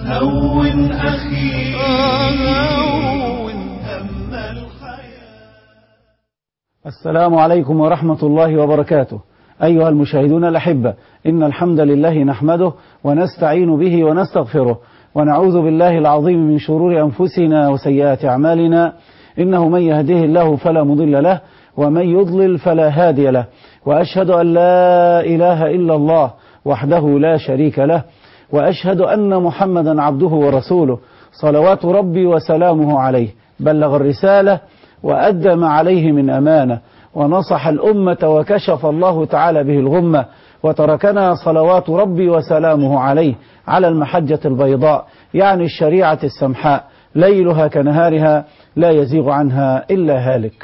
هون أخي هون هم الحياة السلام عليكم ورحمة الله وبركاته أيها المشاهدون الأحبة إن الحمد لله نحمده ونستعين به ونستغفره ونعوذ بالله العظيم من شرور أنفسنا وسيئات أعمالنا إنه من يهده الله فلا مضل له ومن يضلل فلا هادي له وأشهد أن لا إله إلا الله وحده لا شريك له وأشهد أن محمدا عبده ورسوله صلوات ربي وسلامه عليه بلغ الرسالة وأدى ما عليه من أمانة ونصح الأمة وكشف الله تعالى به الغمة وتركنا صلوات ربي وسلامه عليه على المحجة البيضاء يعني الشريعة السمحاء ليلها كنهارها لا يزيغ عنها إلا هالك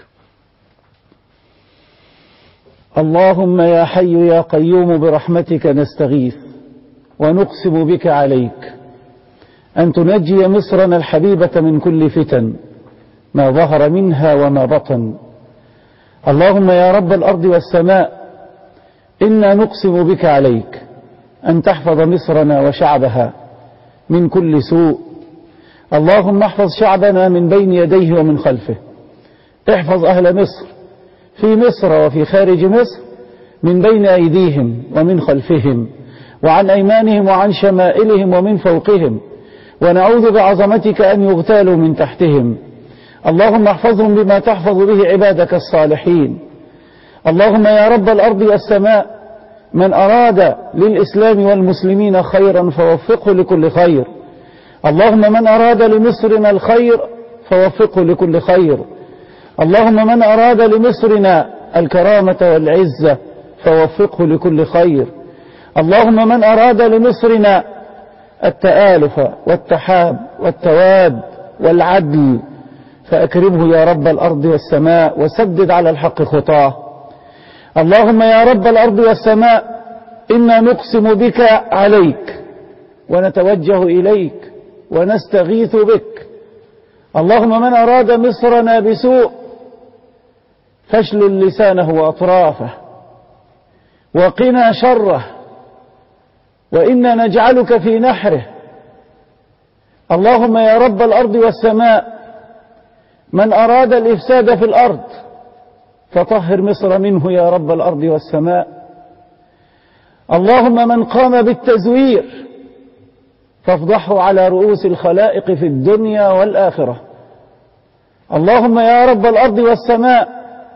اللهم يا حي يا قيوم برحمتك نستغيث ونقسم بك عليك أن تنجي مصرنا الحبيبة من كل فتن ما ظهر منها وما بطن اللهم يا رب الأرض والسماء إنا نقسم بك عليك أن تحفظ مصرنا وشعبها من كل سوء اللهم احفظ شعبنا من بين يديه ومن خلفه احفظ أهل مصر في مصر وفي خارج مصر من بين أيديهم ومن خلفهم وعن أيمانهم وعن شمائلهم ومن فوقهم ونعوذ بعظمتك أن يغتالوا من تحتهم اللهم احفظهم بما تحفظ به عبادك الصالحين اللهم يا رب الأرض والسماء من أراد للإسلام والمسلمين خيرا فوفقه لكل خير اللهم من أراد لمصرنا الخير فوفقه لكل خير اللهم من أراد لمصرنا الكرامة والعزة فوفقه لكل خير اللهم من أراد لمصرنا التآلف والتحاب والتواد والعدل فأكرمه يا رب الأرض والسماء وسدد على الحق خطاه اللهم يا رب الأرض والسماء إنا نقسم بك عليك ونتوجه إليك ونستغيث بك اللهم من أراد مصرنا بسوء فاشلل لسانه وأطرافه وقنا شره وإنا نجعلك في نحره اللهم يا رب الأرض والسماء من أراد الإفساد في الأرض فطهر مصر منه يا رب الأرض والسماء اللهم من قام بالتزوير فافضحه على رؤوس الخلائق في الدنيا والآخرة اللهم يا رب الأرض والسماء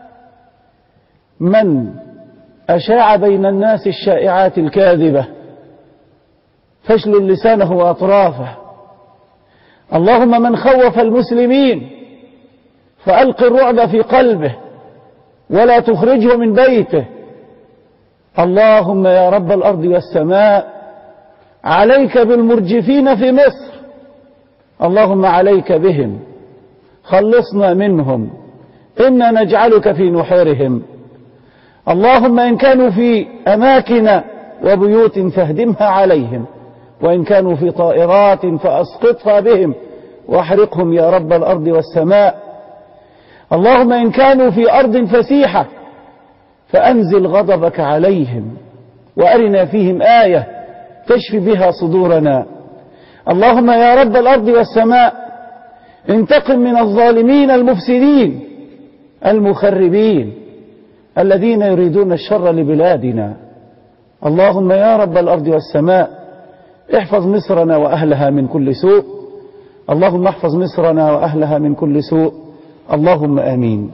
من أشاع بين الناس الشائعات الكاذبة فاشلل لسانه وأطرافه اللهم من خوف المسلمين فألق الرعب في قلبه ولا تخرجه من بيته اللهم يا رب الأرض والسماء عليك بالمرجفين في مصر اللهم عليك بهم خلصنا منهم إنا نجعلك في نحورهم اللهم إن كانوا في أماكن وبيوت فاهدمها عليهم وإن كانوا في طائرات فأسقطها بهم واحرقهم يا رب الأرض والسماء اللهم إن كانوا في أرض فسيحة فأنزل غضبك عليهم وأرنا فيهم آية تشفي بها صدورنا اللهم يا رب الأرض والسماء انتقم من الظالمين المفسدين المخربين الذين يريدون الشر لبلادنا اللهم يا رب الأرض والسماء احفظ مصرنا وأهلها من كل سوء اللهم احفظ مصرنا وأهلها من كل سوء اللهم آمين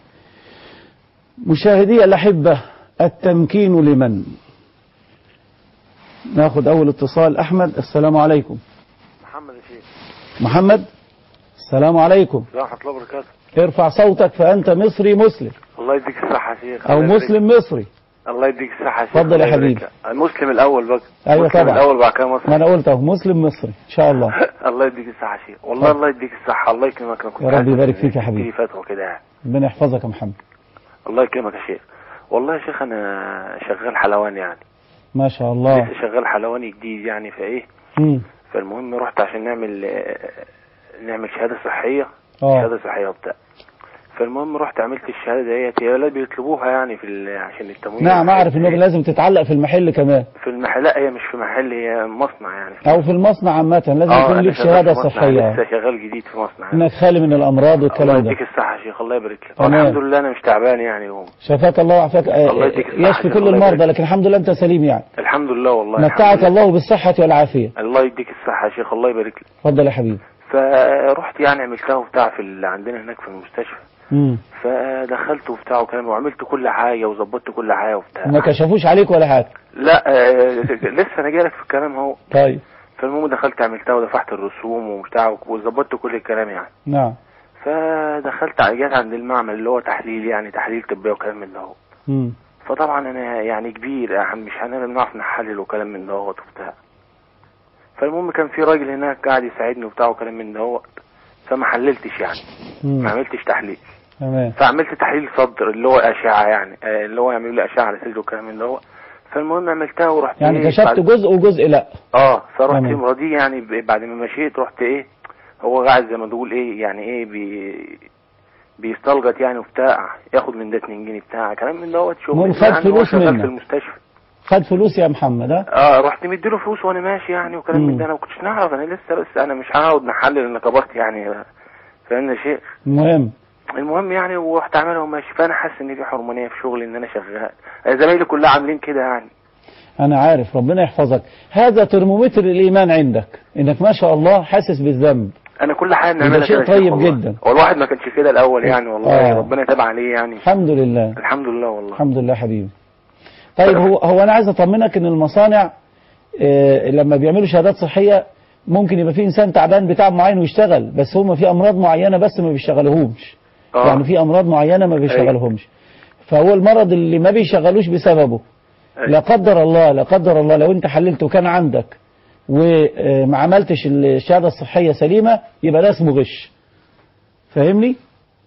مشاهدي الأحبة التمكين لمن ناخذ أول اتصال أحمد السلام عليكم محمد يا شيخ محمد السلام عليكم ورحمة الله وبركاته ارفع صوتك فأنت مصري مسلم الله يديك الصحة يا شيخ أو الله يبارك- مسلم مصري الله يديك الصحة يا شيخ اتفضل يا الله يبارك حبيبي. لك. المسلم الأول بقى أيوة المسلم طبعا. الأول بعد كده مصر ما أنا قلت أهو مسلم مصري إن شاء الله الله يديك الصحة يا شيخ والله الله يديك الصحة الله يكرمك أنا كنت يا رب حاسس يبارك إن فيك يا حبيبي. في فتوى كده يعني ربنا يحفظك يا محمد الله يكرمك يا شيخ والله يا شيخ أنا شغال حلواني يعني ما شاء الله لسه شغال حلواني جديد يعني فإيه مم. فالمهم رحت عشان نعمل آه، نعمل شهادة صحية اه شهادة صحية وبتاع فالمهم رحت عملت الشهاده ديت هي ولاد بيطلبوها يعني في ال- عشان التموين نعم أعرف إنه لازم تتعلق في المحل كمان في المحل لا هي مش في محل هي مصنع يعني أو في المصنع عامة لازم اه يكون أنا لك شغال شهادة في مصنع، صحية لسه شغال جديد في مصنع إنك خالي من الأمراض الله والكلام ده يديك الصحة يا شيخ الله يبارك لك تمام. الحمد لله أنا مش تعبان يعني و... شفاك الله وعافاك آه، الله يديك الصحة يشفي يا كل الله المرضى يبارك. لكن الحمد لله أنت سليم يعني الحمد لله والله متعك الحمد لله. الله بالصحة والعافية الله يديك الصحة يا شيخ الله يبارك لك اتفضل يا حبيبي فرحت يعني عملتها وبتاع في اللي عندنا هناك في المستشفى مم. فدخلت وبتاع وكلام وعملت كل حاجة وظبطت كل حاجة وبتاع ما كشفوش عليك ولا حاجة لا آه لسه أنا جايلك في الكلام اهو طيب فالمهم دخلت عملتها ودفعت الرسوم وبتاع وظبطت كل الكلام يعني نعم فدخلت ع- جيت عند المعمل اللي هو تحليل يعني تحليل طبي وكلام من ده اهو مم. فطبعا انا يعني كبير يعني مش هنقدر نعرف نحلل وكلام من دوت وبتاع فالمهم كان في راجل هناك قاعد يساعدني وبتاع وكلام من دوت فما حللتش يعني ما مم. عملتش تحليل تمام فعملت تحليل صدر اللي هو اشعه يعني آه، اللي هو يعملوا لي اشعه على صدري وكلام من دوت فالمهم عملتها ورحت يعني إيه كشفت بعد- جزء وجزء لا اه فرحت تمام. مرضيه يعني ب- بعد ما مشيت رحت ايه هو قاعد زي ما تقول ايه يعني ايه بي بيستلقط يعني وبتاع ياخد من ده 2 جنيه بتاع كلام من دوت شغل المهم خد يعني هو فلوس شغال منك. في المستشفى خد فلوس يا محمد ها اه رحت مديله فلوس وانا ماشي يعني وكلام مم. من ده انا ما كنتش نعرف انا لسه بس انا مش هقعد نحلل انا كبرت يعني فاهمني يا شيخ المهم المهم يعني ورحت عاملها وماشي فانا حاسس ان في حرمانيه في شغلي ان انا شغال آه، زمايلي كلها عاملين كده يعني أنا عارف ربنا يحفظك هذا ترمومتر الإيمان عندك إنك ما شاء الله حاسس بالذنب انا كل حاجه وده بنعملها شيء كده يا شيخ طيب والله. جدا. هو الواحد ما كانش كده الاول يعني والله آه. ربنا تاب عليه يعني الحمد لله الحمد لله والله الحمد لله حبيبي طيب هو هو أنا عايز أطمنك إن المصانع آه، لما بيعملوا شهادات صحية ممكن يبقى في إنسان تعبان بتعب معين ويشتغل بس هم في أمراض معينة بس ما بيشتغلهمش اه يعني في أمراض معينة ما بيشتغلهمش فهو المرض اللي ما بيشغلوش بسببه أيوة. لا قدر الله لا قدر الله لو انت حللت وكان عندك وما عملتش الشهادة الصحية سليمة يبقى ده اسمه غش فاهمني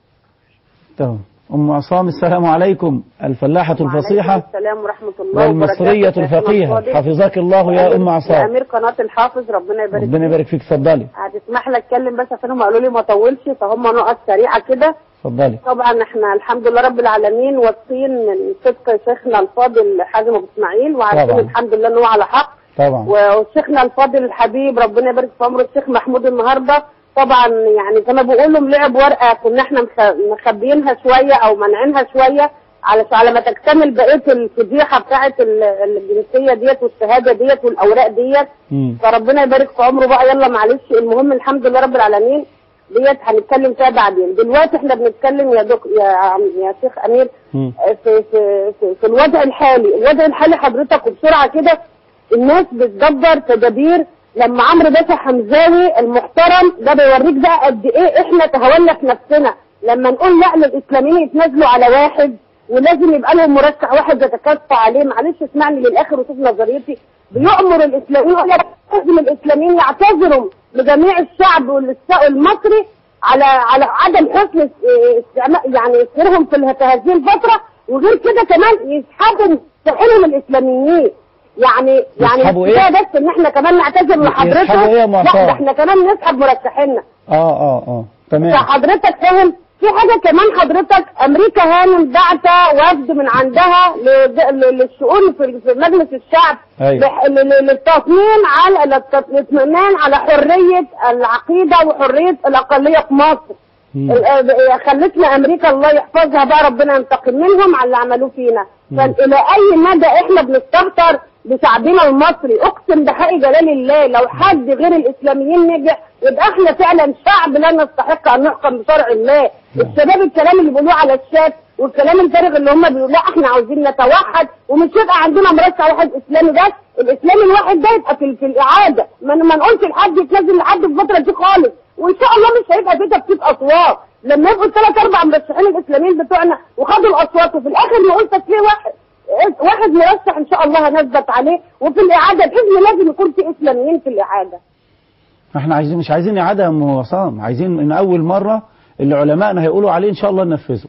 تمام أم عصام السلام عليكم الفلاحة الفصيحة وعليكم السلام ورحمة الله والمصرية وبركاته. الفقيهة الفاضل. حفظك الله يا أم يا عصام أمير قناة الحافظ ربنا يبارك ربنا فيك. يبارك فيك اتفضلي هتسمح لي اتكلم بس عشان هم قالوا لي ما اطولش فهم نقط سريعة كده اتفضلي طبعا احنا الحمد لله رب العالمين واثقين من صدق شيخنا الفاضل حازم ابو اسماعيل وعارفين طبعا. الحمد لله ان هو على حق طبعا وشيخنا الفاضل الحبيب ربنا يبارك في عمره الشيخ محمود النهارده طبعا يعني زي ما بيقولوا لعب ورقه كنا احنا مخ- مخبيينها شويه او مانعينها شويه على على ما تكتمل بقيه الفضيحه بتاعه ال- الجنسيه ديت والشهاده ديت والاوراق ديت مم. فربنا يبارك في عمره بقى يلا معلش المهم الحمد لله رب العالمين ديت هنتكلم فيها بعدين دلوقتي احنا بنتكلم يا دك يا عم- يا شيخ امير مم. في, في, في, في الوضع الحالي الوضع الحالي حضرتك وبسرعة كده الناس بتدبر تدابير لما عمرو باشا حمزاوي المحترم ده بيوريك بقى قد ايه احنا تهاونا في نفسنا لما نقول لا للاسلاميين يتنازلوا على واحد ولازم يبقى لهم مرشح واحد يتكفى عليه معلش اسمعني للاخر وشوف نظريتي بيأمر الاسلاميين يقول لك لازم الاسلاميين يعتذروا لجميع الشعب والس- المصري على على عدم حسن اس- استعمال يعني سيرهم في اله- في هذه الفتره وغير كده كمان يسحبوا مستحيلهم الاسلاميين يعني يعني يسحبوا مش إيه؟ كفاية بس ان احنا كمان نعتذر لحضرتك يسحبوا إيه يا لا معترض؟ ده احنا كمان نسحب مرشحينا اه اه اه تمام فحضرتك فاهم في حاجة كمان حضرتك أمريكا هانم بعت وفد من عندها ل- ل- للشؤون في في مجلس الشعب أيوة. لح- ل- ل- للتطمين على للت- للاطمئنان على حرية العقيدة وحرية الأقلية في مصر مم. ال- آه، خلتنا أمريكا الله يحفظها بقى ربنا ينتقم منهم على اللي عملوه فينا فإلى أي مدى إحنا بنستهتر بشعبنا المصري أقسم بحق جلال الله لو حد غير الإسلاميين نجح يبقى احنا فعلا شعب لا نستحق ان نحكم بشرع الله الشباب الكلام اللي بيقولوه على الشات والكلام الفارغ اللي هم بيقولوا لا احنا عاوزين نتوحد ومش يبقى عندنا مرشح واحد اسلامي بس الاسلامي الواحد ده يبقى في, في الاعاده ما ما نقولش لحد يتنزل لحد في الفتره دي خالص وان شاء الله مش هيبقى في تفكيك اصوات لما يبقوا الثلاث اربع مرشحين الاسلاميين بتوعنا وخدوا الاصوات وفي الاخر نقول تسليه واحد واحد مرشح ان شاء الله هنثبت عليه وفي الاعاده باذن الله لازم يكون في اسلاميين في الاعاده احنا عايزين مش عايزين اعاده يا ام عصام عايزين ان اول مره اللي علمائنا هيقولوا عليه ان شاء الله ننفذه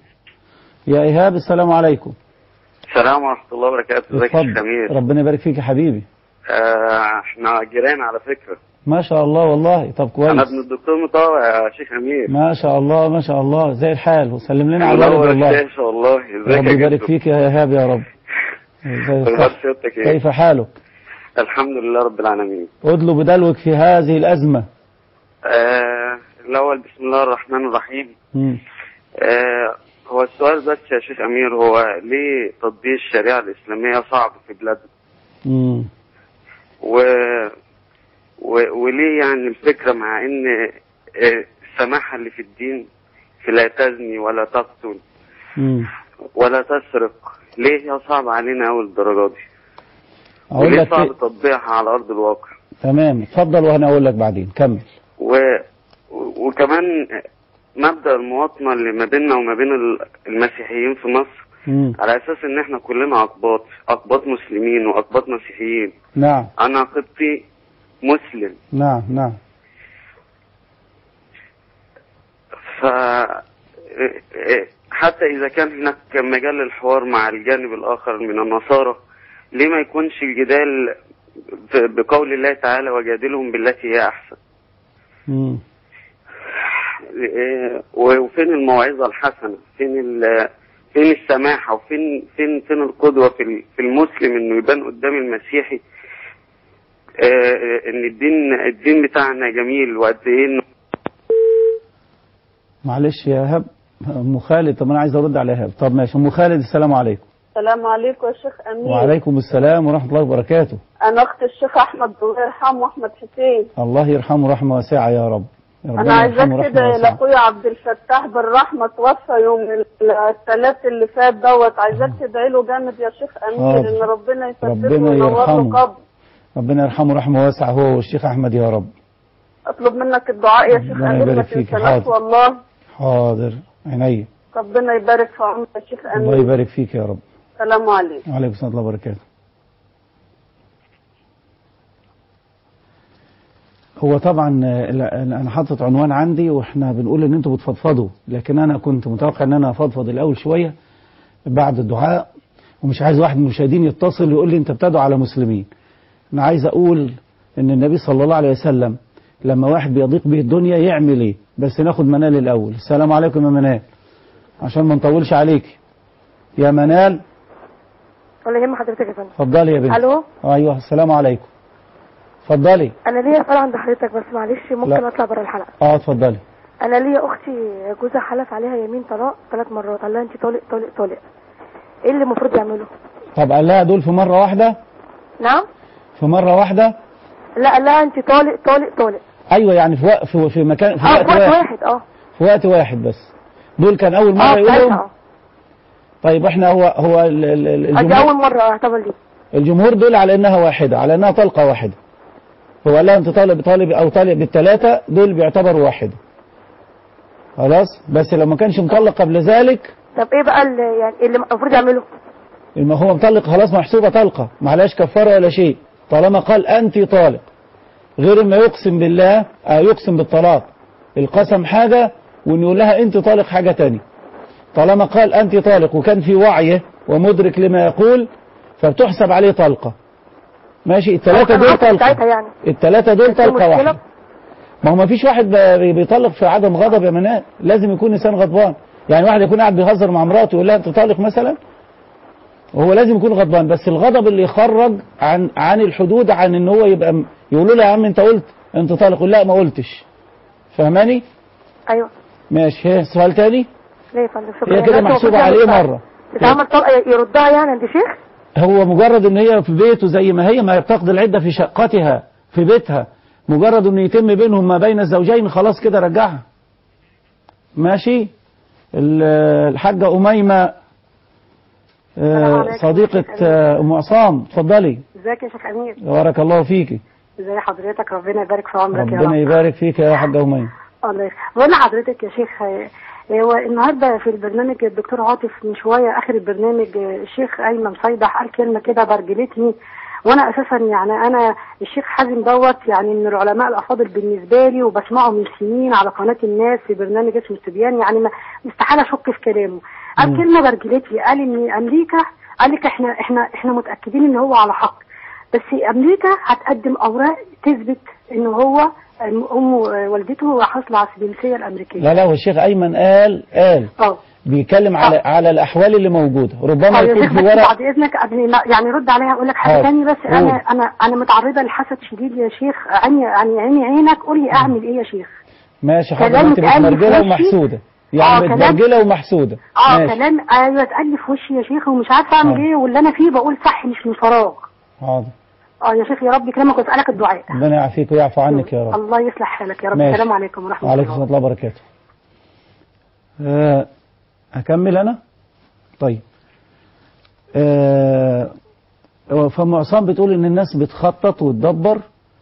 يا ايهاب السلام عليكم السلام ورحمة الله وبركاته ازيك يا شيخ اتفضل أمير ربنا يبارك فيك يا حبيبي آه، احنا جيران على فكرة ما شاء الله والله طب انا كويس ابن الدكتور مطاوع يا شيخ امير ما شاء الله ما شاء الله زي الحال وسلم لنا على الوالد منور والله الشاشة والله ازيك رب يا يبارك جدو؟ فيك يا ايهاب يا رب زي اخبار الصح. سيادتك ايه كيف حالك الحمد لله رب العالمين ادلو بدلوك في هذه الأزمة آه الاول بسم الله الرحمن الرحيم مم. آه هو السؤال بس يا شيخ امير هو ليه تطبيق الشريعة الاسلامية صعب في بلادنا مم. و... و... وليه يعني الفكرة مع ان آه، السماحة اللي في الدين في لا تزني ولا تقتل مم. ولا تسرق ليه هي صعب علينا أوي الدرجة دي أقول وليه لك صعب إيه؟ تطبيقها على أرض الواقع تمام اتفضل وأنا أقول لك بعدين كمل و... و- وكمان مبدأ المواطنة اللي ما بيننا وما بين ال- المسيحيين في مصر مم. على أساس إن إحنا كلنا أقباط أقباط مسلمين وأقباط مسيحيين نعم أنا قبطي مسلم نعم نعم ف حتى إذا كان هناك مجال للحوار مع الجانب الآخر من النصارى ليه ما يكونش الجدال ب- بقول الله تعالى وجادلهم بالتي هي أحسن مم. إيه، وفين الموعظة الحسنة فين ال- فين السماحة وفين فين فين القدوة في ال- في المسلم إنه يبان قدام المسيحي آه، إن الدين الدين بتاعنا جميل وقد إيه إنه معلش يا إيهاب أم خالد طب أنا عايز أرد على إيهاب طب ماشي أم خالد السلام عليكم السلام عليكم يا شيخ امين وعليكم السلام ورحمة الله وبركاته انا اخت الشيخ احمد الله يرحمه احمد حسين الله يرحمه رحمة واسعة يا رب يا ربنا انا عايزاك يرحمه رحمة كده واسعة. لاخويا عبد الفتاح بالرحمه توفى يوم الثلاث اللي فات دوت عايزاك تدعي له جامد يا شيخ امير حاضر. ان ربنا يثبته ربنا وينور له يرحمه. قبر ربنا يرحمه رحمة واسعة هو والشيخ أحمد يا رب اطلب منك الدعاء يا شيخ ربنا امير ما يبارك فيك. تنساناش حاضر. والله حاضر عيني ربنا يبارك في عمرك يا شيخ الله امير يبارك فيك يا رب السلام عليكم وعليكم السلام ورحمة الله وبركاته هو طبعا آه، لا، انا حاطط عنوان عندي واحنا بنقول ان انتوا بتفضفضوا لكن انا كنت متوقع ان انا افضفض الاول شويه بعد الدعاء ومش عايز واحد من المشاهدين يتصل ويقول لي انت بتدعو على مسلمين انا عايز اقول ان النبي صلى الله عليه وسلم لما واحد بيضيق به الدنيا يعمل ايه بس ناخد منال الاول السلام عليكم يا منال عشان ما نطولش عليك يا منال ولا يهم حضرتك يا فندم اتفضلي يا بنتي الو ايوه السلام عليكم اتفضلي انا ليا سؤال عند حضرتك بس معلش ممكن لا. اطلع بره الحلقه اه اتفضلي انا ليا اختي جوزها حلف عليها يمين طلاق ثلاث مرات قال لها انت طالق طالق طالق ايه اللي المفروض يعمله طب قال لها دول في مره واحده نعم في مره واحده لا قال لها انت طالق طالق طالق ايوه يعني في وقت في, في مكان في اه وقت في وقت واحد واحد اه في وقت واحد بس دول كان اول مره اه يقولهم ساعتها طيب احنا هو هو ال- ال- ال- اه دي الجمهور اول مره اعتبر لي الجمهور دول على انها واحده على انها طلقه واحده هو قال لها انت طالب طالب او طالب بالثلاثه دول بيعتبروا واحده خلاص بس لو ما كانش مطلق قبل ذلك طب ايه بقى اللي يعني اللي المفروض يعمله ما هو مطلق خلاص محسوبة طلقة ما عليهاش كفارة ولا شيء طالما قال أنت طالق غير ما يقسم بالله آه يقسم بالطلاق القسم حاجة وإن يقول لها أنت طالق حاجة تانية طالما قال أنت طالق وكان في وعيه ومدرك لما يقول فبتحسب عليه طلقة ماشي الثلاثة كان دول عارف ساعتها طلقة يعني الثلاثة دول كان في طلقة مشكلة؟ واحدة ما هو ما فيش واحد ب- بيطلق في عدم غضب يا منال لازم يكون إنسان غضبان يعني واحد يكون قاعد بيهزر مع مراته يقول لها أنت طالق مثلا وهو لازم يكون غضبان بس الغضب اللي يخرج عن عن الحدود عن ان هو يبقى م- يقولوا له يا عم انت قلت انت طالق يقول لا ما قلتش فاهماني ايوه ماشي هي سؤال تاني ليه يا فندم شكرا هي كده يعني محسوبة المفروض عليه يعمل- مرة تتعمل طلقه يردها يعني عند شيخ هو مجرد ان هي في بيته زي ما هي ما هي بتقضي العدة في شقتها في بيتها مجرد انه يتم بينهم ما بين الزوجين خلاص كده رجعها ماشي ال- الحاجة أميمة السلام آه، عليكم. صديقة آه، أم عصام اتفضلي ازيك يا شيخ امير بارك الله فيكي ازي حضرتك ربنا يبارك في عمرك يا ربنا رب يبارك فيك يا حاجة أميمة الله يخ- بقول لحضرتك يا شيخ آه، هو النهارده في البرنامج الدكتور عاطف من شويه اخر البرنامج آه، الشيخ ايمن صيدح قال كلمه كده برجلتني وانا اساسا يعني انا الشيخ حازم دوت يعني من العلماء الافاضل بالنسبه لي وبسمعه من سنين على قناه الناس في برنامج اسمه التبيان يعني ما استحاله اشك في كلامه قال مم. كلمه برجلتي قال ان امريكا قال لك احنا احنا احنا متاكدين ان هو على حق بس امريكا هتقدم اوراق تثبت ان هو ام أم والدته حاصله على الجنسيه الامريكيه لا لا هو الشيخ أيمن قال قال اه بيتكلم على على الأحوال اللي موجودة ربما طيب يا يكون شيخ في بس ورق بعد اذنك قبل ما- يعني رد عليها اقول لك حاجه حاضر. تاني بس قول. انا انا انا متعرضه لحسد شديد يا شيخ عيني يعني عيني عينك قول لي اعمل ايه يا شيخ ماشي حضرتك كلام انت اتقال لي في متمرجلة وشي. ومحسودة آه، يعني كلام- متمرجلة ومحسودة اه ماشي كلام ايوه اتقال لي في وشي يا شيخ ومش عارفه اعمل آه. ايه واللي انا فيه بقول صح مش من فراغ حاضر اه يا شيخ يا رب يكرمك واسالك الدعاء ربنا يعافيك ويعفو عنك يا رب الله يصلح حالك يا رب ماشي. السلام عليكم ورحمه وعليكم الله السلام ورحمة الله وبركاته آه، أكمل أنا طيب آه، فأم عصام بتقول إن الناس بتخطط وتدبر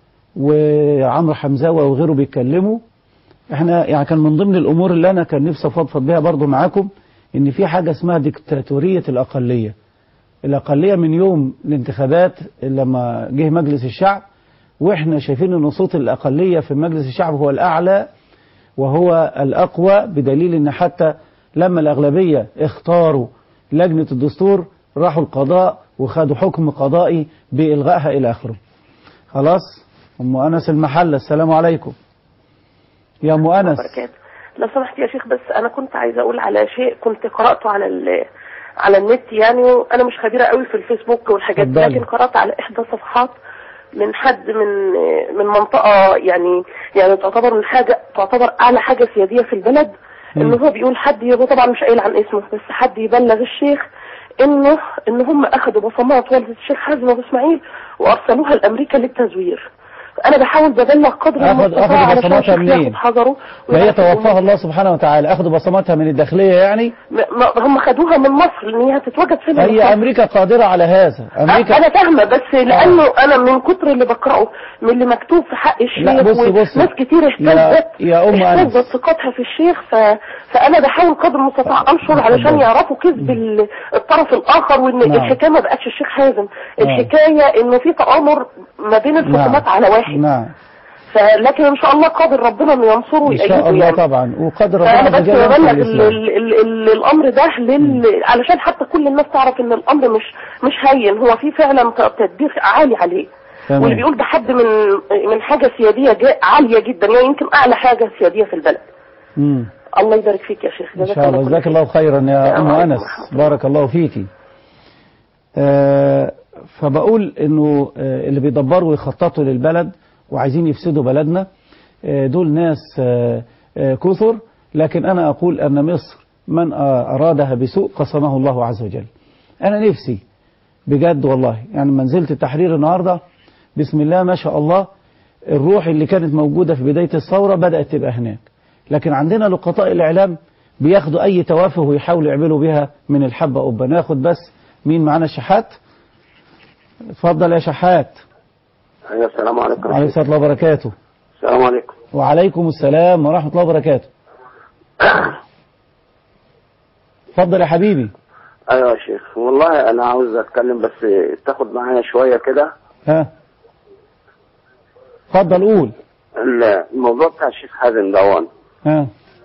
وعمرو حمزاوي وغيره بيتكلموا احنا يعني كان من ضمن الأمور اللي أنا كان نفسي أفضفض بيها برضو معاكم إن في حاجة اسمها ديكتاتورية الأقلية الأقلية من يوم الانتخابات لما جه مجلس الشعب واحنا شايفين ان صوت الأقلية في مجلس الشعب هو الأعلى وهو الأقوى بدليل أن حتى لما الأغلبية اختاروا لجنة الدستور راحوا القضاء وخدوا حكم قضائي بإلغائها إلى آخره خلاص أم أنس المحلة السلام عليكم يا أم أنس وبركاته لو سمحت يا شيخ بس انا كنت عايزه اقول على شيء كنت قراته على ال على النت يعني انا مش خبيره قوي في الفيسبوك والحاجات دي اتفضلي. لكن قرات على احدى الصفحات من حد من من منطقه يعني يعني تعتبر من حاجه تعتبر اعلى حاجه سياديه في البلد ان هو بيقول حد هو طبعا مش قايل عن اسمه بس حد يبلغ الشيخ انه ان هم اخذوا بصمات والده الشيخ حازم ابو اسماعيل وارسلوها لامريكا للتزوير انا بحاول ببلغ قدر أخذ- المستطاع أخذ علشان بصماتها الشيخ منين؟ ياخد حذره ما هي ويعرف توفاها الله سبحانه وتعالى أخذوا بصماتها من الداخلية يعني ما ما- هم خدوها من مصر لان هي هتتواجد فين هي أمريكا قادرة على هذا أمريكا انا فاهمه بس لانه انا من كتر اللي بقراه من اللي مكتوب في حق الشيخ لا، بصي- بصي. وناس كتير يا- اهتزت يا أم أنس. اهتزت ثقتها في الشيخ ف... فانا بحاول قدر المستطاع انشر علشان اتفضل. يعرفوا كذب ال- الطرف الاخر وان نعم. الحكايه ما بقتش الشيخ حازم الحكايه انه في تآمر ما بين الحكومات على واحد نعم فلكن ان شاء الله قادر ربنا انه ينصره إن شاء ويأيده الله يعني طبعا وقدر فانا الله بس عز وجل ببلغ ينصر ال- الإسلام. ال- ال- ال- الامر ده لل... علشان حتى كل الناس تعرف ان الامر مش مش هين هو في فعلا ت- تدبير عالي عليه تمام. واللي بيقول ده حد من من حاجه سياديه جا- عاليه جدا يعني يمكن اعلى حاجه سياديه في البلد مم. الله يبارك فيك يا شيخ إن شاء الله كل جزاك خير. الله خيرا يا السلام أم عليكم أنس ورحمة الله. بارك الله فيكي آه، فبقول إنه آه، اللي بيدبروا ويخططوا للبلد وعايزين يفسدوا بلدنا آه، دول ناس آه، آه، كثر لكن أنا أقول أن مصر من آه، أرادها بسوء قسمه الله عز وجل أنا نفسي بجد والله يعني منزلة التحرير النهاردة بسم الله ما شاء الله الروح اللي كانت موجودة في بداية الثورة بدأت تبقى هناك لكن عندنا لقطاء الإعلام بياخدوا أي توافه ويحاولوا يعملوا بها من الحبة قبة ناخد بس مين معانا شحات اتفضل يا شحات ايوه السلام عليكم وعليكم السلام ورحمة الله وبركاته السلام عليكم وعليكم السلام ورحمة الله وبركاته اتفضل يا حبيبي ايوه يا شيخ والله انا عاوز اتكلم بس تاخد معايا شويه كده ها اتفضل قول الموضوع بتاع الشيخ حازم دون ها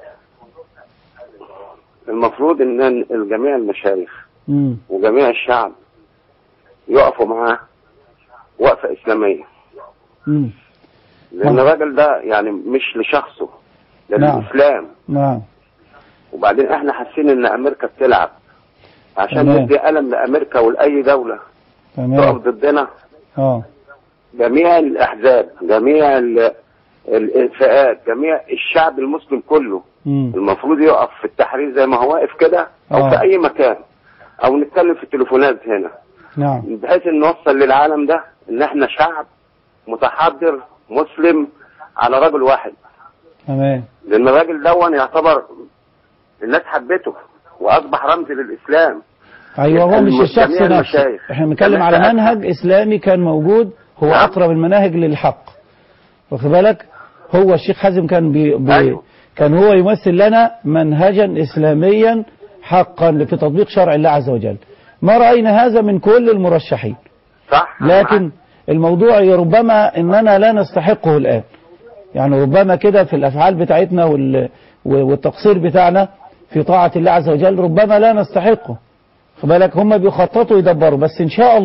المفروض ان جميع المشايخ مم. وجميع الشعب يقفوا معاه وقفه اسلاميه مم. لان نعم. الراجل ده يعني مش لشخصه ده نعم. للاسلام نعم وبعدين احنا حاسين ان امريكا بتلعب عشان تمام. ندي قلم لامريكا ولاي دوله تمام تقف ضدنا اه جميع الأحزاب جميع ال- الفئات جميع الشعب المسلم كله مم. المفروض يقف في التحرير زي ما هو واقف كده أو آه. في أي مكان أو نتكلم في التليفونات هنا نعم بحيث إن نوصل للعالم ده إن إحنا شعب متحضر مسلم على رجل واحد تمام لأن الراجل دون يعتبر الناس حبته وأصبح رمز للإسلام ايوه هو مش الم- الشخص جميع نفسه المشايخ. احنا بنتكلم جميع على الفئات. منهج اسلامي كان موجود هو نعم. اقرب المناهج للحق واخد بالك هو الشيخ حازم كان بي بي أيوه. كان هو يمثل لنا منهجا اسلاميا حقا في تطبيق شرع الله عز وجل ما راينا هذا من كل المرشحين صح لكن الموضوع ربما اننا لا نستحقه الان يعني ربما كده في الافعال بتاعتنا وال- والتقصير بتاعنا في طاعة الله عز وجل ربما لا نستحقه خد بالك هم بيخططوا يدبروا بس ان شاء الله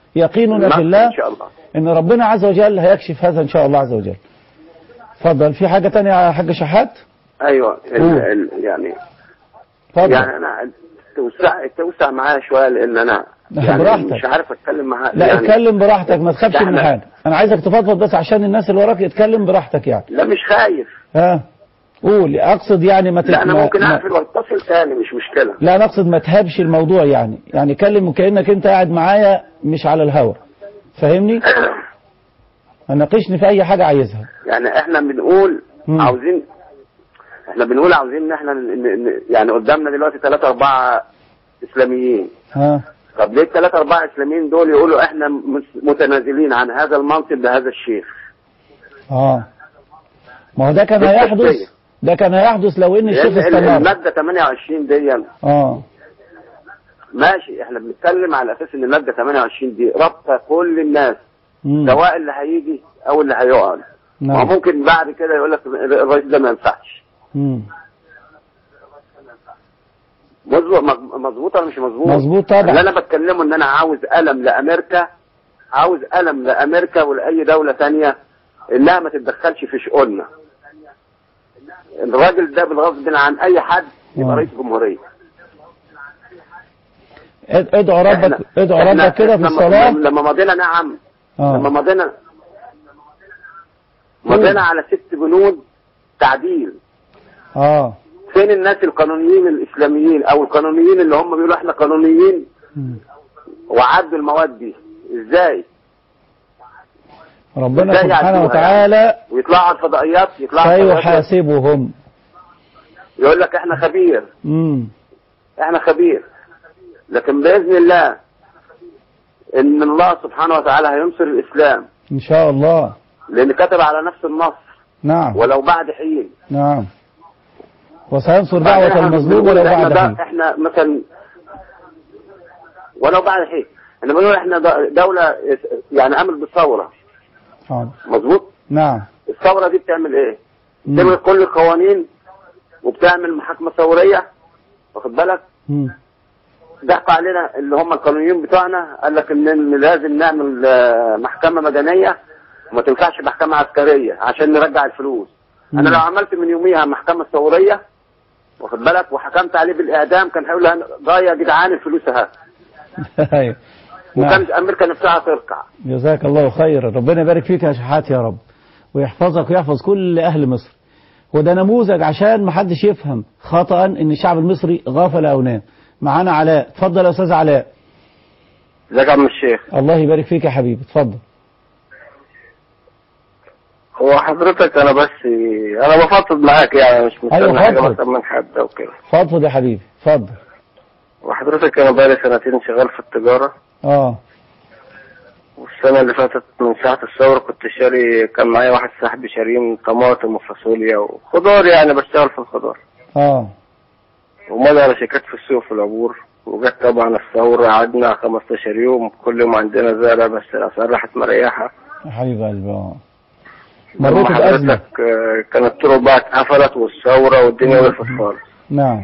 يقيننا في نعم، الله ان شاء الله ان ربنا عز وجل هيكشف هذا ان شاء الله عز وجل اتفضل في حاجة تانية يا حاج شحات ايوه ال قول. ال يعني اتفضل يعني انا توسع توسع معايا شويه لان انا لا، يعني براحتك. مش عارف اتكلم معاه لا يعني اتكلم براحتك ما تخافش من إحنا- حاجة انا عايزك تفضفض بس عشان الناس اللي وراك يتكلم براحتك يعني لا مش خايف ها قول اقصد يعني ما تت- لا انا ما- ممكن ما- اقفل واتصل تاني مش مشكله لا انا اقصد ما تهبش الموضوع يعني يعني كلم كانك انت قاعد معايا مش على الهوا فاهمني ناقشني في اي حاجة عايزها يعني احنا بنقول مم. عاوزين احنا بنقول عاوزين ان احنا ن- ن- يعني قدامنا دلوقتي ثلاثة أربعة إسلاميين ها طب ليه الثلاثة أربعة إسلاميين دول يقولوا احنا مس- متنازلين عن هذا المنصب لهذا الشيخ اه ما هو ده كان بالتسوية. هيحدث ده كان هيحدث لو ان الشيخ لأن ال- استمر المادة 28 دي اه ماشي احنا بنتكلم على أساس ان المادة 28 دي رابطة كل الناس مم. سواء اللي هيجي أو اللي هيقعد نعم. وممكن بعد كده يقول لك الرئيس ده ما ينفعش مم. مظبوط مظبوط ولا مش مظبوط مظبوط طبعا. اللي انا بتكلمه ان انا عاوز قلم لامريكا عاوز قلم لامريكا ولاي دوله تانية انها ما تتدخلش في شؤوننا الراجل ده بالغصب عن اي حد يبقى آه. رئيس جمهوريه اد- ادعو ربك إحنا- ادعو إحنا- ربك كده في إحنا الصلاة لما مضينا نعم لما اه مضينا مضينا على ست بنود تعديل اه فين الناس القانونيين الاسلاميين او القانونيين اللي هم بيقولوا احنا قانونيين مم. وعدوا المواد دي ازاي ربنا إزاي سبحانه يعدوها وتعالى ويطلعوا على الفضائيات يطلعوا على الفضائيات سيحاسبهم يقول لك احنا خبير مم. احنا خبير لكن باذن الله ان الله سبحانه وتعالى هينصر الاسلام ان شاء الله لان كتب على نفس النص نعم ولو بعد حين نعم وسينصر بعدين دعوة احنا المظلوم بنقول ولو احنا بعد ده- حين احنا مثلا ولو بعد حين احنا بنقول احنا د- دولة يعني عمل بالثورة حاضر. مظبوط نعم الثورة دي بتعمل ايه مم. بتعمل كل القوانين وبتعمل محاكمة ثورية واخد بالك مم. ضحكوا علينا اللي هم القانونيين بتوعنا قال لك ان إن لازم نعمل آه، محكمة مدنية وما تنفعش محكمة عسكرية عشان نرجع الفلوس مم. انا لو عملت من يوميها محكمة ثورية واخد بالك وحكمت عليه بالاعدام كان هيقول لها ضايع يا جدعان الفلوس اهي أيوة. نعم. وكانت امريكا نفسها تركع جزاك الله خيرا ربنا يبارك فيك يا شحات يا رب ويحفظك ويحفظ كل أهل مصر وده نموذج عشان ما حدش يفهم خطأ ان الشعب المصري غافل او نام معانا علاء اتفضل يا استاذ علاء ازيك يا عم الشيخ الله يبارك فيك يا حبيبي اتفضل هو حضرتك انا بس انا بفضفض معاك يعني مش مستني أيوة، حاجه فضفض. مثلا من حد او كده اتفضل يا حبيبي اتفضل وحضرتك انا بقالي سنتين شغال في التجاره اه والسنه اللي فاتت من ساعه الثوره كنت شاري كان معايا واحد صاحبي شاريين طماطم وفاصوليا وخضار يعني بشتغل في الخضار اه ومضى على شيكات في السوق في العبور وجت طبعا الثورة قعدنا 15 يوم كل يوم عندنا زرع بس الأسعار راحت مريحة يا حبيب قلبي اه لما مريت بأزمة حضرتك آه، كانت الطرق بقى اتقفلت والثورة والدنيا وقفت خالص نعم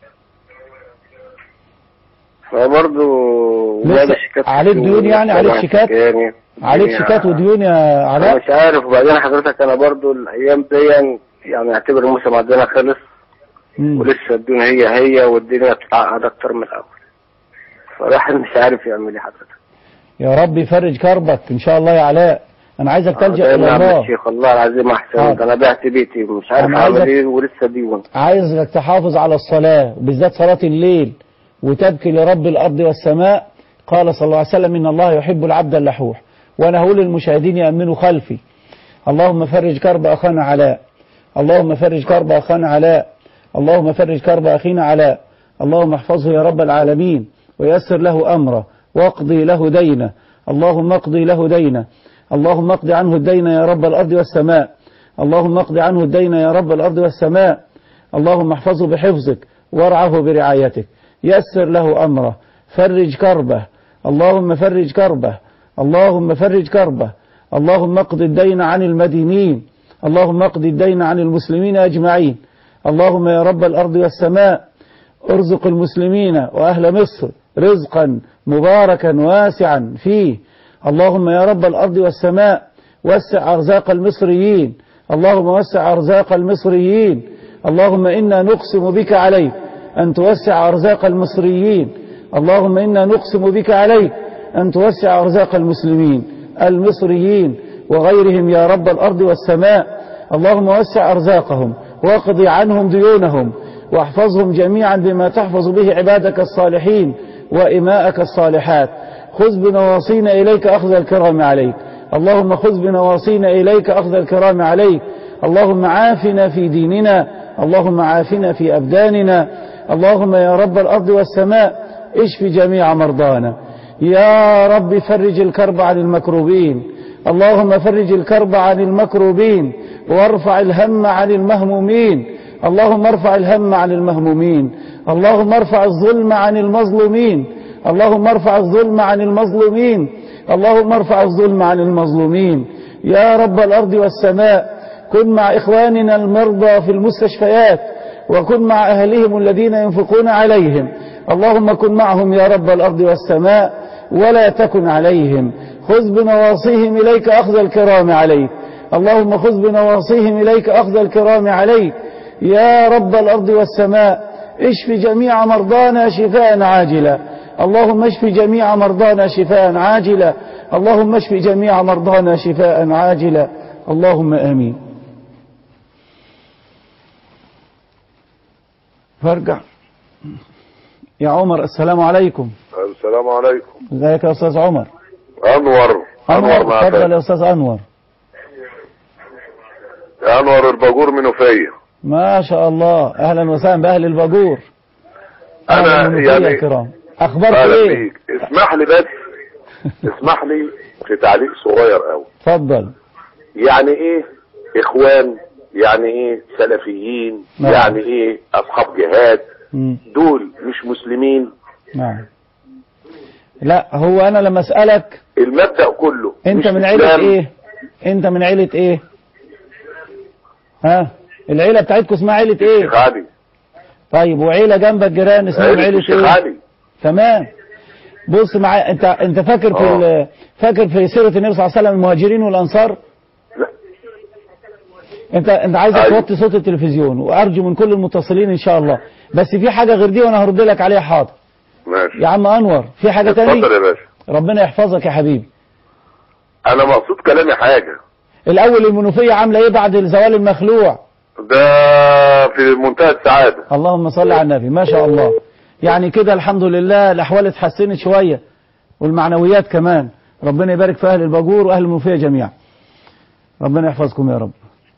فبرضه لسه ولاد شيكات عليك في ديون يعني؟ السوق، عليك طبعاً شيكات؟ سكاني. عليك الدنيا- شيكات وديون يا أنا علاء مش عارف وبعدين حضرتك أنا برضه الأيام دي يعني اعتبر الموسم عندنا خلص مم. ولسه الدنيا هي هي والدنيا بتتعقد أكتر من الأول فالواحد مش عارف يعمل إيه حضرتك يا رب يفرج كربك ان شاء الله يا علاء انا عايزك تلجأ دايما الى يا عم الله الشيخ الله العظيم احسن حاضر. انا بعت بيتي مش عارف أنا اعمل عايزك- ايه ولسه ديون عايزك تحافظ على الصلاة وبالذات صلاة الليل وتبكي لرب الأرض والسماء قال صلى الله عليه وسلم إن الله يحب العبد اللحوح وأنا هقول للمشاهدين يأمنوا خلفي اللهم فرج كرب أخانا علاء اللهم فرج كرب أخانا علاء اللهم فرج كرب أخينا علاء اللهم احفظه يا رب العالمين ويسر له أمره واقضي له دينه اللهم اقضي له دينه اللهم اقضي عنه الدين يا رب الأرض والسماء اللهم اقضي عنه الدين يا رب الأرض والسماء اللهم احفظه بحفظك وارعه برعايتك يسر له أمره فرج كربه اللهم فرج كربه اللهم فرج كربه اللهم اقض الدين عن المدينين اللهم اقض الدين عن المسلمين أجمعين اللهم يا رب الأرض والسماء ارزق المسلمين وأهل مصر رزقا مباركا واسعا فيه اللهم يا رب الأرض والسماء وسع أرزاق المصريين اللهم وسع أرزاق المصريين اللهم إنا نقسم بك عليك أن توسع أرزاق المصريين اللهم إنا نقسم بك عليك أن توسع أرزاق المسلمين المصريين وغيرهم يا رب الأرض والسماء اللهم وسع أرزاقهم واقضي عنهم ديونهم واحفظهم جميعا بما تحفظ به عبادك الصالحين وإماءك الصالحات خذ بنواصينا إليك أخذ الكرام عليك اللهم خذ بنواصينا إليك أخذ الكرام عليك اللهم عافنا في ديننا اللهم عافنا في أبداننا اللهم يا رب الأرض والسماء اشف جميع مرضانا يا رب فرج الكرب عن المكروبين اللهم فرج الكرب عن المكروبين وارفع الهم عن المهمومين اللهم ارفع الهم عن المهمومين اللهم ارفع الظلم عن المظلومين اللهم ارفع الظلم عن المظلومين اللهم ارفع الظلم عن المظلومين يا رب الأرض والسماء كن مع إخواننا المرضى في المستشفيات وكن مع أهلهم الذين ينفقون عليهم اللهم كن معهم يا رب الأرض والسماء ولا تكن عليهم خذ بنواصيهم إليك أخذ الكرام عليك اللهم خذ بنواصيهم إليك أخذ الكرام عليك يا رب الأرض والسماء اشف جميع مرضانا شفاء عاجلا اللهم اشف جميع مرضانا شفاء عاجلا اللهم اشف جميع مرضانا شفاء عاجلا اللهم آمين فارجع يا عمر السلام عليكم السلام عليكم ازيك يا استاذ عمر انور انور معك. اتفضل يا استاذ انور يا انور الباجور من وفيه ما شاء الله اهلا وسهلا باهل الباجور انا أهلاً وسهلاً يعني يا كرام اخباركم اهلا ايه بيك اسمح لي بس اسمح لي في تعليق صغير قوي اتفضل يعني ايه اخوان يعني ايه سلفيين نعم. يعني ايه اصحاب جهاد مم. دول مش مسلمين نعم لا هو انا لما اسالك المبدأ كله انت مش من عيلة إسلام. ايه انت من عيلة ايه ها العيلة بتاعتكم اسمها عيلة ايه الشيخ علي طيب وعيلة جنبك جيران اسمهم عيلة عيلة الشيخ ايه علي تمام بص معايا انت انت فاكر في آه. ال- فاكر في سيرة النبي صلى الله عليه وسلم المهاجرين والانصار لا. انت انت عايزك أيوة. توطي صوت التلفزيون وارجو من كل المتصلين ان شاء الله بس في حاجة غير دي وانا هرد لك عليها حاضر ماشي يا عم انور في حاجة تاني اتفضل يا باشا ربنا يحفظك يا حبيبي انا مقصود كلامي حاجة الاول المنوفية عاملة ايه بعد الزوال المخلوع ده في منتهى السعادة اللهم صل على النبي ما شاء الله يعني كده الحمد لله الأحوال اتحسنت شوية والمعنويات كمان ربنا يبارك في أهل الباجور وأهل المنوفية جميعا ربنا يحفظكم يا رب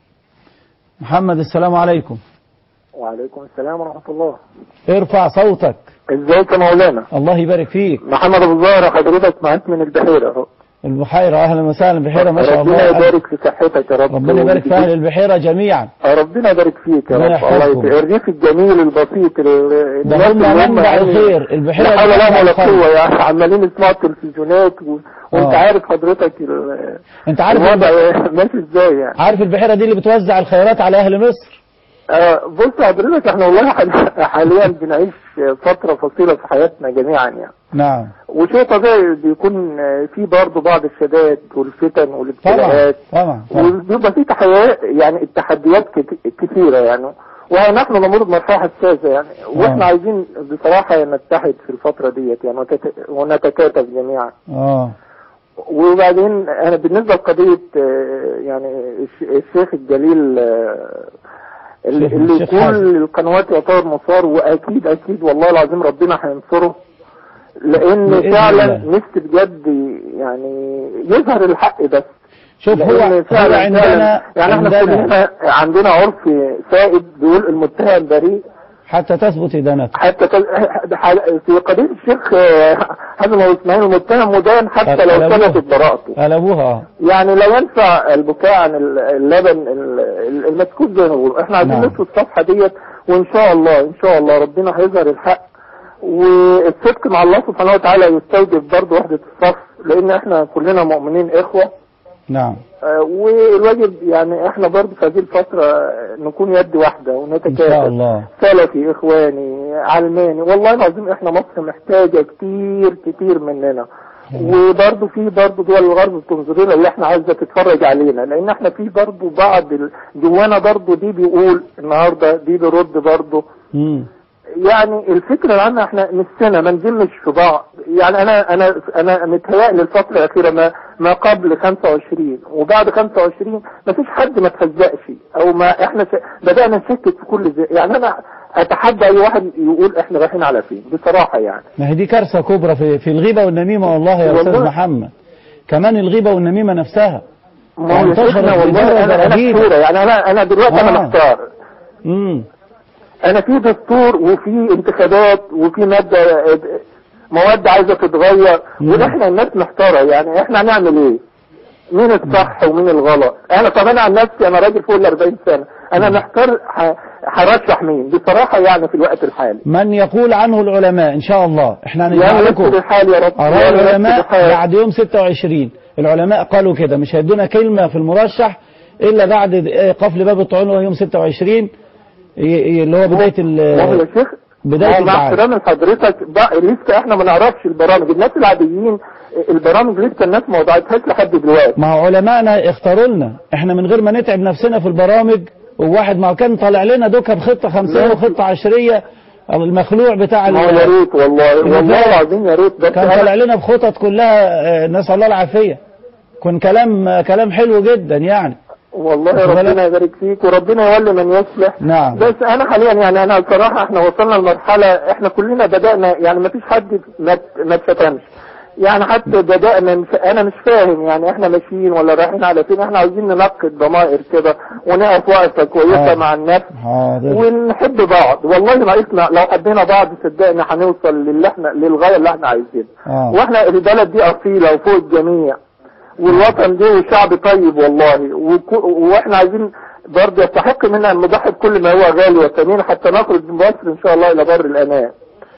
محمد السلام عليكم وعليكم السلام ورحمة الله ارفع صوتك ازيك يا مولانا الله يبارك فيك محمد ابو زهرة حضرتك معاك من البحيرة اهو البحيرة أهلا وسهلا بحيرة ما شاء ربنا الله يبارك في صحتك يا رب ربنا يبارك في أهل البحيرة جميعا آه، ربنا يبارك فيك يا ربنا رب الله يحفظكم. يت- الريف الجميل البسيط ال- ده الناس هم اللي منبع يعني الخير البحيرة لا حول دي ولا منبع ولا الخير. قوة يعني عمالين يسمعوا التلفزيونات و... وانت آه. عارف حضرتك ال... انت عارف الوضع الب- ماشي ازاي يعني عارف البحيرة دي اللي بتوزع الخيرات على أهل مصر آه، بص حضرتك احنا والله حال- حاليا بنعيش فترة فصيلة في حياتنا جميعا يعني نعم وشيء طبيعي بيكون آه، في برضه بعض الشدائد والفتن طبعا والابتلاءات طبعا طبعا وبيبقى في تحيات يعني التحديات كت- كثيرة يعني ونحن نمر بمرحلة حساسة يعني واحنا آه. عايزين بصراحة نتحد في الفترة ديت يعني وتت- ونتكاتف جميعا اه وبعدين انا بالنسبة لقضية آه، يعني الش- الشيخ الجليل آه، اللي, الشيخ- اللي الشيخ حازم. كل القنوات يعتبر مسار واكيد اكيد والله العظيم ربنا هينصره لان بإذن فعلا الله. نفسي بجد يعني يظهر الحق بس شوف هو لأن هو فعلا عندنا فعلا يعني احنا عندنا كلنا عندنا عرف سائد بيقول المتهم بريء حتى تثبت إدانته حتى تل... في قضية الشيخ آه، حازم أبو اسماعيل المتهم مدان حتى لو قلبوها. ثبتت براءته قلبوها اه يعني لا ينفع البكاء عن ال- اللبن ال- المسكوت زي ما بيقولوا احنا عايزين نعم. نسوي الصفحة ديت وان شاء الله ان شاء الله ربنا هيظهر الحق والصدق مع الله سبحانه وتعالى يستوجب برضه وحدة الصف لان احنا كلنا مؤمنين اخوة نعم آه، والواجب يعني احنا برضه في هذه الفترة نكون يد واحدة إن شاء ونتكاتف الله ف سلفي اخواني علماني والله العظيم احنا مصر محتاجة كتير كتير مننا وبرضه في برضه دول الغرب بتنظر لنا اللي احنا عايزه تتفرج علينا لان احنا في برضه بعض ال- جوانا برضه دي بيقول النهارده دي بيرد برضه مم. يعني الفكره العامه احنا نفسنا ما نجمش في بعض يعني انا انا انا متهيألي الفتره الاخيره ما ما قبل 25 وبعد 25 ما فيش حد ما تهزقش او ما احنا س- بدانا نشكك في كل زي يعني انا اتحدى اي واحد يقول احنا رايحين على فين بصراحه يعني ما هي دي كارثة كبرى في, في الغيبة والنميمة والله يا أستاذ والله. محمد كمان الغيبة والنميمة نفسها ما هو يا انتشرت شيخنا والله بدرجة انا انا رهيبة. كتيرة يعني انا انا دلوقتي انا آه. محتار مم. انا في دستور وفي انتخابات وفي ماده مواد عايزه تتغير واحنا الناس محتاره يعني احنا هنعمل ايه؟ مين الصح ومين الغلط؟ انا طب انا عن نفسي انا راجل فوق ال 40 سنه انا محتار ه- هرشح مين؟ بصراحه يعني في الوقت الحالي من يقول عنه العلماء إن شاء الله احنا يا هنجمع لكم نفس الحال يا رب آراء يا نفس العلماء الحال. بعد يوم 26 العلماء قالوا كده مش هيدونا كلمة في المرشح إلا بعد آه، قفل باب الطعون وهو يوم 26 ي- ي- اللي هو بداية ما هو ال يا شيخ بداية ما هو مع الدعاية. احترامي لحضرتك بقى لسه احنا ما نعرفش البرامج الناس العاديين البرامج لسه الناس ما وضعتهاش لحد دلوقتي ما هو علمائنا اختاروا لنا احنا من غير ما نتعب نفسنا في البرامج وواحد ما كان طالع لنا دوكا بخطة خمسية وخطة عشرية المخلوع بتاع ما هو ال- يا ريت والله والله النفاق. العظيم يا ريت بس كان أنا- طالع لنا بخطط كلها آه، نسأل الله العافية كان كلام آه، كلام حلو جدا يعني والله واخد بالك؟ ربنا يبارك فيك وربنا يولي من يصلح نعم بس انا حاليا يعني انا بصراحه احنا وصلنا لمرحله احنا كلنا بدانا يعني ما فيش حد ما ما اتشتمش يعني حتى بدانا مش انا مش فاهم يعني احنا ماشيين ولا رايحين على فين احنا عاوزين ننقي الضمائر كده ونقف وقفه كويسه آه. مع الناس حاضر ونحب بعض والله ناقصنا لو حبينا بعض صدقني هنوصل للي احنا للغايه اللي احنا عايزينها آه. واحنا البلد دي اصيله وفوق الجميع والوطن ده وشعب طيب والله وكو- واحنا عايزين برضه يستحق منا ان نضحي بكل ما هو غالي وثمين حتى نخرج من مصر ان شاء الله الى بر الامان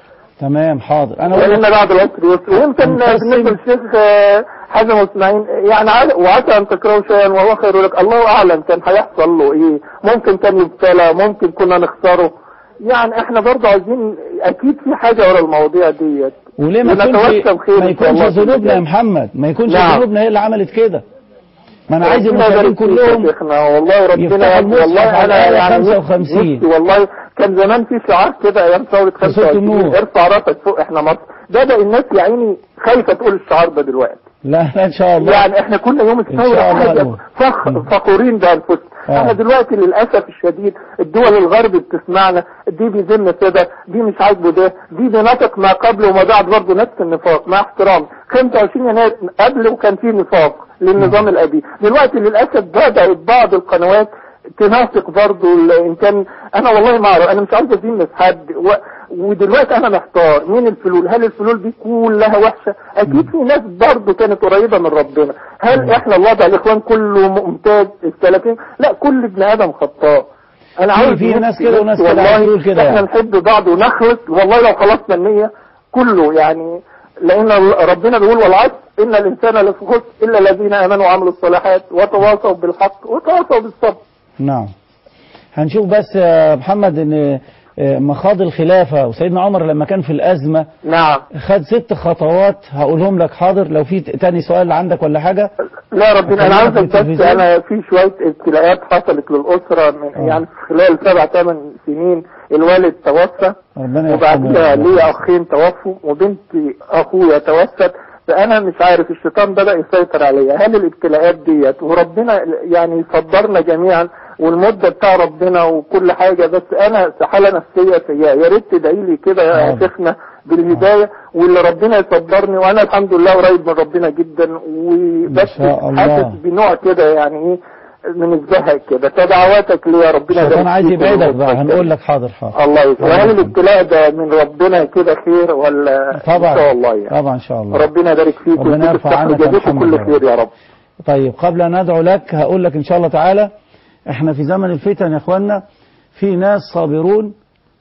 تمام حاضر انا أقول وإن لك- بعد العسر يسر ويمكن هنقسم- بالنسبه للشيخ آه، حازم اسماعيل يعني عاد- وعسى ان تكرهوا شيئا وهو خير لك الله اعلم كان هيحصل له ايه ممكن كان يبتلى ممكن كنا نخسره يعني احنا برضه عايزين اكيد في حاجه ورا المواضيع ديت وليه ما ونتوسم يكونش خير ما إن شاء يكونش الله في ذنوبنا يا المجال. محمد ما يكونش نعم. ذنوبنا هي اللي عملت كده ما انا عايز ربنا المشاهدين يبارك فيك كلهم يا شيخنا والله ربنا يفتحوا يبارك- المصحف والله على انا الآية يعني 55. نفسي والله كان زمان في شعار كده ايام ثوره في سورة 25 النور. ارفع راسك فوق احنا مصر بدا الناس يا عيني خايفه تقول الشعار ده دلوقتي لا لا ان شاء الله يعني احنا كنا يوم إن الثوره شاء الله حاجه نقول. فخ فخورين بانفسنا آه. احنا دلوقتي للاسف الشديد الدول الغرب بتسمعنا دي بيذم كده دي مش عاجبه ده دي بينافق ما قبل وما بعد برضه نفس النفاق مع احترام 25 يناير قبل وكان في نفاق للنظام القديم دلوقتي للاسف بدات بعض القنوات تنافق برضه ال- ان كان انا والله ما اعرف انا مش عاوز ازين في حد و... ودلوقتي انا محتار مين الفلول هل الفلول دي كلها وحشه اكيد في ناس برضه كانت قريبه من ربنا هل احنا الوضع الاخوان كله ممتاز السلفين لا كل ابن ادم خطاء انا في- عاوز في ناس نفسي كده وناس كده والله عايز يقول كده احنا يعني. نحب بعض ونخلص والله لو خلصنا النيه كله يعني لان ربنا بيقول والعصر ان الانسان لفي خسر الا الذين امنوا وعملوا الصالحات وتواصوا بالحق وتواصوا بالصبر نعم هنشوف بس يا محمد ان آه، مخاض الخلافة وسيدنا عمر لما كان في الأزمة نعم خد ست خطوات هقولهم لك حاضر لو في تاني سؤال عندك ولا حاجة لا ربنا انا أكلمك عاوزك في بس التلفزيون. انا في شويه ابتلاءات حصلت للاسره من يعني في خلال سبع ثمان سنين الوالد توفى ربنا وبعديها يرحمه ليا اخين توفوا وبنتي اخويا توفت فانا مش عارف الشيطان بدا يسيطر عليا هل الابتلاءات ديت وربنا يعني يصبرنا جميعا والمده بتاع ربنا وكل حاجه بس انا في حاله نفسيه سيئه يا ريت تدعي لي كده يا حاضر. شيخنا بالهدايه واللي ربنا يصبرني وانا الحمد لله قريب من ربنا جدا وبس شاء الله. حاسس بنوع كده يعني ايه من الزهق كده تدعواتك لي يا ربنا الشيطان يبارك عايز فيك يبعدك بقى ويرزقك. هنقول لك حاضر حاضر الله يسلمك الله هل يسلمك. الابتلاء ده من ربنا كده خير ولا طبعا ان شاء الله يعني طبعا ان شاء الله ربنا يبارك فيك ربنا ويديك يرفع الصحة عنك ويجازيكم الحمد كل يا رب. خير يا رب طيب قبل أن ندعو لك هقول لك إن شاء الله تعالى إحنا في زمن الفتن يا إخواننا في ناس صابرون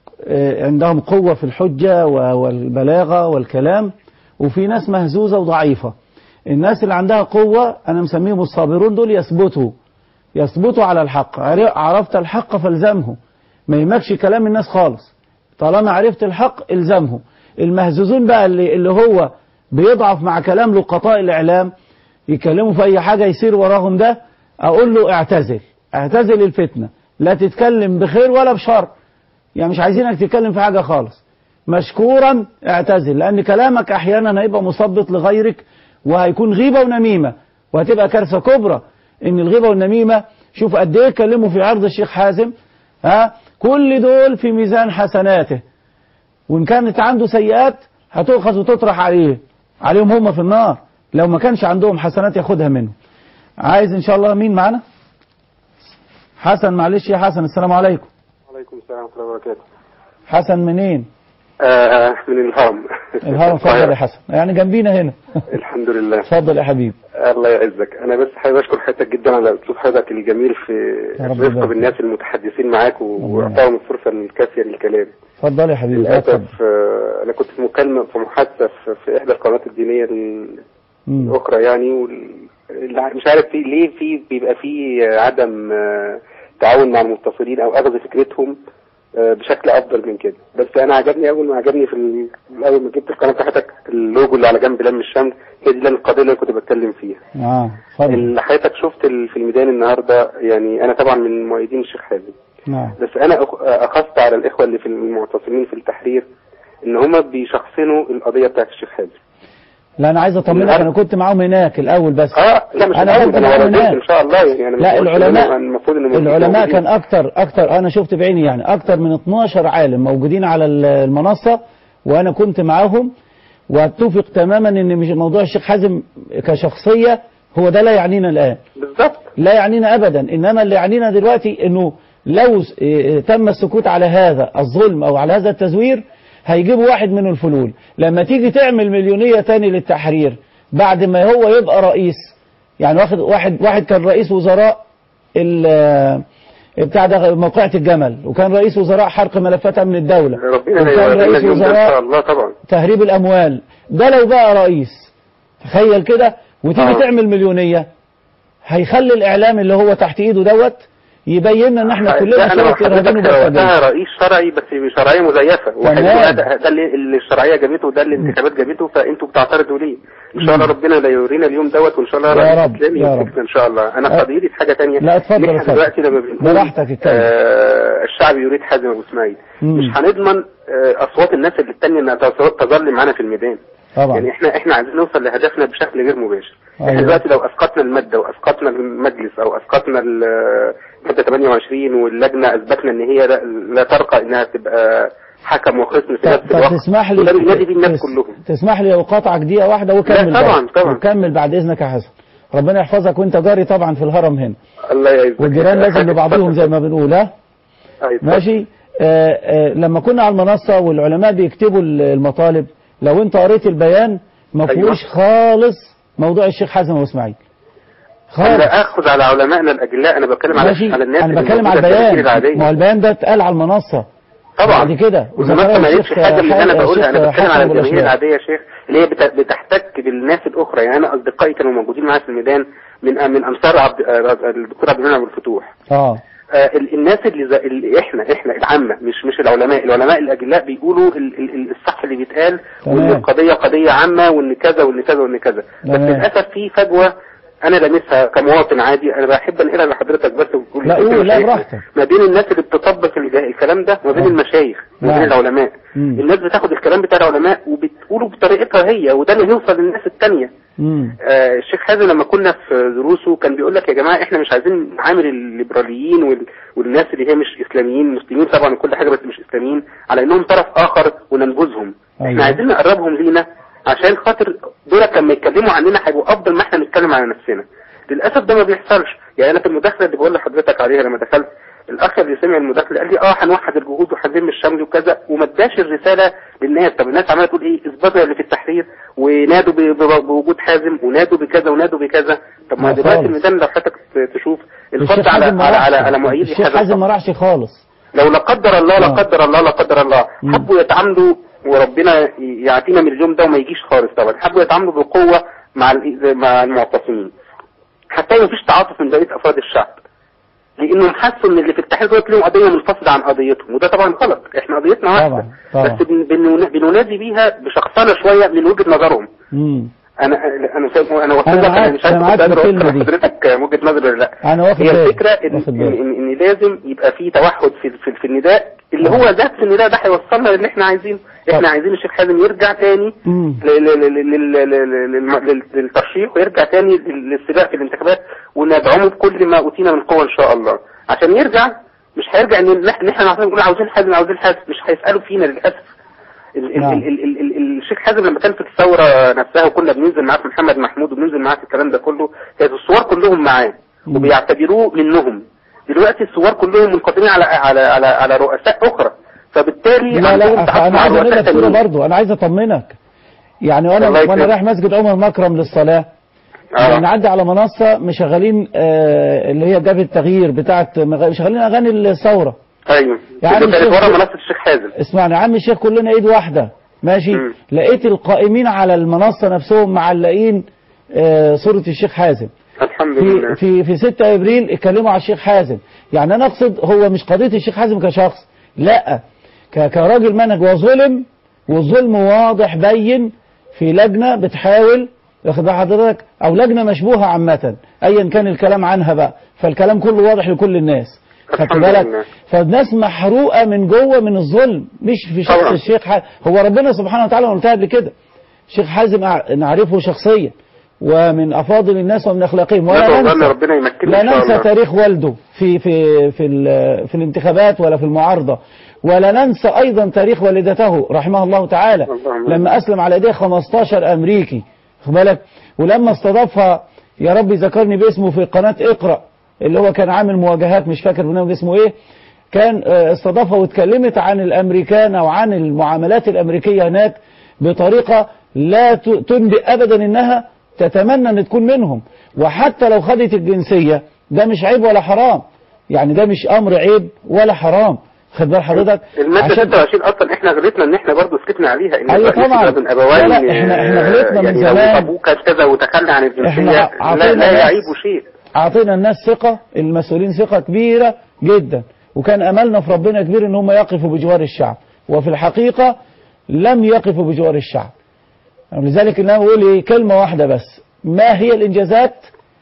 آه، عندهم قوة في الحجة و- والبلاغة والكلام وفي ناس مهزوزة وضعيفة الناس اللي عندها قوة أنا مسميهم الصابرون دول يثبتوا يثبتوا على الحق عر- عرفت الحق فالزمه ما يهمكش كلام الناس خالص طالما عرفت الحق الزمه المهزوزون بقى اللي, اللي هو بيضعف مع كلام لقطاء الاعلام يكلموا في اي حاجه يصير وراهم ده اقول له اعتزل اعتزل الفتنه لا تتكلم بخير ولا بشر يعني مش عايزينك تتكلم في حاجه خالص مشكورا اعتزل لان كلامك احيانا هيبقى مثبط لغيرك وهيكون غيبه ونميمه وهتبقى كارثه كبرى ان الغيبه والنميمه شوف قد ايه اتكلموا في عرض الشيخ حازم ها كل دول في ميزان حسناته وان كانت عنده سيئات هتؤخذ وتطرح عليه عليهم هم في النار لو ما كانش عندهم حسنات ياخدها منهم عايز ان شاء الله مين معانا حسن معلش يا حسن السلام عليكم وعليكم السلام ورحمة الله وبركاته حسن منين آه من الهرم الهرم اتفضل يا حسن يعني جنبينا هنا الحمد لله اتفضل يا حبيبي الله يعزك انا بس حابب اشكر حضرتك جدا على اسلوب حضرتك الجميل في يا رب الرفقه يبارك بالناس المتحدثين معاك واعطائهم الفرصه الكافيه للكلام اتفضل يا حبيبي اتفضل للاسف آه، انا كنت في مكالمه في محادثه في, في احدى القنوات الدينيه ال- مم. الاخرى يعني وال... اللي مش عارف في ليه في بيبقى في عدم آه، تعاون مع المتصلين او اخذ فكرتهم آه، بشكل افضل من كده بس انا عجبني اول ما عجبني في ال- اول ما جبت القناه بتاعتك اللوجو اللي على جنب لم الشمس هي دي القضيه اللي أنا كنت بتكلم فيها اه اتفضل اللي حضرتك شفت ال- في الميدان النهارده يعني انا طبعا من مؤيدين الشيخ حازم نعم بس انا أخ- اخذت على الاخوه اللي في المعتصمين في التحرير ان هم بيشخصنوا القضيه بتاعت الشيخ حازم لا انا عايز اطمنك انا كنت معاهم هناك الاول بس اه لا مش انا الأول، كنت انا معاهم رديت هناك ان شاء الله يعني انا لا مش- العلماء المفروض ان موجودين- العلماء موجودين. كان اكتر اكتر انا شفت بعيني يعني اكتر من 12 عالم موجودين على ال- المنصة وانا كنت معاهم واتفق تماما ان مش موضوع الشيخ حازم كشخصية هو ده لا يعنينا الان بالظبط لا يعنينا ابدا انما اللي يعنينا دلوقتي انه لو س- إيه تم السكوت على هذا الظلم او على هذا التزوير هيجيبوا واحد من الفلول لما تيجي تعمل مليونية تاني للتحرير بعد ما هو يبقى رئيس يعني واخد واحد واحد كان رئيس وزراء ال- بتاع ده موقعة الجمل وكان رئيس وزراء حرق ملفات امن الدولة ربنا لا وكان يورينا رئيس اليوم ده ان وزراء شاء الله طبعا تهريب الاموال ده لو بقى رئيس تخيل كده وتيجي آه. تعمل مليونية هيخلي الاعلام اللي هو تحت ايده دوت يبين لنا ان احنا كلنا لا انا شرط ارهابيين حضرتك وبلطجيين وقتها رئيس شرعي بس شرعيه مزيفه واحد تمام. يقول ده ده اللي اللي الشرعيه جابته ده اللي الانتخابات جابته فانتوا بتعترضوا ليه؟ ان شاء الله ربنا لا يورينا اليوم دوت وان شاء الله يا رئيس رب، اسلامي يا رب. يمسكنا ان شاء الله انا أه. قضيتي في حاجه ثانيه لا، اتفضل، احنا اتفضل. دلوقتي لما بنقول براحتك اتكلم. آه الشعب يريد حازم ابو اسماعيل مم. مش هنضمن آه اصوات الناس اللي الثانيه انها تص- تظل معانا في الميدان طبعا يعني احنا احنا عايزين نوصل لهدفنا بشكل غير مباشر أيوة. احنا دلوقتي لو اسقطنا الماده واسقطنا المجلس او اسقطنا ال- الماده 28 واللجنه اثبتنا ان هي لا, لا ترقى انها تبقى حكم وخصم في نفس الوقت فتسمح وده لي بينادي بيه الناس تس- كلهم تسمح لي اقاطعك دقيقة واحدة وكمل لا، طبعا، بعد. طبعا. وكمل بعد اذنك يا حسن ربنا يحفظك وانت جاري طبعا في الهرم هنا الله يعزك والجيران لازم لبعضهم زي ما بنقول ها أيوة. ماشي آه آه لما كنا على المنصة والعلماء بيكتبوا ال- المطالب لو انت قريت البيان ما أيوة. فيهوش خالص موضوع الشيخ حازم واسماعيل خالص انا اخذ على علمائنا الاجلاء انا بتكلم على ماشي على الناس انا اللي بتكلم على موجودة في الجيل البيان العادية. ما هو البيان ده اتقال على المنصة طبعا بعد كده والمنصه ما قالتش الشيخ حاجه من اللي انا حازم- بقولها انا الشيخ بتكلم على حازم الجماهير والأشبال. العاديه يا شيخ اللي هي بت- بتحتك بالناس الاخرى يعني انا اصدقائي كانوا موجودين معايا في الميدان من من انصار عبد آه، الدكتور عبد المنعم أبو الفتوح اه آه، ال- الناس اللي, زي اللي احنا احنا العامه مش مش العلماء العلماء الاجلاء بيقولوا ال- ال- الصح اللي بيتقال وان تمام. القضيه قضيه عامه وان كذا وان كذا وان كذا بس تمام. للاسف في فجوه انا لامسها كمواطن عادي انا بحب انقلها لحضرتك بس وتقول لا لي قول لا مشايخنا. براحتك ما بين الناس اللي بتطبق الج- الكلام ده وما بين آه. المشايخ وما بين نعم. العلماء مم. الناس بتاخد الكلام بتاع العلماء وبتقوله بطريقتها هي وده اللي هيوصل للناس التانية مم. آه، الشيخ حازم لما كنا في دروسه كان بيقول لك يا جماعه احنا مش عايزين نعامل الليبراليين وال... والناس اللي هي مش اسلاميين مسلمين طبعا وكل حاجه بس مش اسلاميين على انهم طرف اخر وننبذهم أيوة. احنا عايزين نقربهم لينا عشان خاطر دولت لما يتكلموا عننا هيبقوا افضل ما احنا نتكلم على نفسنا للاسف ده ما بيحصلش يعني انا في المداخله اللي بقول لحضرتك عليها لما دخلت الاخ اللي سمع المداخله قال لي اه هنوحد الجهود وهنلم الشمل وكذا وما اداش الرساله للناس طب الناس عماله تقول ايه اثبتوا اللي في التحرير ونادوا ب- ب- بوجود حازم ونادوا بكذا ونادوا بكذا طب ما لا دلوقتي خالص. الميدان لو حضرتك تشوف الشيخ الفضل على حازم ما على على, راحش على مؤيدي الشيخ حازم ما راحش خالص لو لا قدر الله لا آه. قدر الله لا قدر الله مم. حبوا يتعاملوا وربنا يعطينا من اليوم ده وما يجيش خالص طبعا حبوا يتعاملوا بقوه مع ال- مع المعتصمين حتى ما فيش تعاطف من بقيه افراد الشعب لانهم حسوا ان اللي في التحرير دول لهم قضيه منفصله عن قضيتهم وده طبعا غلط احنا قضيتنا واحده طبعا طبعا بس بن- بن- بننادي بيها بشخصنه شويه من وجهه نظرهم مم. انا انا شايف- انا وصلت أنا لك معاك- انا مش عارف أنا معاك كنت قادر في الكلمة اوصل دي. لحضرتك وجهه نظري ولا لا انا واخد هي بالي الفكره ان واخد ان, بالي إن, إن لازم يبقى في توحد في في, في النداء اللي هو ذات النداء ده هيوصلنا للي احنا عايزينه احنا عايزين الشيخ حازم يرجع تاني مم. ل- ل- ل- ل- ل- ل- للم- لل- للترشيح ويرجع تاني لل- للسباق في الانتخابات وندعمه بكل ما اوتينا من قوه ان شاء الله عشان يرجع مش هيرجع ان إن احنا إحنا عايزين نقول عاوزين حازم عاوزين حازم مش هيسالوا فينا للاسف ال- ال- نعم. ال- ال- ال- ال- الشيخ حازم لما كان في الثوره نفسها وكنا بننزل معاه في محمد محمود وبننزل معاه في الكلام ده كله كانت الثوار كلهم معاه وبيعتبروه منهم دلوقتي الثوار كلهم منقسمين على على على على رؤساء اخرى فبالتالي لا عندهم لا تعاطف انا مع عايز اقول رؤساء لك صوره تانيين. برضو انا عايز اطمنك يعني وانا الله وانا يكرمك. رايح مسجد عمر مكرم للصلاه آه. بنعدي على منصه مشغلين آه اللي هي جبهه التغيير بتاعه مغ- مشغلين اغاني الثوره ايوه يعني اللي كانت الشيخ- ورا منصه الشيخ حازم اسمعني عم الشيخ كلنا ايد واحده ماشي مم. لقيت القائمين على المنصه نفسهم معلقين آه صوره الشيخ حازم الحمد في لله في في 6 ابريل اتكلموا على الشيخ حازم يعني انا اقصد هو مش قضيه الشيخ حازم كشخص لا ك- كراجل منهج وظلم والظلم واضح بين في لجنه بتحاول واخد بال حضرتك او لجنه مشبوهه عامه ايا كان الكلام عنها بقى فالكلام كله واضح لكل الناس خدت الحمد بالك لله. فالناس محروقه من جوه من الظلم مش في شخص طبعا. الشيخ حازم هو ربنا سبحانه وتعالى أنا قلتها قبل كده الشيخ حازم أع- نعرفه شخصيا ومن افاضل الناس ومن اخلاقهم ولا ندعو الله ان ننسى ربنا يمكننا لا ان شاء ننسى الله تاريخ والده في في في ال- في الانتخابات ولا في المعارضه ولا ننسى ايضا تاريخ والدته رحمه الله تعالى اللهم لما اسلم على ايديه 15 امريكي خد بالك ولما استضافها يا رب ذكرني باسمه في قناه اقرا اللي هو كان عامل مواجهات مش فاكر برنامج اسمه ايه كان آه، استضافها واتكلمت عن الامريكان او عن المعاملات الامريكيه هناك بطريقه لا ت- تنبئ ابدا انها تتمنى ان تكون منهم وحتى لو خدت الجنسيه ده مش عيب ولا حرام يعني ده مش امر عيب ولا حرام خد بال حضرتك الماده عشان 26 اصلا احنا غلطنا ان احنا برضه سكتنا عليها ان أيوة الرئيس طبعا. لازم ابوين لا، لا، إحنا- إحنا غلطنا من يعني زمان. لو ابوك كذا وتخلى عن الجنسيه إحنا لا, عطينا لا ناس- يعيب شيء اعطينا الناس ثقة المسؤولين ثقة كبيرة جدا وكان املنا في ربنا كبير ان هم يقفوا بجوار الشعب وفي الحقيقة لم يقفوا بجوار الشعب لذلك انا بقول ايه كلمة واحدة بس ما هي الانجازات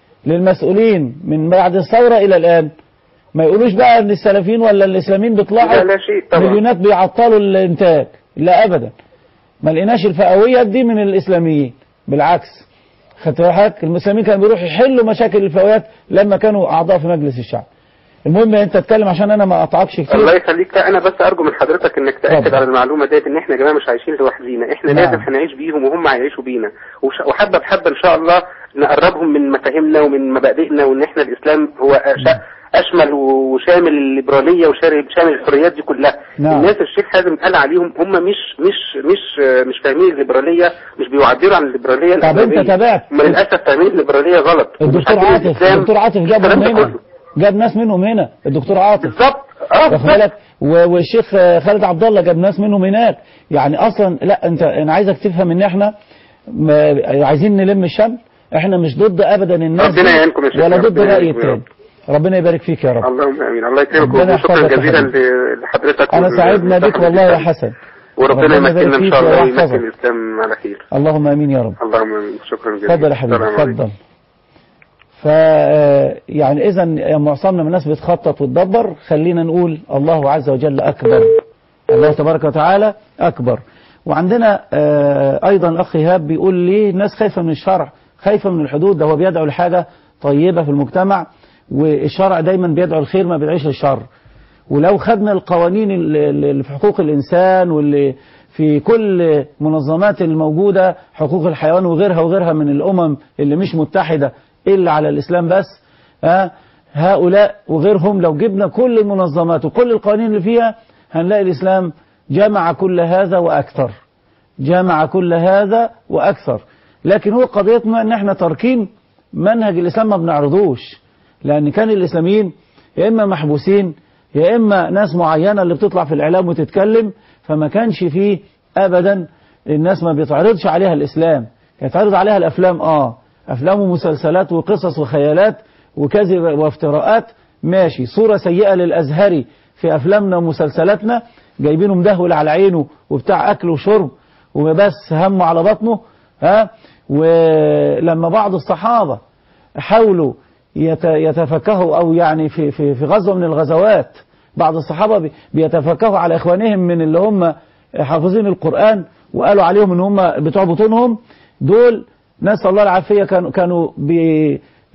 للمسؤولين من بعد الثورة الى الان ما يقولوش بقى ان السلفيين ولا الاسلاميين لا بيطلعوا لا شيء طبعا مليونات بيعطلوا الانتاج لا ابدا ما لقيناش الفئويات دي من الاسلاميين بالعكس خدت بالك المسلمين كانوا بيروحوا يحلوا مشاكل الفئويات لما كانوا اعضاء في مجلس الشعب المهم انت تتكلم عشان انا ما اقطعكش الله كتير يخليك لا انا بس ارجو من حضرتك انك تاكد اتفضل. على المعلومه ديت ان احنا يا جماعه مش عايشين لوحدينا احنا نعم. لازم هنعيش بيهم وهم هيعيشوا بينا وش- وحبه بحبه ان شاء الله نقربهم من مفاهيمنا ومن مبادئنا وان احنا الاسلام هو أش- اشمل وشامل الليبراليه وشامل شامل الحريات دي كلها نعم. الناس الشيخ حازم قال عليهم هم مش مش مش مش فاهمين الليبراليه مش بيعبروا عن الليبراليه طب انت الإسلامية. تابعت هم للاسف فاهمين الليبراليه غلط ومش الدكتور عارفين عاطف الإسلام. الدكتور عاطف جاب الكلام ده هنا كله. جاب ناس منهم هنا الدكتور عاطف بالظبط اه واخد بالك و- والشيخ آه، خالد عبد الله جاب ناس منهم هناك يعني اصلا لا انت انا عايزك تفهم ان احنا ما- عايزين نلم الشمل احنا مش ضد ابدا الناس ربنا دي يعينكم يا شيخ ولا ضد ربنا الراي يعينكم يا رب. التاني ربنا يبارك فيك يا رب اللهم امين الله يكرمك ربنا وشكرا يحفظك يا جزيلا حبيبي. ل- لحضرتك انا وال- سعدنا بك والصحة والله يا الإسلام. حسن وربنا ربنا يمكننا يبارك ان فيك شاء الله ويحفظك. ويمكن الاسلام على خير اللهم امين يا رب اللهم امين شكرا جزيلا اتفضل يا حبيبي السلام عليكم. اتفضل ف يعني اذا معظمنا من الناس بتخطط وتدبر خلينا نقول الله عز وجل اكبر الله تبارك وتعالى اكبر وعندنا آه، ايضا الاخ ايهاب بيقول ليه الناس خايفه من الشرع خايفه من الحدود ده هو بيدعو لحاجه طيبه في المجتمع والشرع دايما بيدعو الخير ما بيدعيش للشر ولو خدنا القوانين اللي اللي في حقوق الإنسان واللي في كل منظمات الموجودة حقوق الحيوان وغيرها وغيرها من الأمم اللي مش متحدة إلا على الإسلام بس ها هؤلاء وغيرهم لو جبنا كل المنظمات وكل القوانين اللي فيها هنلاقي الإسلام جمع كل هذا وأكثر جمع كل هذا وأكثر لكن هو قضيتنا ان احنا تاركين منهج الإسلام ما بنعرضوش لأن كان الإسلاميين يا إما محبوسين يا إما ناس معينة اللي بتطلع في الإعلام وتتكلم فما كانش فيه أبدا الناس ما بيتعرضش عليها الإسلام يتعرض عليها الأفلام آه أفلام ومسلسلات وقصص وخيالات وكذب وافتراءات ماشي صورة سيئة للأزهري في أفلامنا ومسلسلاتنا جايبينه مدهول على عينه وبتاع أكل وشرب وبس همه على بطنه ها ولما بعض الصحابة حاولوا يت- يتفكهوا أو يعني في في في غزوة من الغزوات بعض الصحابة بي- بيتفكهوا على إخوانهم من اللي هم حافظين القرآن وقالوا عليهم إن هم بتوع بطونهم دول نسأل الله العافية كانوا كانوا بي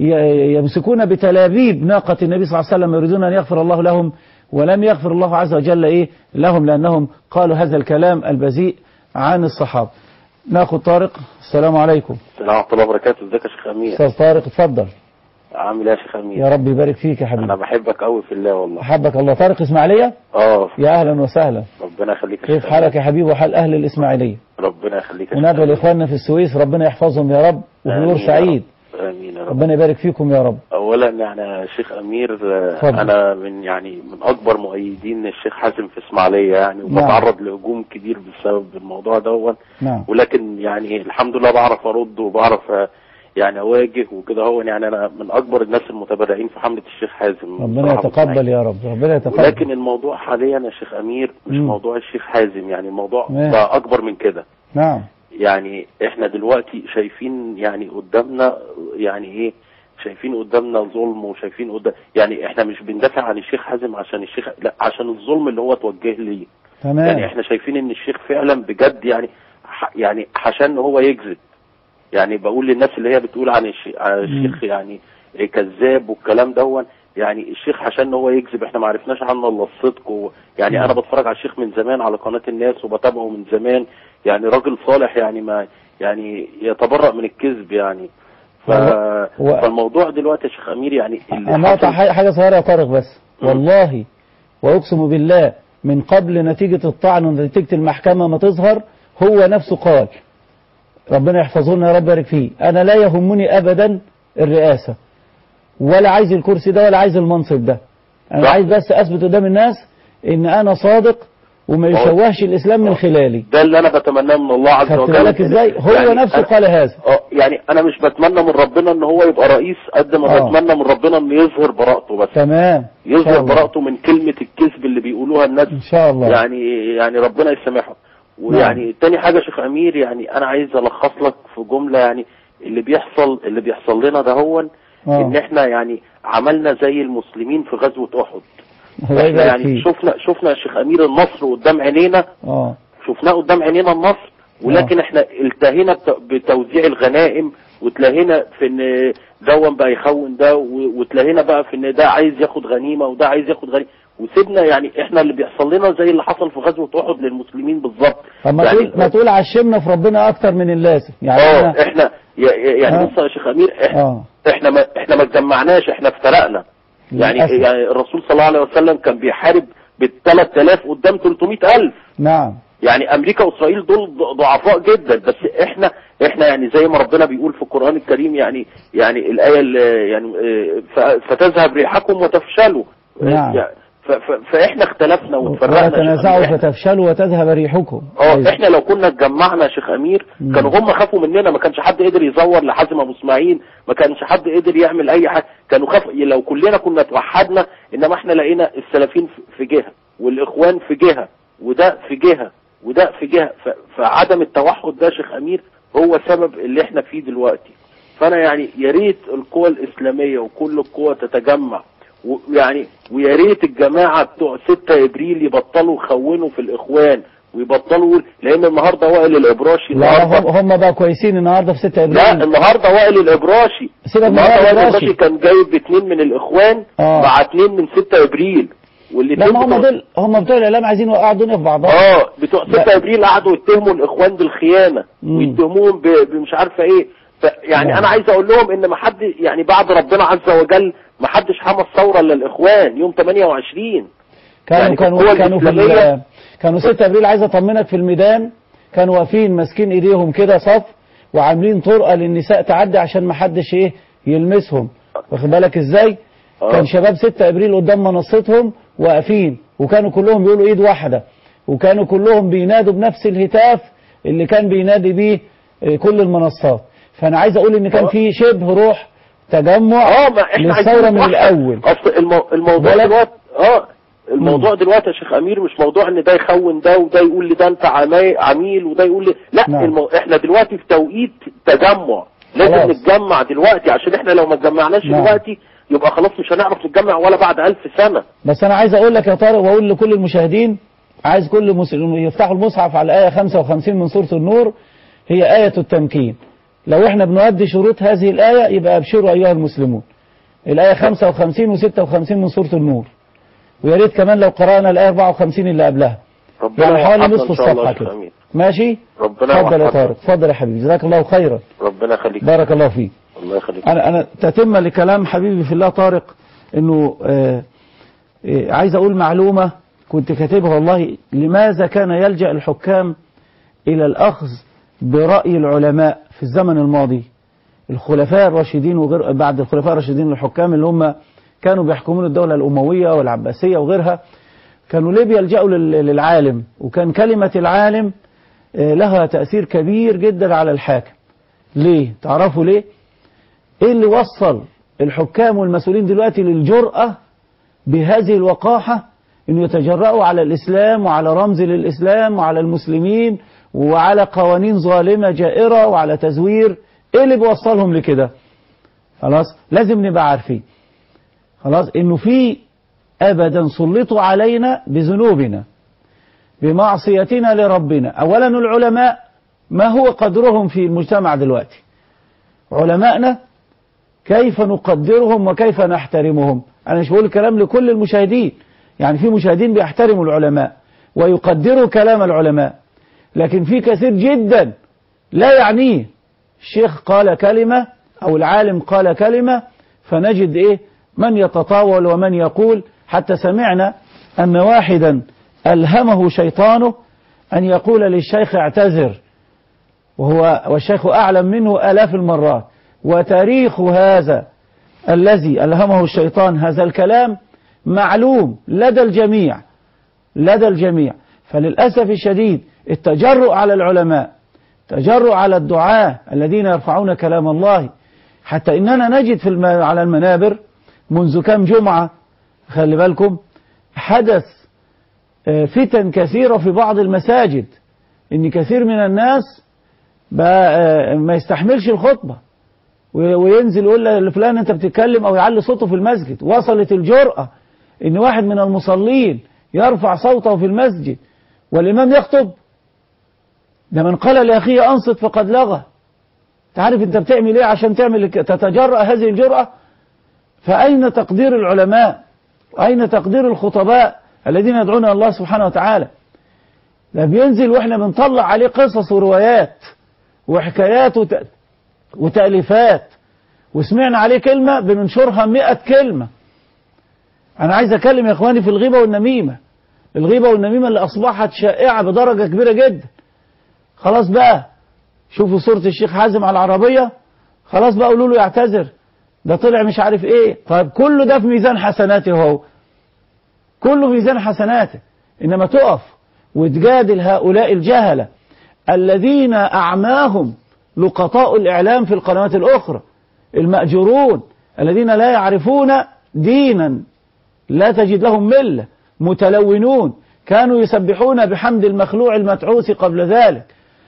ي- يمسكون بتلابيب ناقة النبي صلى الله عليه وسلم يريدون أن يغفر الله لهم ولم يغفر الله عز وجل إيه لهم لأنهم قالوا هذا الكلام البذيء عن الصحابة ناخد طارق السلام عليكم السلام ورحمة الله وبركاته ازيك يا شيخ امير أستاذ طارق اتفضل عامل ايه يا شيخ امير يا رب يبارك فيك يا حبيبي انا بحبك قوي في الله والله أحبك الله طارق إسماعيلية اه يا أهلا وسهلا ربنا يخليك يا كيف شيخ حالك يا حبيبي وحال أهل الإسماعيلية ربنا يخليك يا وندعو شيخ لإخواننا في السويس ربنا يحفظهم يا رب وفي آمين نور يا سعيد رب. امين يا رب ربنا يبارك فيكم يا رب اولا يعني يا شيخ امير آه، اتفضل. انا من يعني من اكبر مؤيدين الشيخ حازم في اسماعيليه يعني نعم. وبتعرض لهجوم كبير بسبب الموضوع دوت نعم ولكن يعني الحمد لله بعرف ارد وبعرف آه، يعني اواجه وكده هو يعني انا من اكبر الناس المتبرعين في حمله الشيخ حازم ربنا بصراحة في يتقبل يا رب ربنا يتقبل ولكن الموضوع حاليا يا شيخ امير مش مم. موضوع الشيخ حازم يعني الموضوع ماشي. بقى اكبر من كده نعم يعني احنا دلوقتي شايفين يعني قدامنا يعني ايه شايفين قدامنا ظلم وشايفين قدام يعني احنا مش بندافع عن الشيخ حازم عشان الشيخ لا عشان الظلم اللي هو توجه ليه تمام يعني احنا شايفين ان الشيخ فعلا بجد يعني ح- يعني حشان ان هو يكذب يعني بقول للناس اللي هي بتقول عن الشيخ, عن الشيخ يعني إيه كذاب والكلام دون يعني الشيخ عشان ان هو يكذب احنا ما عرفناش عنه الا الصدق و يعني مم. انا بتفرج على الشيخ من زمان على قناة الناس وبتابعه من زمان يعني راجل صالح يعني ما يعني يتبرأ من الكذب يعني ف... هو- هو- فالموضوع دلوقتي يا شيخ امير يعني اللي أنا أقطع حصل- حاجة حاجة صغيرة يا طارق بس والله وأقسم بالله من قبل نتيجة الطعن ونتيجة المحكمة ما تظهر هو نفسه قال ربنا يحفظه لنا يا رب يبارك فيه أنا لا يهمني أبدا الرئاسة ولا عايز الكرسي ده ولا عايز المنصب ده أنا صح. عايز بس أثبت قدام الناس إن أنا صادق وما هو- يشوهش الإسلام من خلالي ده اللي انا بتمناه من الله عز خدت وجل بالك إزاي هو يعني نفسه أنا- قال هذا اه يعني انا مش بتمنى من ربنا ان هو يبقى رئيس قد ما آه. بتمنى من ربنا ان يظهر براءته بس تمام إن شاء يظهر الله. براءته من كلمة الكذب اللي بيقولوها الناس إن شاء الله يعني يعني ربنا يسامحهم ويعني تاني حاجة يا شيخ امير يعني انا عايز الخص لك في جملة يعني اللي بيحصل اللي بيحصل لنا ده هو ان آه. احنا يعني عملنا زي المسلمين في غزوة احد الله احنا يبارك يعني فيه شفنا شفنا يا شيخ امير النصر قدام عينينا اه شفناه قدام عينينا النصر ولكن احنا التهينا بت- بتوزيع الغنائم وتلاهينا في ان دون بقى يخون ده و- وتلاهينا بقى في ان ده عايز ياخد غنيمة وده عايز ياخد غنيمة وسيبنا يعني احنا اللي بيحصل لنا زي اللي حصل في غزوة احد للمسلمين بالظبط طب ما يعني تقول ما تقول عشمنا في ربنا اكتر من اللازم يعني اه احنا احنا ي- يعني آه. بص يا شيخ امير احنا اه احنا ما احنا ما اتجمعناش احنا افترقنا يعني للأسف. يعني الرسول صلى الله عليه وسلم كان بيحارب بال 3000 قدام 300000 نعم يعني امريكا واسرائيل دول ض- ضعفاء جدا بس احنا احنا يعني زي ما ربنا بيقول في القران الكريم يعني يعني الايه اللي يعني آه، ف- فتذهب ريحكم وتفشلوا نعم. يعني ف- ف- فاحنا اختلفنا ولا وتفرقنا يا شيخ تنازعوا أمير. فتفشلوا وتذهب ريحكم اه احنا لو كنا اتجمعنا يا شيخ امير مم. كانوا هم خافوا مننا ما كانش حد قدر يزور لحازم ابو اسماعيل ما كانش حد قدر يعمل اي حاجه كانوا خافوا لو كلنا كنا توحدنا انما احنا لقينا السلفيين في- في جهه والاخوان في جهه وده في جهه وده في جهه ف- فعدم التوحد ده يا شيخ امير هو سبب اللي احنا فيه دلوقتي فانا يعني يا ريت القوى الاسلاميه وكل القوى تتجمع ويعني ويا ريت الجماعه بتوع 6 ابريل يبطلوا يخونوا في الاخوان ويبطلوا لان النهارده وائل الابراشي لا النهارده هم هم بقى كويسين النهارده في 6 ابريل لا النهارده وائل الابراشي سيبك من النهارده وائل وائل الإبراشي. الابراشي كان جايب اتنين من الاخوان آه. مع اتنين من 6 ابريل لا والاتنين ما هم بتوع- دول هم بتوع الاعلام عايزين يوقعوا الدنيا في بعضها اه بتوع لا. 6 ابريل قعدوا يتهموا الاخوان بالخيانه مم. ويتهموهم ب- بمش عارفه ايه ف- يعني نعم. انا عايز اقول لهم ان ما حد يعني بعد ربنا عز وجل ما حدش حمى الثوره الا الاخوان يوم 28 كانوا يعني كانوا القوى كانوا في الإسلامية- ال- كانوا 6 ابريل عايز اطمنك في الميدان كانوا واقفين ماسكين ايديهم كده صف وعاملين طرقه للنساء تعدي عشان ما حدش ايه يلمسهم واخد بالك ازاي آه. كان شباب 6 ابريل قدام منصتهم واقفين وكانوا كلهم بيقولوا ايد واحده وكانوا كلهم بينادوا بنفس الهتاف اللي كان بينادي بيه آه، كل المنصات فانا عايز اقول ان كان آه. في شبه روح تجمع اه ما احنا عايزين للثورة من نوحد. الأول اصل المو... الموضوع بالك؟ دلوقتي اه الموضوع دلوقتي يا شيخ امير مش موضوع ان ده يخون ده وده يقول لي ده انت عمي... عميل وده يقول لي لا نعم. المو... احنا دلوقتي في توقيت تجمع لازم خلاص. نتجمع دلوقتي عشان احنا لو ما اتجمعناش نعم. دلوقتي يبقى خلاص مش هنعرف نتجمع ولا بعد ألف سنة بس أنا عايز أقول لك يا طارق وأقول لكل المشاهدين عايز كل مسلم يفتحوا المصحف على الآية 55 من سورة النور هي آية التمكين لو احنا بنؤدي شروط هذه الآية يبقى أبشروا أيها المسلمون الآية 55 و56 من سورة النور ويا ريت كمان لو قرأنا الآية 54 اللي قبلها ربنا يعني حوالي يوفقنا نصف إن شاء الله الصفحة يا شيخ كده أمير. ماشي ربنا اتفضل يا يوفقنا. طارق اتفضل يا حبيبي جزاك الله خيرا ربنا يخليك بارك الله فيك الله يخليك انا انا تتم لكلام حبيبي في الله طارق انه آه آه عايز اقول معلومة كنت كاتبها والله لماذا كان يلجأ الحكام الى الاخذ برأي العلماء في الزمن الماضي الخلفاء الراشدين وغير بعد الخلفاء الراشدين الحكام اللي هم كانوا بيحكمون الدولة الأموية والعباسية وغيرها كانوا ليه بيلجأوا لل- للعالم وكان كلمة العالم آه، لها تأثير كبير جدا على الحاكم ليه تعرفوا ليه ايه اللي وصل الحكام والمسؤولين دلوقتي للجرأة بهذه الوقاحة انه يتجرأوا على الاسلام وعلى رمز للاسلام وعلى المسلمين وعلى قوانين ظالمة جائرة وعلى تزوير ايه اللي بيوصلهم لكده خلاص لازم نبقى عارفين خلاص انه في ابدا سلطوا علينا بذنوبنا بمعصيتنا لربنا اولا العلماء ما هو قدرهم في المجتمع دلوقتي علمائنا كيف نقدرهم وكيف نحترمهم أنا مش بقول الكلام لكل المشاهدين يعني في مشاهدين بيحترموا العلماء ويقدروا كلام العلماء لكن في كثير جدا لا يعنيه الشيخ قال كلمة أو العالم قال كلمة فنجد إيه من يتطاول ومن يقول حتى سمعنا أن واحدا ألهمه شيطانه أن يقول للشيخ اعتذر وهو والشيخ أعلم منه آلاف المرات وتاريخ هذا الذي ألهمه الشيطان هذا الكلام معلوم لدى الجميع لدى الجميع فللأسف الشديد التجرؤ على العلماء تجرؤ على الدعاة الذين يرفعون كلام الله حتى إننا نجد في الم... على المنابر منذ كم جمعة خلي بالكم حدث آه، فتن كثيرة في بعض المساجد إن كثير من الناس بقى آه، ما يستحملش الخطبة و- وينزل يقول لفلان انت بتتكلم او يعلي صوته في المسجد وصلت الجرأة ان واحد من المصلين يرفع صوته في المسجد والامام يخطب ده من قال لاخيه انصت فقد لغى تعرف انت بتعمل ايه عشان تعمل ك- تتجرأ هذه الجرأة فاين تقدير العلماء واين تقدير الخطباء الذين يدعون الله سبحانه وتعالى ده بينزل واحنا بنطلع عليه قصص وروايات وحكايات وت... وتأليفات وسمعنا عليه كلمة بننشرها مئة كلمة أنا عايز أكلم يا إخواني في الغيبة والنميمة الغيبة والنميمة اللي أصبحت شائعة بدرجة كبيرة جدا خلاص بقى شوفوا صورة الشيخ حازم على العربية خلاص بقى قولوا له يعتذر ده طلع مش عارف ايه طيب كله ده في ميزان حسناته هو كله في ميزان حسناته إنما تقف وتجادل هؤلاء الجهلة الذين أعماهم لقطاء الإعلام في القنوات الأخرى المأجورون الذين لا يعرفون دينا لا تجد لهم ملة متلونون كانوا يسبحون بحمد المخلوع المتعوس قبل ذلك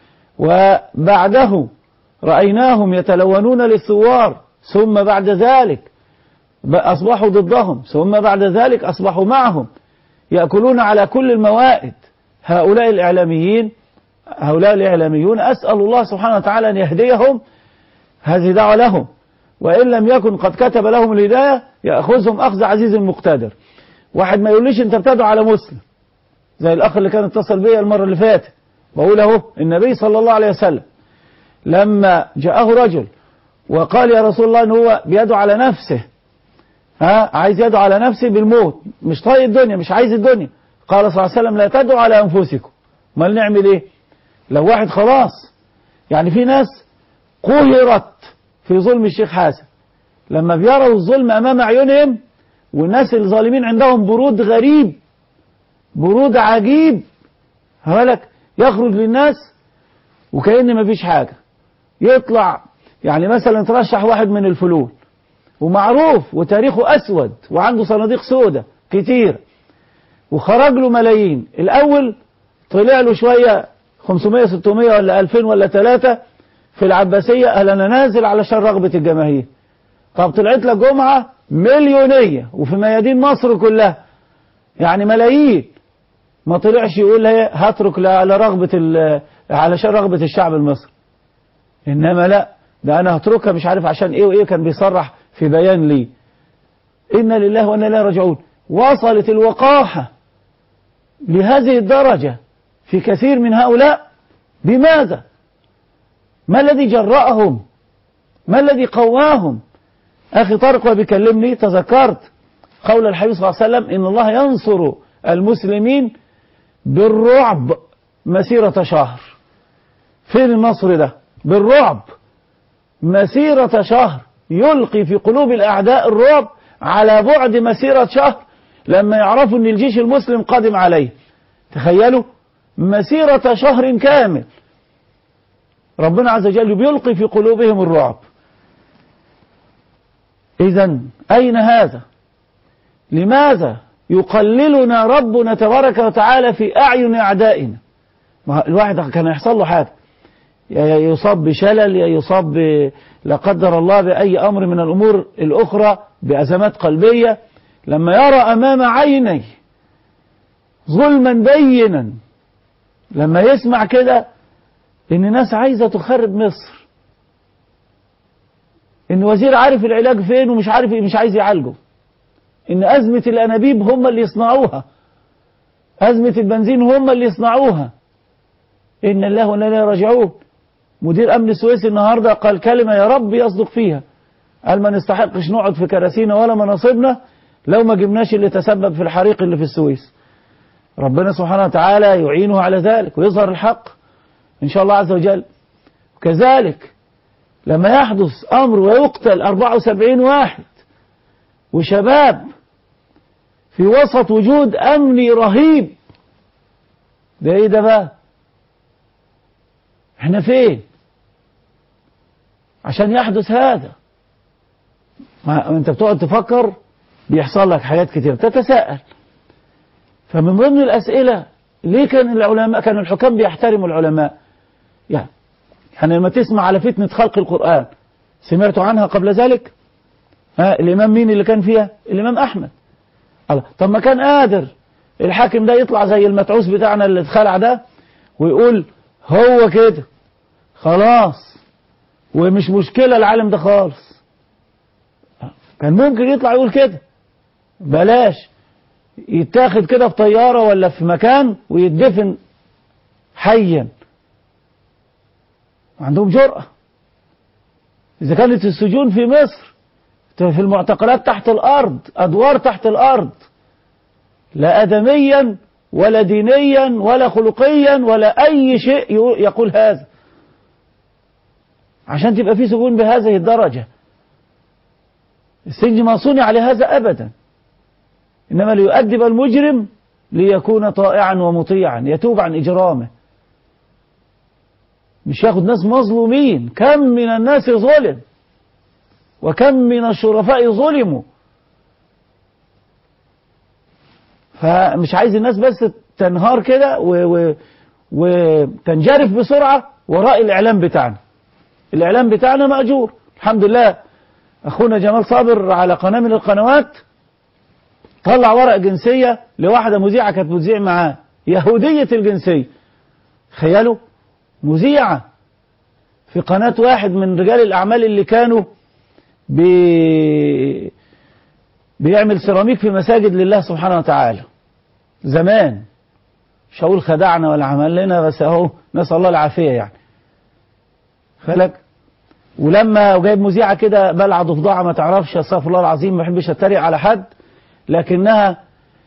وبعده رأيناهم يتلونون للثوار ثم بعد ذلك أصبحوا ضدهم ثم بعد ذلك أصبحوا معهم يأكلون على كل الموائد هؤلاء الإعلاميين هؤلاء الإعلاميون أسأل الله سبحانه وتعالى أن يهديهم هذه دعوة لهم وإن لم يكن قد كتب لهم الهداية يأخذهم أخذ عزيز مقتدر واحد ما يقوليش أنت بتدعو على مسلم زي الأخ اللي كان اتصل بيا المرة اللي فاتت بقول أهو النبي صلى الله عليه وسلم لما جاءه رجل وقال يا رسول الله أن هو بيدعو على نفسه ها عايز يدعو على نفسه بالموت مش طايق الدنيا مش عايز الدنيا قال صلى الله عليه وسلم لا تدعوا على أنفسكم ما نعمل إيه لو واحد خلاص يعني في ناس قهرت في ظلم الشيخ حازم لما بيروا الظلم أمام عيونهم والناس الظالمين عندهم برود غريب برود عجيب هقولك يخرج للناس وكأن ما فيش حاجة يطلع يعني مثلا ترشح واحد من الفلول ومعروف وتاريخه أسود وعنده صناديق سودة كتير وخرج له ملايين الأول طلع له شوية 500 600 ولا 2000 ولا 3 في العباسية قال أنا نازل علشان رغبة الجماهير طب طلعت لك جمعة مليونية وفي ميادين مصر كلها يعني ملايين ما طلعش يقول هي هترك على رغبة علشان رغبة الشعب المصري إنما لا ده أنا هتركها مش عارف عشان إيه وإيه كان بيصرح في بيان لي إن لله وإنا إليه راجعون وصلت الوقاحة لهذه الدرجة في كثير من هؤلاء بماذا ما الذي جرأهم ما الذي قواهم أخي طارق وبيكلمني تذكرت قول الحبيب صلى الله عليه وسلم إن الله ينصر المسلمين بالرعب مسيرة شهر فين النصر ده بالرعب مسيرة شهر يلقي في قلوب الأعداء الرعب على بعد مسيرة شهر لما يعرفوا أن الجيش المسلم قادم عليه تخيلوا مسيرة شهر كامل ربنا عز وجل بيلقي في قلوبهم الرعب إذا أين هذا لماذا يقللنا ربنا تبارك وتعالى في أعين أعدائنا الواحد كان يحصل له حاجة يصاب بشلل يصاب ب... لا قدر الله بأي أمر من الأمور الأخرى بأزمات قلبية لما يرى أمام عينيه ظلما بينا لما يسمع كده إن ناس عايزة تخرب مصر إن وزير عارف العلاج فين ومش عارف مش عايز يعالجه إن أزمة الأنابيب هم اللي يصنعوها أزمة البنزين هم اللي يصنعوها إن الله وإنا إليه راجعون مدير أمن السويس النهاردة قال كلمة يا رب يصدق فيها قال ما نستحقش نقعد في كراسينا ولا مناصبنا لو ما جبناش اللي تسبب في الحريق اللي في السويس ربنا سبحانه وتعالى يعينه على ذلك ويظهر الحق إن شاء الله عز وجل وكذلك لما يحدث أمر ويقتل 74 واحد وشباب في وسط وجود أمني رهيب ده إيه ده بقى احنا فين عشان يحدث هذا ما انت بتقعد تفكر بيحصل لك حاجات كتير تتساءل فمن ضمن الأسئلة ليه كان العلماء كان الحكام بيحترموا العلماء يعني يعني لما تسمع على فتنة خلق القرآن سمعتوا عنها قبل ذلك ها الإمام مين اللي كان فيها الإمام أحمد الله طب ما كان قادر الحاكم ده يطلع زي المتعوس بتاعنا اللي اتخلع ده ويقول هو كده خلاص ومش مشكلة العالم ده خالص كان ممكن يطلع يقول كده بلاش يتاخد كده في طيارة ولا في مكان ويدفن حيا عندهم جرأة إذا كانت السجون في مصر في المعتقلات تحت الأرض أدوار تحت الأرض لا أدميا ولا دينيا ولا خلقيا ولا أي شيء يقول هذا عشان تبقى في سجون بهذه الدرجة السجن ما صنع لهذا أبدا إنما ليؤدب المجرم ليكون طائعا ومطيعا يتوب عن إجرامه مش ياخد ناس مظلومين كم من الناس ظلم وكم من الشرفاء ظلموا فمش عايز الناس بس تنهار كده وتنجرف بسرعة وراء الإعلام بتاعنا الإعلام بتاعنا مأجور الحمد لله أخونا جمال صابر على قناة من القنوات طلع ورق جنسية لواحدة مذيعة كانت بتذيع معاه يهودية الجنسية تخيلوا مذيعة في قناة واحد من رجال الأعمال اللي كانوا بي بيعمل سيراميك في مساجد لله سبحانه وتعالى زمان مش هقول خدعنا ولا عمل لنا بس اهو نسأل الله العافية يعني خلك ولما جايب مذيعة كده بلع ضفدعة ما تعرفش استغفر الله العظيم ما بحبش اتريق على حد لكنها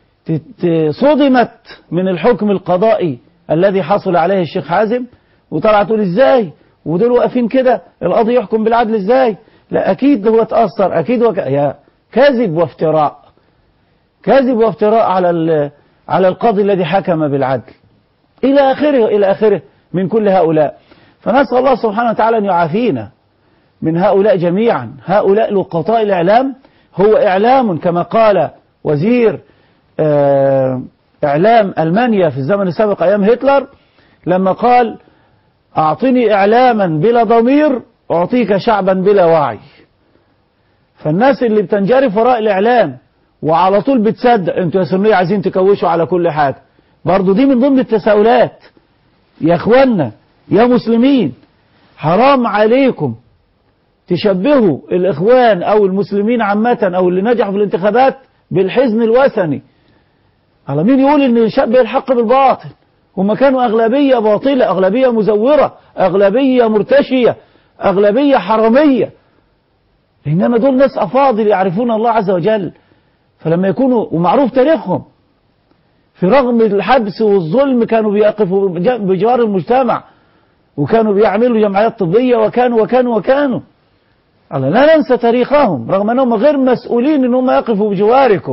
صدمت من الحكم القضائي الذي حصل عليه الشيخ حازم وطلعت تقول ازاي ودول واقفين كده القاضي يحكم بالعدل ازاي لا اكيد هو اتأثر اكيد وك... يا كذب وافتراء كذب وافتراء على على القاضي الذي حكم بالعدل إلى آخره إلى آخره من كل هؤلاء فنسأل الله سبحانه وتعالى أن يعافينا من هؤلاء جميعا هؤلاء لقطاء الإعلام هو إعلام كما قال وزير آه، إعلام ألمانيا في الزمن السابق أيام هتلر لما قال أعطني إعلاما بلا ضمير أعطيك شعبا بلا وعي فالناس اللي بتنجرف وراء الإعلام وعلى طول بتصدق انتوا يا سنية عايزين تكوشوا على كل حاجة برضو دي من ضمن التساؤلات يا اخوانا يا مسلمين حرام عليكم تشبهوا الإخوان أو المسلمين عامة أو اللي نجحوا في الانتخابات بالحزن الوثني على مين يقول ان يشبه الحق بالباطل هم كانوا أغلبية باطلة أغلبية مزورة أغلبية مرتشية أغلبية حرامية إنما دول ناس أفاضل يعرفون الله عز وجل فلما يكونوا ومعروف تاريخهم في رغم الحبس والظلم كانوا بيقفوا بجوار المجتمع وكانوا بيعملوا جمعيات طبية وكانوا وكانوا وكانوا الله لا ننسى تاريخهم رغم أنهم غير مسؤولين أنهم يقفوا بجواركم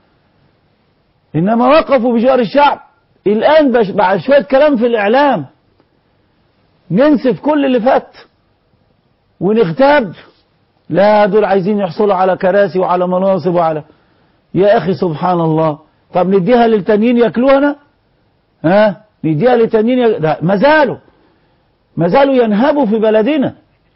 إنما وقفوا بجوار الشعب الآن بش- بعد شوية كلام في الإعلام ننسف كل اللي فات ونغتاب لا دول عايزين يحصلوا على كراسي وعلى مناصب وعلى يا أخي سبحان الله طب نديها للتانيين ياكلونا ها نديها للتانيين يك... ده ما زالوا ما زالوا ينهبوا في بلدنا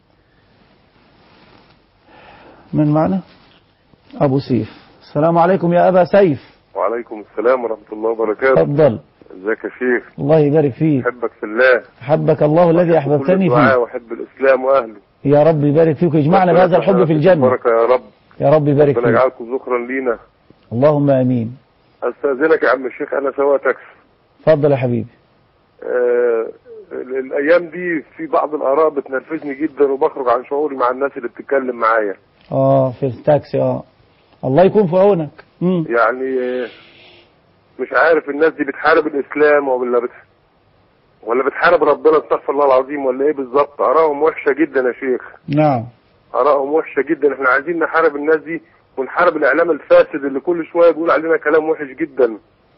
من معنا أبو سيف السلام عليكم يا أبا سيف وعليكم السلام ورحمة الله وبركاته تفضل ازيك يا شيخ الله يبارك فيك احبك في الله حبك الله الذي أحببتني كل الدعاء فيه واحب الاسلام واهله يا رب يبارك فيك ويجمعنا بهذا الحب في الجنة بركة يا رب يا رب يبارك ربنا فيك يجعلكم ذخرا لينا اللهم آمين استاذنك يا عم الشيخ انا سواق تاكسي اتفضل يا حبيبي آه ال- الايام دي في بعض الاراء بتنرفزني جدا وبخرج عن شعوري مع الناس اللي بتتكلم معايا اه في التاكسي اه الله يكون في عونك مم. يعني آه، مش عارف الناس دي بتحارب الاسلام ولا بت... ولا بتحارب ربنا استغفر الله العظيم ولا ايه بالظبط ارائهم وحشه جدا يا شيخ نعم ارائهم وحشه جدا احنا عايزين نحارب الناس دي ونحارب الاعلام الفاسد اللي كل شويه بيقول علينا كلام وحش جدا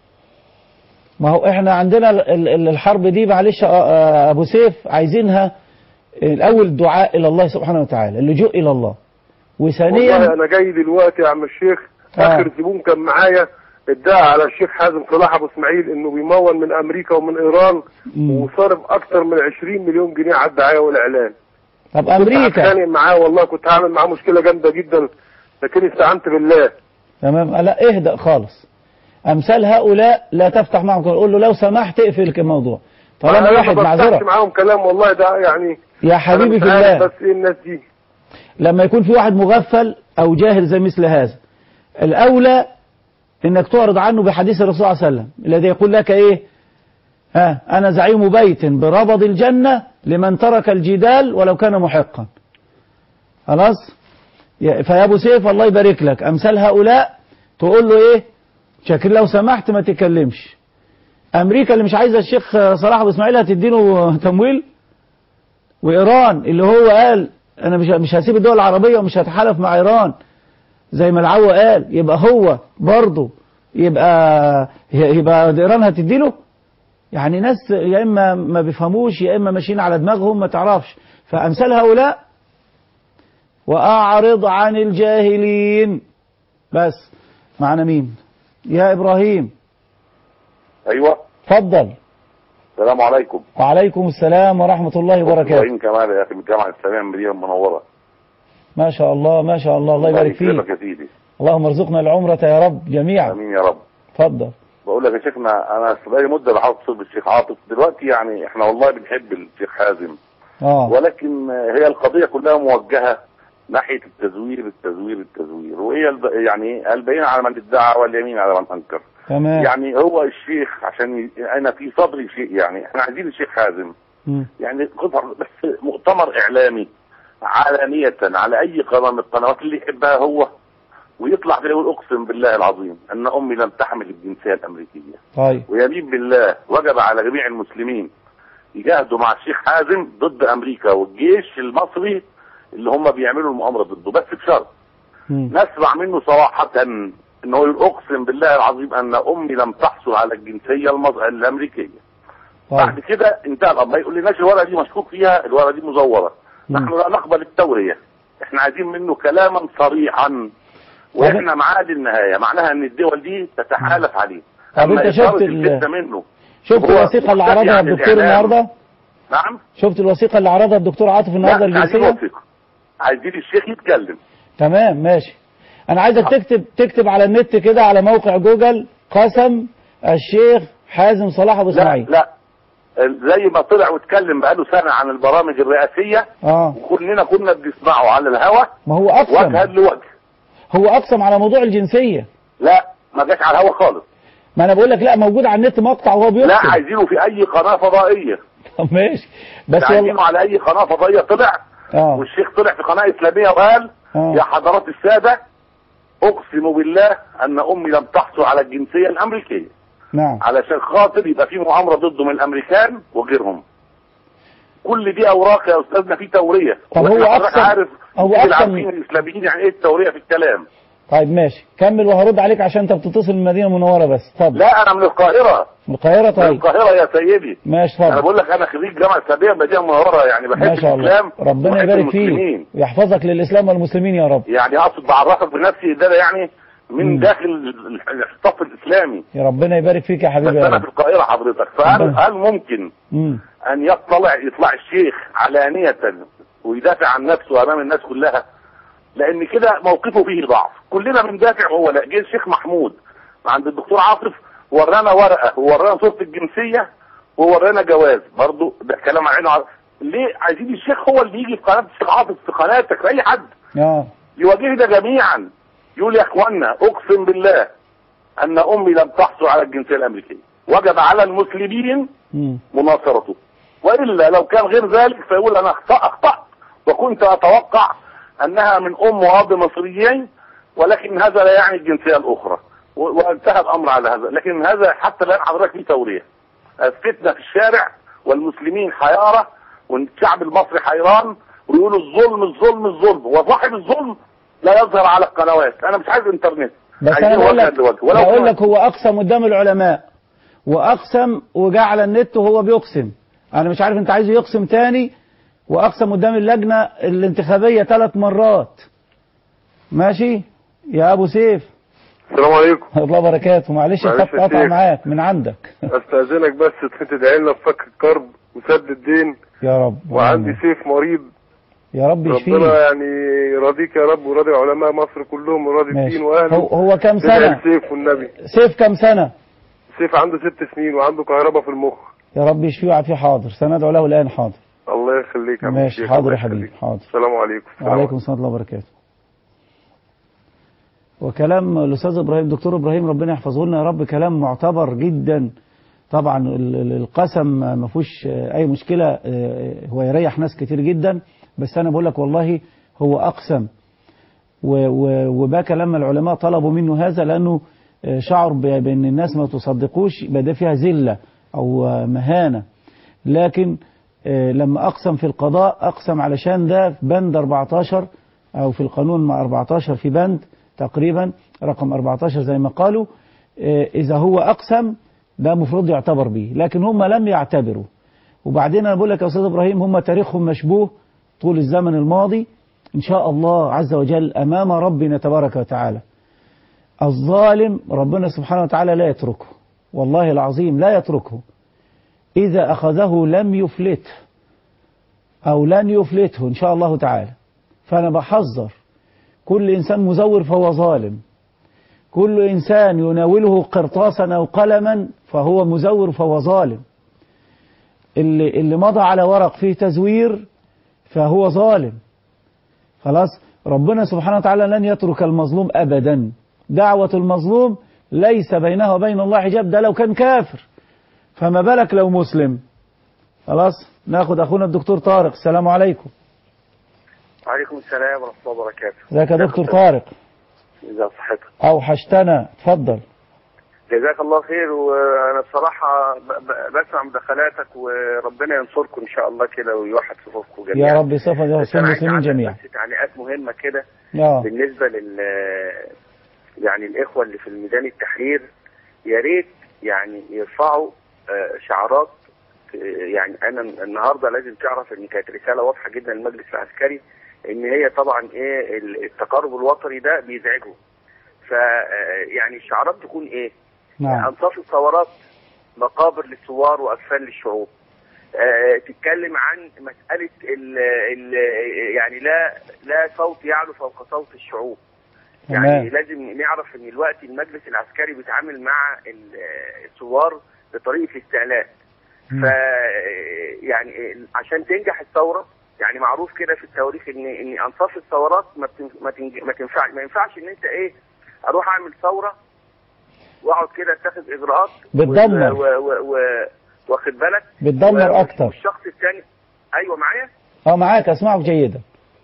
ما هو احنا عندنا ال- ال- الحرب دي معلش آه، آه، ابو سيف عايزينها الاول الدعاء الى الله سبحانه وتعالى اللجوء الى الله والله وثانيا انا جاي دلوقتي يا عم الشيخ آه. اخر زبون كان معايا ادعى على الشيخ حازم صلاح ابو اسماعيل انه بيمول من امريكا ومن ايران وصرف اكتر من 20 مليون جنيه على الدعايه والاعلان طب كنت امريكا هتخانق معاه والله كنت هعمل معاه مشكله جامده جدا لكن استعنت بالله تمام لا اهدأ خالص امثال هؤلاء لا تفتح معهم قول له لو سمحت اقفل الموضوع طالما أنا واحد ما بفتحش معذره معاهم كلام والله ده يعني يا حبيبي أنا في مش عارف الله بس ايه الناس دي لما يكون في واحد مغفل او جاهل زي مثل هذا الاولى انك تعرض عنه بحديث الرسول صلى الله عليه وسلم الذي يقول لك ايه ها انا زعيم بيت بربض الجنة لمن ترك الجدال ولو كان محقا خلاص يا- فيا ابو سيف الله يبارك لك امثال هؤلاء تقول له ايه شاكر لو سمحت ما تتكلمش امريكا اللي مش عايزه الشيخ صلاح ابو اسماعيل هتديله تمويل وايران اللي هو قال انا مش مش هسيب الدول العربيه ومش هتحالف مع ايران زي ما العوا قال يبقى هو برضه يبقى يبقى ايران هتديله يعني ناس يا اما ما بيفهموش يا اما ماشيين على دماغهم ما تعرفش فامثال هؤلاء واعرض عن الجاهلين بس معنا مين يا ابراهيم ايوه اتفضل السلام عليكم وعليكم السلام ورحمه الله وبركاته ابراهيم كمال يا اخي من الجامعه الاسلاميه المدينه المنوره ما شاء الله ما شاء الله الله يبارك يكرمك فيك يا سيدي اللهم ارزقنا العمرة يا رب جميعا امين يا رب اتفضل بقول لك يا شيخنا انا بقالي مده بحاول اتصل بالشيخ عاطف دلوقتي يعني احنا والله بنحب الشيخ حازم اه ولكن هي القضيه كلها موجهه ناحيه التزوير التزوير التزوير وهي الب... يعني البينه على من ادعى واليمين على من انكر تمام يعني هو الشيخ عشان ي... انا في صدري شيء يعني احنا عايزين الشيخ حازم مم. يعني قطع بس مؤتمر اعلامي علانية على اي قناة من القنوات اللي يحبها هو ويطلع كده يقول اقسم بالله العظيم ان امي لم تحمل الجنسية الامريكية طيب ويمين بالله وجب على جميع المسلمين يجاهدوا مع الشيخ حازم ضد امريكا والجيش المصري اللي هم بيعملوا المؤامرة ضده بس بشرط نسمع منه صراحة انه يقول اقسم بالله العظيم ان امي لم تحصل على الجنسية المص... الامريكية بعد كده انتهى الامر ما يقول لناش الورقه دي مشكوك فيها الورقه دي مزوره نحن لا نقبل التورية احنا عايزين منه كلاما صريحا واحنا معاه للنهاية معناها ان الدول دي تتحالف عليه طب أما انت إثارة شفت ال- الفتنة منه شفت هو الوثيقة اللي مختفي عرضها عن الدكتور الإعلام. النهارده نعم شفت الوثيقة اللي عرضها الدكتور عاطف النهارده لا عايزين الجنسية وثيقة عايزين الشيخ يتكلم تمام ماشي انا عايزك تكتب تكتب على النت كده على موقع جوجل قسم الشيخ حازم صلاح ابو لا اسماعيل لا زي ما طلع واتكلم بقاله سنة عن البرامج الرئاسية اه وكلنا كنا بنسمعه على الهوا ما هو اقسم وجها لوجه هو اقسم على موضوع الجنسية لا ما جاش على الهوا خالص ما انا بقول لك لا موجود على النت مقطع وهو بيقسم لا عايزينه في اي قناة فضائية طب ماشي بس عايزينه والله على اي قناة فضائية طلع اه والشيخ طلع في قناة اسلامية وقال آه. يا حضرات السادة اقسم بالله ان امي لم تحصل على الجنسية الامريكية نعم علشان خاطر يبقى في مؤامرة ضده من الامريكان وغيرهم كل دي اوراق يا استاذنا في تورية طب هو وإحنا حضرتك أقسم- عارف هو كل أقسم- عارفين الاسلاميين يعني ايه التورية في الكلام طيب ماشي كمل وهرد عليك عشان انت بتتصل من المدينة المنورة بس اتفضل لا انا من القاهرة من القاهرة من طيب القاهرة يا سيدي ماشي انا اتفضل بقول لك انا خريج جامعة اسلامية مدينة منورة يعني بحب ما شاء الله الاسلام ربنا وبحب يبارك المسلمين. فيك ويحفظك للإسلام والمسلمين يا رب يعني اقصد بعرفك بنفسي ده يعني من مم. داخل الصف الاسلامي يا ربنا يبارك فيك يا بس حبيبي يا انا رب في القاهرة حضرتك فهل ربنا. هل ممكن مم. ان يطلع يطلع الشيخ علانية ويدافع عن نفسه امام الناس كلها لان كده موقفه فيه ضعف كلنا بندافع هو لا جه الشيخ محمود عند الدكتور عاطف ورانا ورقة وورانا صورة الجنسية وورانا جواز برضو ده كلام عينه على... ليه عايزين الشيخ هو اللي يجي في قناة الشيخ عاطف في قناتك في اي حد اه يواجهنا جميعا يقول يا اخوانا اقسم بالله ان امي لم تحصل على الجنسية الامريكية وجب على المسلمين مم. مناصرته والا لو كان غير ذلك فيقول انا اخطأ اخطأت وكنت اتوقع انها من ام واب مصريين ولكن هذا لا يعني الجنسية الاخرى و- وانتهى الامر على هذا لكن هذا حتى الان حضرتك في تورية الفتنة في الشارع والمسلمين حيارة والشعب المصري حيران ويقولوا الظلم الظلم الظلم وصاحب الظلم لا يظهر على القنوات انا مش عايز انترنت بس عايزين انا بقول وجها لك لوجه. ولو بقول كان- لك هو اقسم قدام العلماء واقسم وجاء على النت وهو بيقسم انا مش عارف انت عايزه يقسم تاني واقسم قدام اللجنة الانتخابية ثلاث مرات ماشي يا ابو سيف السلام عليكم الله وبركاته معلش معلش الخط يا قطع شيخ. معاك من عندك استاذنك بس تدعي لنا بفك الكرب وسد الدين يا رب وعندي سيف مريض يا رب ربنا يشفيه يعني يرضيك يا رب وراضي علماء مصر كلهم وراضي ماشي. الدين واهله هو- هو كام تدعي سنة؟ لسيف والنبي سيف كم سنة سيف عنده ست سنين وعنده كهرباء في المخ يا رب يشفيه ويعافيه حاضر سندعو له الآن حاضر الله يخليك يا عم ماشي الشيخ، حاضر الله يا حبيبي يخليك. حاضر السلام عليكم السلام وعليكم السلام ورحمة الله وبركاته وكلام الأستاذ إبراهيم دكتور إبراهيم ربنا يحفظه لنا يا رب كلام معتبر جدا طبعا ال- ال- القسم ما فيهوش أي مشكلة آه، هو يريح ناس كتير جدا بس أنا بقول لك والله هو أقسم و- و- وبكى لما العلماء طلبوا منه هذا لأنه آه، شعر ب- بأن الناس ما تصدقوش يبقى ده فيها ذلة أو آه، مهانة لكن آه، لما أقسم في القضاء أقسم علشان ده في بند 14 أو في القانون مع 14 في بند تقريبا رقم 14 زي ما قالوا آه، إذا هو أقسم ده مفروض يعتبر به لكن هم لم يعتبروا وبعدين أنا بقول لك يا أستاذ إبراهيم هم تاريخهم مشبوه طول الزمن الماضي إن شاء الله عز وجل أمام ربنا تبارك وتعالى الظالم ربنا سبحانه وتعالى لا يتركه والله العظيم لا يتركه إذا أخذه لم يفلته أو لن يفلته إن شاء الله تعالى فأنا بحذر كل إنسان مزور فهو ظالم كل إنسان يناوله قرطاسا أو قلما فهو مزور فهو ظالم اللي, اللي مضى على ورق فيه تزوير فهو ظالم خلاص ربنا سبحانه وتعالى لن يترك المظلوم أبدا دعوة المظلوم ليس بينها وبين الله حجاب ده لو كان كافر فما بالك لو مسلم خلاص ناخد أخونا الدكتور طارق السلام عليكم وعليكم السلام ورحمة الله وبركاته ازيك يا دكتور طارق إذا صحتك أوحشتنا اتفضل جزاك الله خير وأنا بصراحة ب- ب- بسمع مداخلاتك وربنا ينصركم إن شاء الله كده ويوحد صفوفكم جميعا يا رب يصفى يا بس أنا عايز المسلمين أعلق جميعا بس تعليقات مهمة كده آه. بالنسبة لل يعني الإخوة اللي في الميدان التحرير يا ريت يعني يرفعوا آه، شعارات يعني انا النهارده لازم تعرف ان كانت رساله واضحه جدا للمجلس العسكري ان هي طبعا ايه التقارب الوطني ده بيزعجه ف يعني الشعارات تكون ايه؟ نعم انصاف الثورات مقابر للثوار واكفان للشعوب آه، تتكلم عن مسألة ال ال يعني لا لا صوت يعلو فوق صوت الشعوب يعني تمام لازم نعرف ان الوقت المجلس العسكري بيتعامل مع ال- الثوار بطريقة الاستعلاء ف يعني عشان تنجح الثورة يعني معروف كده في التواريخ ان ان انصاف الثورات ما بتن- ما تنج- ما تنفع ما ينفعش ان انت ايه اروح اعمل ثورة واقعد كده اتخذ اجراءات بتدمر. و- و- و- واخد بالك بتدمر و- أكتر. والشخص الثاني ايوه معايا اه معاك اسمعك جيدا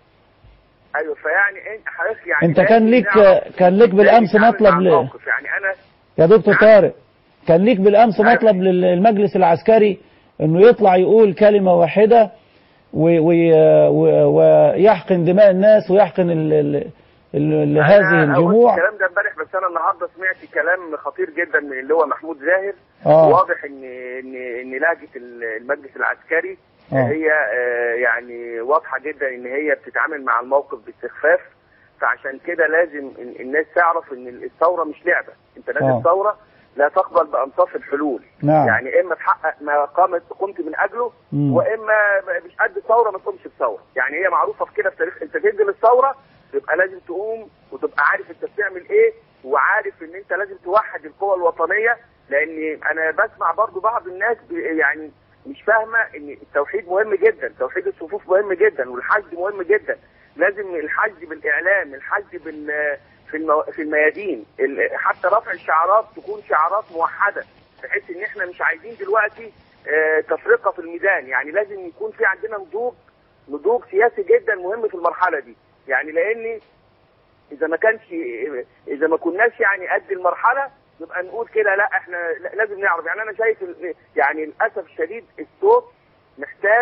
ايوه فيعني انت حضرتك يعني انت كان لازم ليك نعرف كان ليك بالامس نتعامل مطلب مع ل... الموقف. يعني انا يا دكتور طارق كان ليك بالامس مطلب للمجلس العسكري انه يطلع يقول كلمة واحدة و- و- و- ويحقن دماء الناس ويحقن ال... ال... ال... هذه أنا قلت الجموع الكلام ده امبارح بس انا النهارده سمعت كلام خطير جدا من اللي هو محمود زاهر آه. واضح ان ان ان لهجه المجلس العسكري آه. هي آه، يعني واضحه جدا ان هي بتتعامل مع الموقف باستخفاف فعشان كده لازم ال- الناس تعرف ان الثوره مش لعبه انت لازم آه. ثوره لا تقبل بانصاف الحلول نعم. يعني اما تحقق ما قامت قمت من اجله مم. واما مش قد الثوره ما تقومش بثوره يعني هي معروفه في كده في تاريخ انت تدي للثوره يبقى لازم تقوم وتبقى عارف انت بتعمل ايه وعارف ان انت لازم توحد القوى الوطنيه لان انا بسمع برضو بعض الناس ب- يعني مش فاهمه ان التوحيد مهم جدا توحيد الصفوف مهم جدا والحشد مهم جدا لازم الحشد بالاعلام الحشد بال في المو... في الميادين ال- حتى رفع الشعارات تكون شعارات موحده بحيث ان احنا مش عايزين دلوقتي آه، تفرقه في الميدان يعني لازم يكون في عندنا نضوج نضوج سياسي جدا مهم في المرحله دي يعني لان اذا ما كانش اذا ما كناش يعني قد المرحله نبقى نقول كده لا احنا لا- لازم نعرف يعني انا شايف ال- يعني للاسف الشديد الصوت محتاج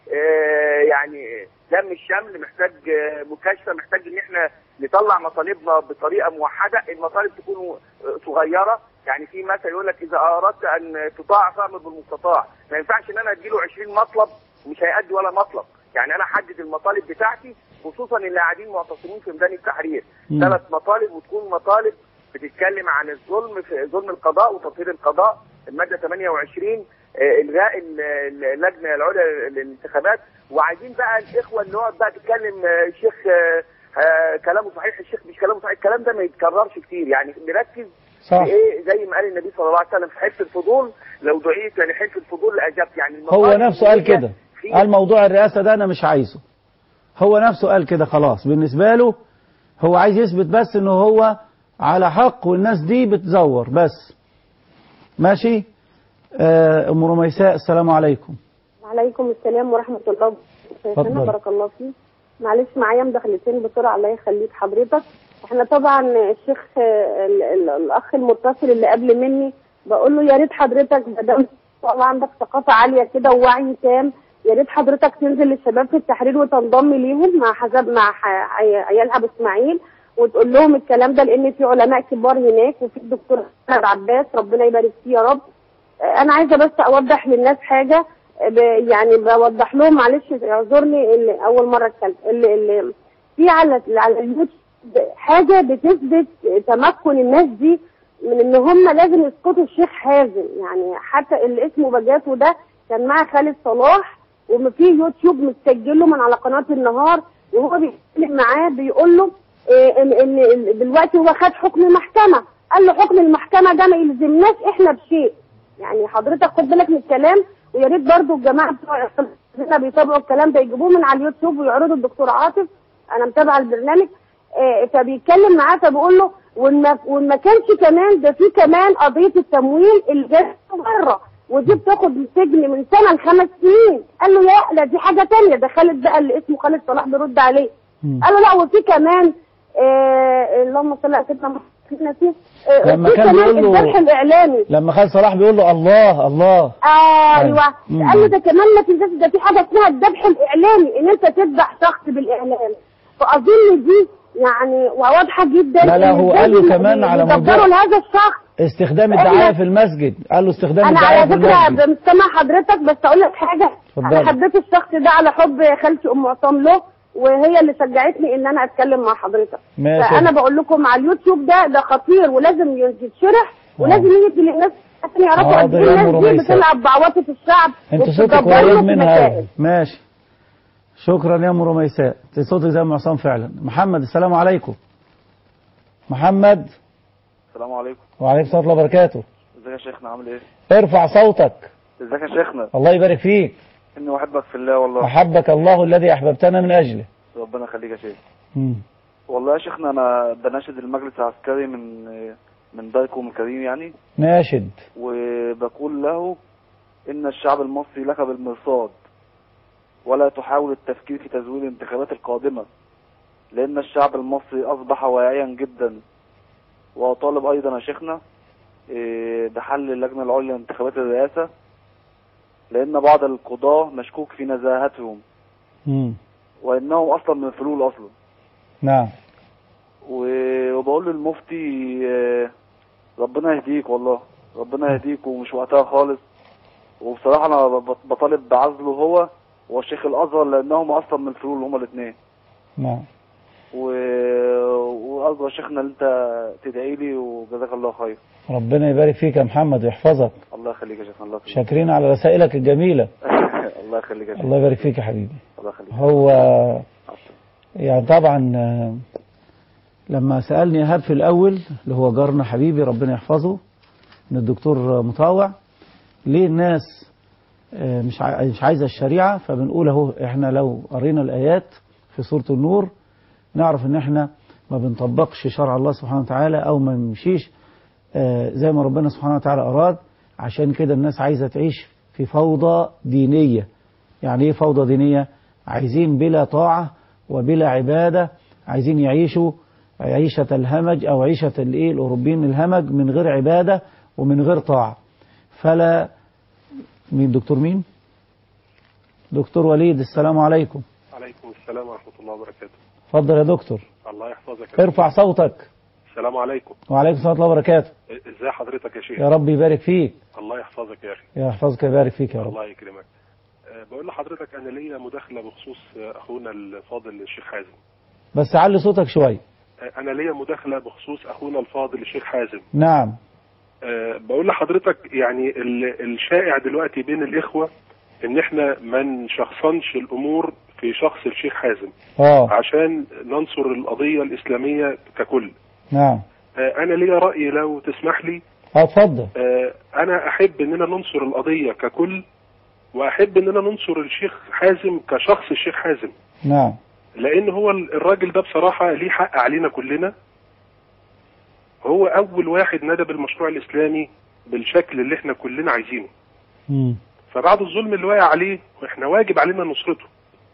آه، يعني دم الشمل محتاج آه، مكاشفه محتاج ان احنا نطلع مطالبنا بطريقه موحده المطالب تكون آه، صغيره يعني في مثل يقول لك اذا اردت ان تطاع فامر بالمستطاع ما ينفعش ان انا اديله 20 مطلب ومش هيأدي ولا مطلب يعني انا احدد المطالب بتاعتي خصوصا اللي قاعدين معتصمين في ميدان التحرير مم. ثلاث مطالب وتكون مطالب بتتكلم عن الظلم في ظلم القضاء وتطهير القضاء الماده 28 آه، الغاء ال- ال- اللجنه العليا للانتخابات وعايزين بقى الاخوه اللي نقعد بقى تتكلم آه، الشيخ آه، آه، كلامه صحيح الشيخ مش كلامه صحيح الكلام ده ما يتكررش كتير يعني نركز صح. في ايه زي ما قال النبي صلى الله عليه وسلم في حلف الفضول لو دعيت لحلف الفضول لاجبت يعني هو المطالب نفسه قال هي كده في- قال موضوع الرئاسة ده أنا مش عايزه هو نفسه قال كده خلاص بالنسبة له هو عايز يثبت بس إنه هو على حق والناس دي بتزور بس ماشي آه، أم رميساء السلام عليكم وعليكم السلام ورحمة الله وبركاته اتفضل. شيخنا بارك الله فيك معلش معايا مداخلتين بسرعة الله يخليك حضرتك احنا طبعا الشيخ آه، ال- ال- الأخ المتصل اللي قبل مني بقول له يا ريت حضرتك ما دام طبعا عندك ثقافة عالية كده ووعي تام يا ريت حضرتك تنزل للشباب في التحرير وتنضم ليهم مع حزب مع ح- عي- عيال ابو اسماعيل وتقول لهم الكلام ده لان في علماء كبار هناك وفي الدكتور احمد عباس ربنا يبارك فيه يا رب انا عايزه بس اوضح للناس حاجه ب- يعني بوضح لهم معلش اعذرني اللي اول مره اتكلم اللي, اللي في على على اليوتيوب حاجه بتثبت تمكن الناس دي من ان هم لازم يسقطوا الشيخ حازم يعني حتى اللي اسمه بجاتو ده كان مع خالد صلاح وفي يوتيوب متسجله من على قناه النهار وهو بيتكلم معاه بيقول له إيه ان ان دلوقتي هو خد حكم المحكمه قال له حكم المحكمه ده ما يلزمناش احنا بشيء يعني حضرتك خد بالك من الكلام ويا ريت برضه الجماعه بتوع هنا بيتابعوا الكلام ده يجيبوه من على اليوتيوب ويعرضوا الدكتور عاطف انا متابعه البرنامج آه، فبيتكلم معاه فبقول له وإن ما وإن ما كانش كمان ده في كمان قضيه التمويل اللي جت بره ودي بتاخد سجن من سنه لخمس سنين قال له لا لا دي حاجه تانية ده خالد بقى اللي اسمه خالد صلاح بيرد عليه قال له لا وفي كمان آه اللهم صل على سيدنا محمد نسيه آه لما في كان كمان بيقول له- الذبح الاعلامي لما خالد صلاح بيقول له الله الله ايوه مم. قال له ده كمان ما تنساش ده في حاجه اسمها الذبح الاعلامي ان انت تذبح شخص بالاعلام فاظن دي يعني واضحه جدا لا، لا، إن هو إزاي قال له بي- كمان بي- على بيدبروا موضوع- لهذا الشخص استخدام الدعاية في المسجد قال له استخدام انا الدعاية على في فكره المسجد بمستمع حضرتك بس اقول لك حاجه اتفضلي. انا حبيت الشخص ده على حب خالتي ام عصام له وهي اللي شجعتني ان انا اتكلم مع حضرتك ماشي. فانا بقول لكم على اليوتيوب ده ده خطير ولازم يتشرح ولازم يجي للناس عشان يعرفوا قد حاضر ايه يا الناس دي رميسة. بتلعب بعواطف الشعب انت صوتك وبتدبر له قريب في منها مسائل. أوي. ماشي شكرا يا ام رميساء انت صوتك زي ام عصام فعلا محمد السلام عليكم محمد السلام عليكم وعليكم السلام ورحمه الله وبركاته ازيك يا شيخنا عامل ايه ارفع صوتك ازيك يا شيخنا الله يبارك فيك اني احبك في الله والله احبك الله الذي احببتنا من اجله ربنا يخليك يا شيخ مم. والله يا شيخنا انا بناشد المجلس العسكري من من دايكم الكريم يعني ناشد وبقول له ان الشعب المصري لك بالمرصاد ولا تحاول التفكير في تزوير الانتخابات القادمة لان الشعب المصري اصبح واعيا جدا واطالب ايضا يا شيخنا إيه، بحل اللجنة العليا لانتخابات الرئاسة لان بعض القضاة مشكوك في نزاهتهم مم. وانهم اصلا من الفلول اصلا نعم و- وبقول للمفتي آه، ربنا يهديك والله ربنا يهديك ومش وقتها خالص وبصراحة أنا ب- بطالب بعزله هو والشيخ الأزهر لأنهم أصلا من الفلول هما الاثنين نعم و... وأرجو يا شيخنا إن أنت تدعي لي وجزاك الله خير ربنا يبارك فيك يا محمد ويحفظك الله يخليك يا شيخنا الله يخليك شاكرين على رسائلك الجميلة الله يخليك يا شيخ الله يبارك فيك يا حبيبي الله يخليك هو يعني طبعا آه، لما سألني إيهاب في الأول اللي هو جارنا حبيبي ربنا يحفظه من الدكتور مطاوع ليه الناس آه، مش عاي- مش عايزة الشريعة فبنقول اهو احنا لو قرينا الآيات في سورة النور نعرف ان احنا ما بنطبقش شرع الله سبحانه وتعالى او ما نمشيش آه، زي ما ربنا سبحانه وتعالى أراد عشان كده الناس عايزة تعيش في فوضى دينية يعني ايه فوضى دينية عايزين بلا طاعة وبلا عبادة عايزين يعيشوا عيشة الهمج أو عيشة الإيه الأوروبيين الهمج من غير عبادة ومن غير طاعة فلا مين دكتور مين دكتور وليد السلام عليكم عليكم السلام ورحمة الله وبركاته اتفضل يا دكتور الله يحفظك يا ارفع صوتك السلام عليكم وعليكم السلام ورحمة الله وبركاته ازي حضرتك يا شيخ يا رب يبارك فيك الله يحفظك يا اخي يا يحفظك ويبارك فيك يا رب الله يكرمك أه، بقول لحضرتك انا ليا مداخله بخصوص أه، اخونا الفاضل الشيخ حازم بس علي صوتك شوية أه، انا ليا مداخله بخصوص اخونا الفاضل الشيخ حازم نعم أه، بقول لحضرتك يعني ال- الشائع دلوقتي بين الاخوه ان احنا ما نشخصنش الامور في شخص الشيخ حازم اه عشان ننصر القضيه الاسلاميه ككل نعم أه، انا ليا راي لو تسمح لي اه اتفضل آه، انا احب اننا ننصر القضيه ككل واحب اننا ننصر الشيخ حازم كشخص الشيخ حازم نعم لان هو ال- الراجل ده بصراحه ليه حق علينا كلنا هو اول واحد ندى بالمشروع الاسلامي بالشكل اللي احنا كلنا عايزينه مم. فبعد الظلم اللي واقع عليه واحنا واجب علينا نصرته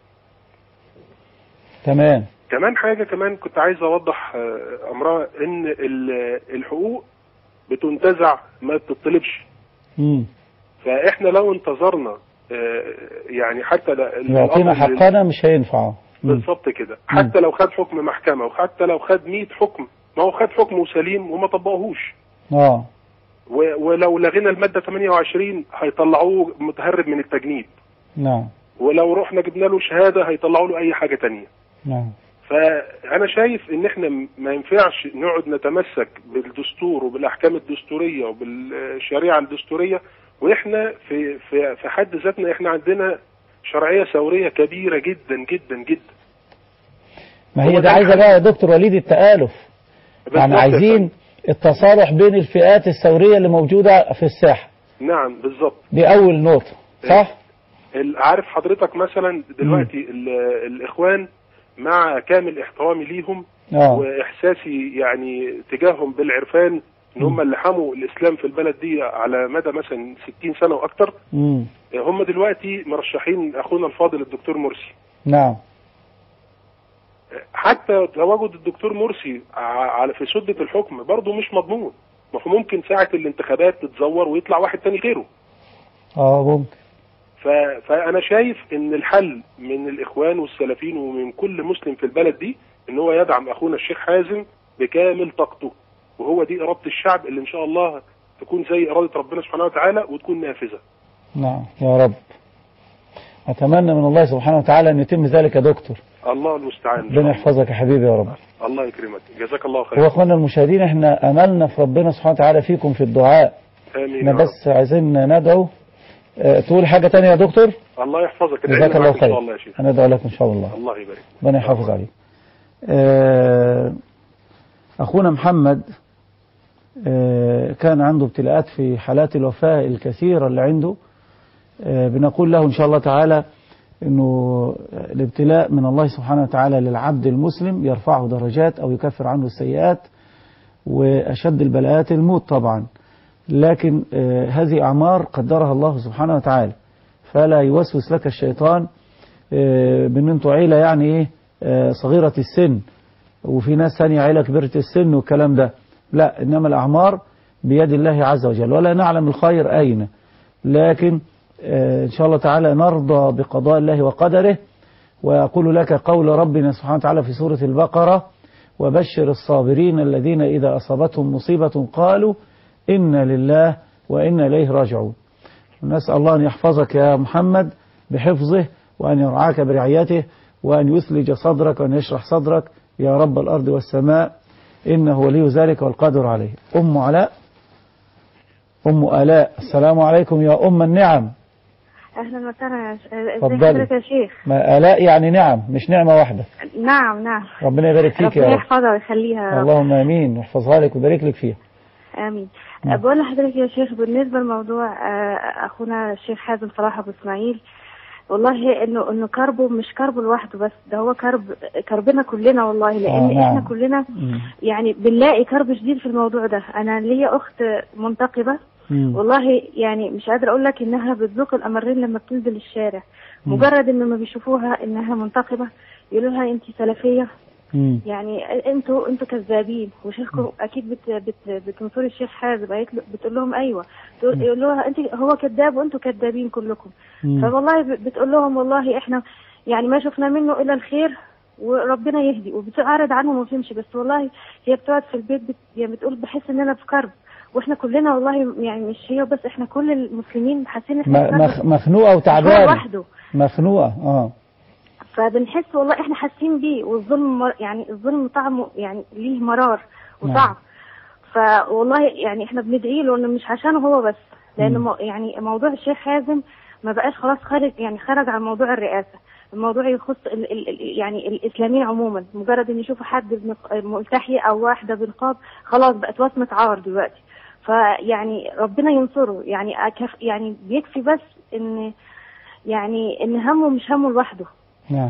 تمام كمان حاجه كمان كنت عايز اوضح آه، امرها ان ال- الحقوق بتنتزع ما بتطلبش مم. فاحنا لو انتظرنا آه، يعني حتى لا- يعطينا الأمر لل- حقنا مش هينفع مم. بالظبط كده حتى لو خد حكم محكمه وحتى لو خد 100 حكم ما هو خد حكمه سليم وما طبقهوش اه و- ولو لغينا الماده 28 هيطلعوه متهرب من التجنيد نعم ولو رحنا جبنا له شهاده هيطلعوا له اي حاجه تانية نعم فانا شايف ان احنا م- ما ينفعش نقعد نتمسك بالدستور وبالاحكام الدستوريه وبالشريعه الدستوريه واحنا في في في حد ذاتنا احنا عندنا شرعيه ثوريه كبيره جدا جدا جدا ما هو هي ده ده عايزة الحل. بقى يا دكتور وليد التآلف يعني بالظبط يا عايزين التصالح بين الفئات الثورية اللي موجودة في الساحة نعم بالظبط دي أول نقطة صح؟ ال- عارف حضرتك مثلا دلوقتي ال- الاخوان مع كامل احترامي ليهم آه. واحساسي يعني تجاههم بالعرفان ان هم اللي حموا الاسلام في البلد دي على مدى مثلا 60 سنه واكتر مم. هم دلوقتي مرشحين اخونا الفاضل الدكتور مرسي نعم حتى تواجد الدكتور مرسي ع- على في سدة الحكم برضه مش مضمون ما هو ممكن ساعة الانتخابات تتزور ويطلع واحد تاني غيره اه ممكن ف... فأنا شايف إن الحل من الإخوان والسلفيين ومن كل مسلم في البلد دي إن هو يدعم أخونا الشيخ حازم بكامل طاقته وهو دي اراده الشعب اللي ان شاء الله تكون زي اراده ربنا سبحانه وتعالى وتكون نافذه نعم يا رب أتمنى من الله سبحانه وتعالى أن يتم ذلك يا دكتور الله المستعان ربنا يحفظك يا حبيبي يا رب الله يكرمك جزاك الله هو خير أخوانا المشاهدين احنا أملنا في ربنا سبحانه وتعالى فيكم في الدعاء امين احنا يا بس عايزين ندعو اه تقول حاجة تانية يا دكتور رب. الله يحفظك جزاك العلم الله معاك ان خير شاء الله يا شيخ هندعو لك إن شاء الله الله يبارك ربنا يحافظ عليك اه أخونا محمد اه كان عنده ابتلاءات في حالات الوفاة الكثيرة اللي عنده اه بنقول له إن شاء الله تعالى أنه الابتلاء من الله سبحانه وتعالى للعبد المسلم يرفعه درجات أو يكفر عنه السيئات وأشد البلاءات الموت طبعا لكن آه، هذه أعمار قدرها الله سبحانه وتعالى فلا يوسوس لك الشيطان آه، بأن أنتوا عيلة يعني إيه آه، صغيرة السن وفي ناس ثانية عيلة كبيرة السن والكلام ده لا إنما الأعمار بيد الله عز وجل ولا نعلم الخير أين لكن آه، إن شاء الله تعالى نرضى بقضاء الله وقدره ويقول لك قول ربنا سبحانه وتعالى في سورة البقرة وبشر الصابرين الذين إذا أصابتهم مصيبة قالوا إنا لله وإنا إليه راجعون نسأل الله أن يحفظك يا محمد بحفظه وأن يرعاك برعايته وأن يثلج صدرك وأن يشرح صدرك يا رب الأرض والسماء إنه ولي ذلك والقادر عليه أم علاء أم آلاء السلام عليكم يا أم النعم اهلا وسهلا يا ش- ازي اتفضلي. حضرتك يا شيخ ما آلاء يعني نعم مش نعمة واحدة نعم نعم ربنا يبارك فيك يا ربنا رب يحفظها ويخليها يا رب. اللهم امين يحفظها لك ويبارك لك فيها امين نعم. بقول لحضرتك يا شيخ بالنسبه لموضوع آه، اخونا الشيخ حازم صلاح ابو اسماعيل والله انه انه كربه مش كربه لوحده بس ده هو كرب كربنا كلنا والله لان آه، نعم. احنا كلنا يعني بنلاقي كرب شديد في الموضوع ده انا ليا اخت منتقبه مم. والله يعني مش قادره اقول لك انها بتذوق الامرين لما بتنزل الشارع مم. مجرد ان ما بيشوفوها انها منتقبه يقولوا لها انت سلفيه مم. يعني انتوا انتوا كذابين وشيخكم اكيد بت بت بتنصري الشيخ حازم قالت له- بتقول لهم ايوه تقول- يقول لها انت هو كذاب وانتوا كذابين كلكم مم. فوالله ب- بتقول لهم والله احنا يعني ما شفنا منه الا الخير وربنا يهدي وبتعرض عنهم وتمشي بس والله هي بتقعد في البيت بت يعني بتقول بحس ان انا في كرب واحنا كلنا والله يعني مش هي بس احنا كل المسلمين حاسين ان احنا في م- كرب. مخ- مخنوقة مش هو وتعبانة لوحده مخنوقة اه فبنحس والله احنا حاسين بيه والظلم مر يعني الظلم طعمه يعني ليه مرار وصعب فوالله يعني احنا بندعي له انه مش عشانه هو بس لان مم. مو يعني موضوع الشيخ حازم ما بقاش خلاص خارج يعني خرج عن موضوع الرئاسه الموضوع يخص ال ال ال يعني الاسلاميين عموما مجرد ان يشوفوا حد بنق- ملتحي او واحده بنقاب خلاص بقت وصمه عار دلوقتي فيعني ربنا ينصره يعني أكف يعني بيكفي بس ان يعني ان همه مش همه لوحده نعم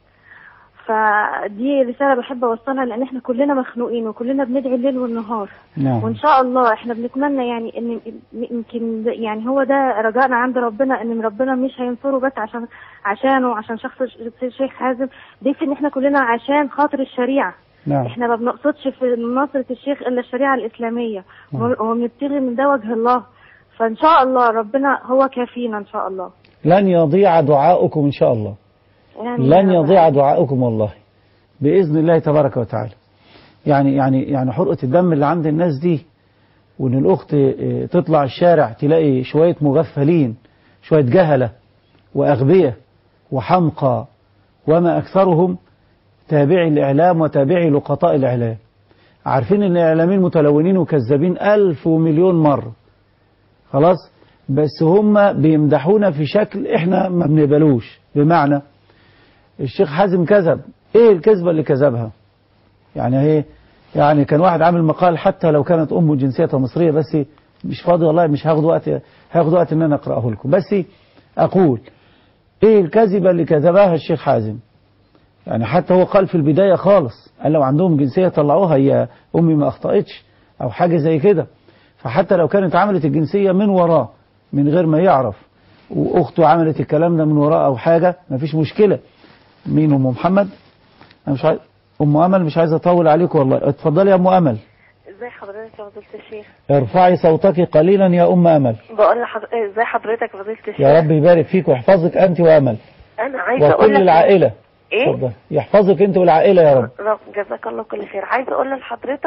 فدي رسالة بحب أوصلها لأن احنا كلنا مخنوقين وكلنا بندعي الليل والنهار نعم. وإن شاء الله احنا بنتمنى يعني إن يمكن ده- يعني هو ده رجائنا عند ربنا إن ربنا مش هينصره بس عشان عشانه وعشان شخص الش- الشيخ حازم بيكفي إن احنا كلنا عشان خاطر الشريعة نعم احنا ما بنقصدش في نصرة الشيخ إلا الشريعة الإسلامية نعم. وبنبتغي من ده وجه الله فإن شاء الله ربنا هو كافينا إن شاء الله لن يضيع دعاؤكم إن شاء الله يعني لن يضيع دعاؤكم والله بإذن الله تبارك وتعالى يعني يعني يعني حرقة الدم اللي عند الناس دي وإن الأخت اه، تطلع الشارع تلاقي شوية مغفلين شوية جهلة وأغبية وحمقى وما أكثرهم تابعي الإعلام وتابعي لقطاء الإعلام عارفين إن الإعلاميين متلونين وكذابين ألف ومليون مرة خلاص بس هم بيمدحونا في شكل إحنا ما بنقبلوش بمعنى الشيخ حازم كذب ايه الكذبة اللي كذبها يعني ايه يعني كان واحد عامل مقال حتى لو كانت امه جنسيتها مصرية بس مش فاضي والله مش هاخد وقت هاخد وقت ان انا اقراه لكم بس اقول ايه الكذبة اللي كذبها الشيخ حازم يعني حتى هو قال في البداية خالص قال لو عندهم جنسية طلعوها هي امي ما اخطأتش او حاجة زي كده فحتى لو كانت عملت الجنسية من وراه من غير ما يعرف واخته عملت الكلام ده من وراه او حاجة مفيش مشكلة مين ام محمد انا مش عايز ام امل مش عايز اطول عليكم والله اتفضلي يا ام امل ازي حضرتك يا فضيلة الشيخ ارفعي صوتك قليلا يا ام امل بقول لحضرتك ازي حضرتك يا فضيلة الشيخ يا رب يبارك فيك ويحفظك انت وامل انا عايزه اقول وكل لك العائله ايه اتفضل يحفظك انت والعائله يا رب رب جزاك الله كل خير عايزه اقول لحضرتك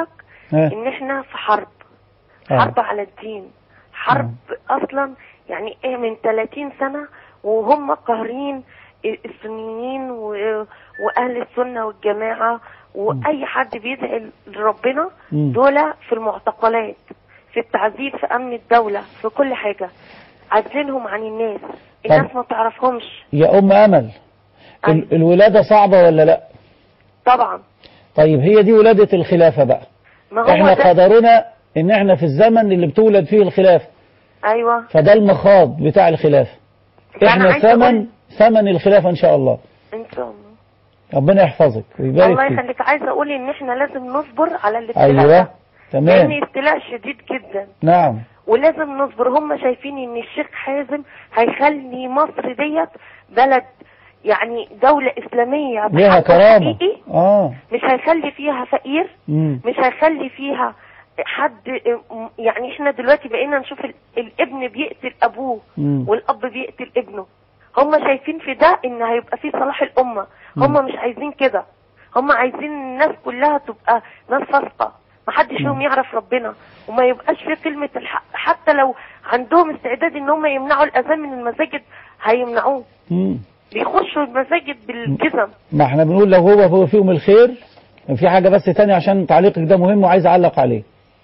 ها. ان احنا في حرب آه. حرب على الدين حرب اصلا يعني ايه من 30 سنة وهم قاهرين السنيين و- واهل السنة والجماعة واي حد بيدعي لربنا مم. دول في المعتقلات في التعذيب في امن الدولة في كل حاجة عازلينهم عن الناس الناس ما تعرفهمش يا أم أمل ال- الولادة صعبة ولا لا طبعا طيب هي دي ولادة الخلافة بقى ما هو احنا ده قدرنا ان احنا في الزمن اللي بتولد فيه الخلافة ايوه فده المخاض بتاع الخلافة فأنا احنا عايزة ثمن ثمن الخلافة ان شاء الله ان شاء الله ربنا يحفظك ويبارك الله فيك يخليك عايزه اقول ان احنا لازم نصبر على الابتلاء ايوه ده تمام لان ابتلاء شديد جدا نعم ولازم نصبر هم شايفين ان الشيخ حازم هيخلي مصر ديت بلد يعني دولة إسلامية ليها بحق كرامة حقيقي اه مش هيخلي فيها فقير مم. مش هيخلي فيها حد يعني احنا دلوقتي بقينا نشوف ال- الابن بيقتل ابوه مم. والاب بيقتل ابنه هم شايفين في ده ان هيبقى في صلاح الامه هم مش عايزين كده هم عايزين الناس كلها تبقى ناس فاسقه محدش فيهم يعرف ربنا وما يبقاش في كلمه الحق حتى لو عندهم استعداد ان هم يمنعوا الاذان من المساجد هيمنعوه مم. بيخشوا المساجد بالجزم ما احنا بنقول لو هو هو فيهم الخير في حاجة بس تانية عشان تعليقك ده مهم وعايز اعلق عليه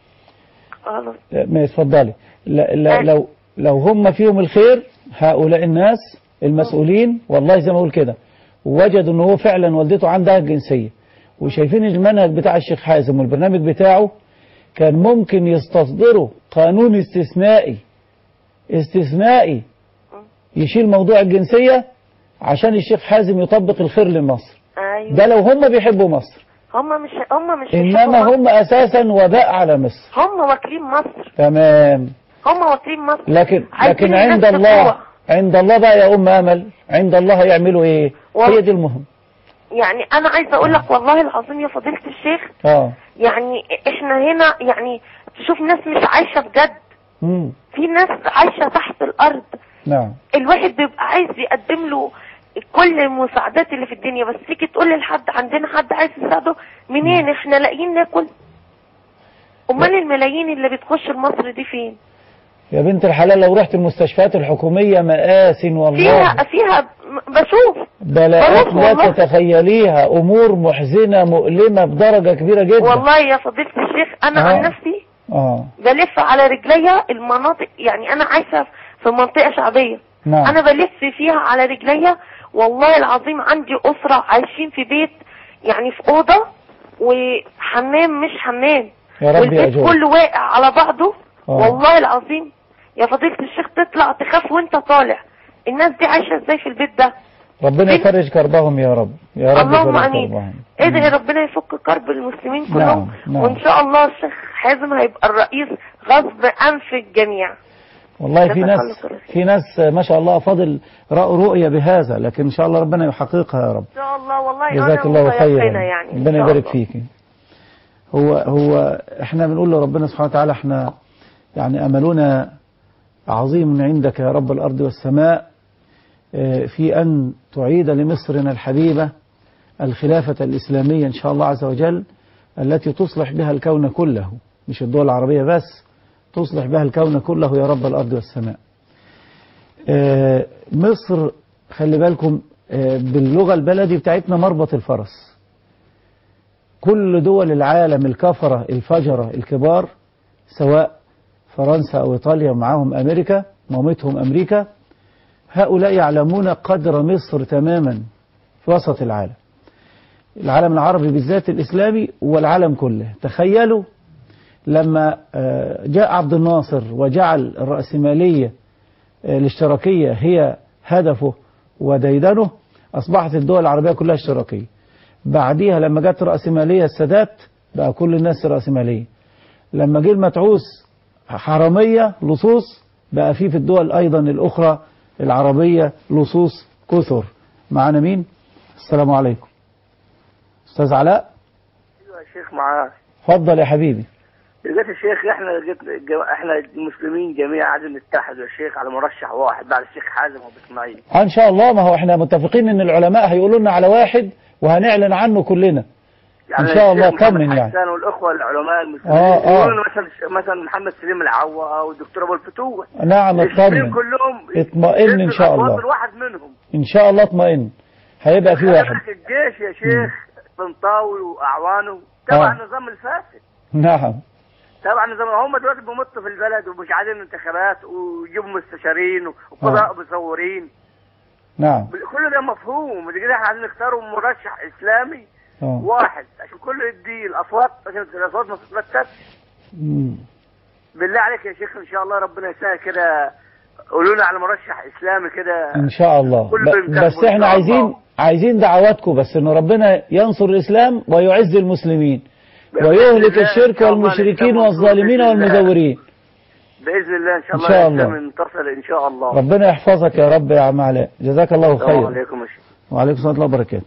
خلاص ما اتفضلي لا لا لو لو هم فيهم الخير هؤلاء الناس المسؤولين والله زي ما اقول كده وجدوا ان هو فعلا والدته عندها الجنسية وشايفين المنهج بتاع الشيخ حازم والبرنامج بتاعه كان ممكن يستصدروا قانون استثنائي استثنائي يشيل موضوع الجنسية عشان الشيخ حازم يطبق الخير لمصر ايوه ده لو هم بيحبوا مصر هم مش هم مش انما بيحبوا هم اساسا وباء على مصر مصر. هم واكلين مصر تمام هم واكلين مصر لكن عايزين لكن الناس عند الله تجوع. عند الله بقى يا ام امل عند الله هيعملوا ايه والله. هي دي المهم يعني انا عايزه اقول لك والله العظيم يا فضيله الشيخ اه يعني احنا هنا يعني تشوف ناس مش عايشه بجد امم في ناس عايشه تحت الارض نعم الواحد بيبقى عايز يقدم له كل المساعدات اللي في الدنيا بس تيجي تقول لحد عندنا حد عايز يساعده منين احنا لاقيين ناكل امال الملايين اللي بتخش لمصر دي فين يا بنت الحلال لو رحت المستشفيات الحكومية مآس والله فيها فيها م- بشوف بلاءات بروح لا والله. تتخيليها امور محزنة مؤلمة بدرجة كبيرة جدا والله يا فضيله الشيخ انا آه. عن نفسي اه بلف على رجليا المناطق يعني انا عايشه في منطقه شعبيه نعم. انا بلف فيها على رجليا والله العظيم عندي اسره عايشين في بيت يعني في اوضه وحمام مش حمام يا رب والبيت يأجرك. كله واقع على بعضه آه. والله العظيم يا فضيله الشيخ تطلع تخاف وانت طالع الناس دي عايشه ازاي في البيت ده ربنا يفرج كربهم يا رب يا رب اللهم يفرج امين كربهم ادعي ربنا يفك كرب المسلمين كلهم نعم، نعم. وان شاء الله الشيخ حازم هيبقى الرئيس غصب انف الجميع والله في جزاك ناس الله خير. في ناس ما شاء الله فاضل رأوا رؤية بهذا لكن ان شاء الله ربنا يحققها يا رب ان شاء الله والله جزاك انا الله خيرا متيقنه يعني إن ربنا شاء يبارك الله. فيك هو هو احنا بنقول لربنا سبحانه وتعالى احنا يعني املنا عظيم عندك يا رب الارض والسماء اه، في ان تعيد لمصرنا الحبيبه الخلافه الاسلاميه ان شاء الله عز وجل التي تصلح بها الكون كله مش الدول العربيه بس تصلح بها الكون كله يا رب الارض والسماء اه، مصر خلي بالكم اه، باللغه البلدي بتاعتنا مربط الفرس كل دول العالم الكفرة الفجرة الكبار سواء فرنسا أو إيطاليا معهم أمريكا مامتهم أمريكا هؤلاء يعلمون قدر مصر تماما في وسط العالم العالم العربي بالذات الإسلامي والعالم كله تخيلوا لما آه، جاء عبد الناصر وجعل الرأسمالية آه، الاشتراكية هي هدفه وديدنه أصبحت الدول العربية كلها اشتراكية بعديها لما جت رأسمالية السادات بقى كل الناس رأسمالية لما جه المتعوس حرامية لصوص بقى في في الدول أيضا الأخرى العربية لصوص كثر معانا مين السلام عليكم أستاذ علاء ايوه يا شيخ معاه اتفضل يا حبيبي لقيت الشيخ احنا لقيت الج- احنا المسلمين جميعا عايزين نتحد يا شيخ على مرشح واحد بعد الشيخ حازم وابو اسماعيل آه، إن شاء الله ما هو احنا متفقين إن العلماء هيقولوا لنا على واحد وهنعلن عنه كلنا يعني إن شاء الله الشيخ محمد طمن يعني. حسان والاخوه العلماء المسلمين آه، آه. يقولوا مثلا مثلا محمد سليم العوا او الدكتور ابو الفتوح نعم المسلمين اطمن كلهم اطمئن ان شاء الأبواب الله الواحد منهم ان شاء الله اطمئن هيبقى في واحد حضرتك الجيش يا شيخ طنطاوي واعوانه تبع آه. النظام الفاسد نعم تبع النظام هم دلوقتي بيمطوا في البلد ومش عايزين انتخابات ويجيبوا مستشارين وقضاء مصورين نعم كل ده مفهوم دي كده احنا عايزين نختاروا مرشح اسلامي آه. واحد عشان كله يدي الاصوات عشان الاصوات ما تترتبش مم. بالله عليك يا شيخ ان شاء الله ربنا يسهل كده قولوا لنا على مرشح اسلامي كده ان شاء الله كله ب- بإمكانكم بس إن احنا شاء عايزين الله. عايزين دعواتكم بس ان ربنا ينصر الاسلام ويعز المسلمين بإذن ويهلك الله إن الشرك شاء الله والمشركين الإسلام والظالمين بإذن الله. والمزورين باذن الله ان شاء إن الله شاء الإسلام الله. ينتصر ان شاء الله ربنا يحفظك يا رب يا عم علاء جزاك الله السلام خيرا عليكم يا شيخ وعليكم السلام ورحمة الله وبركاته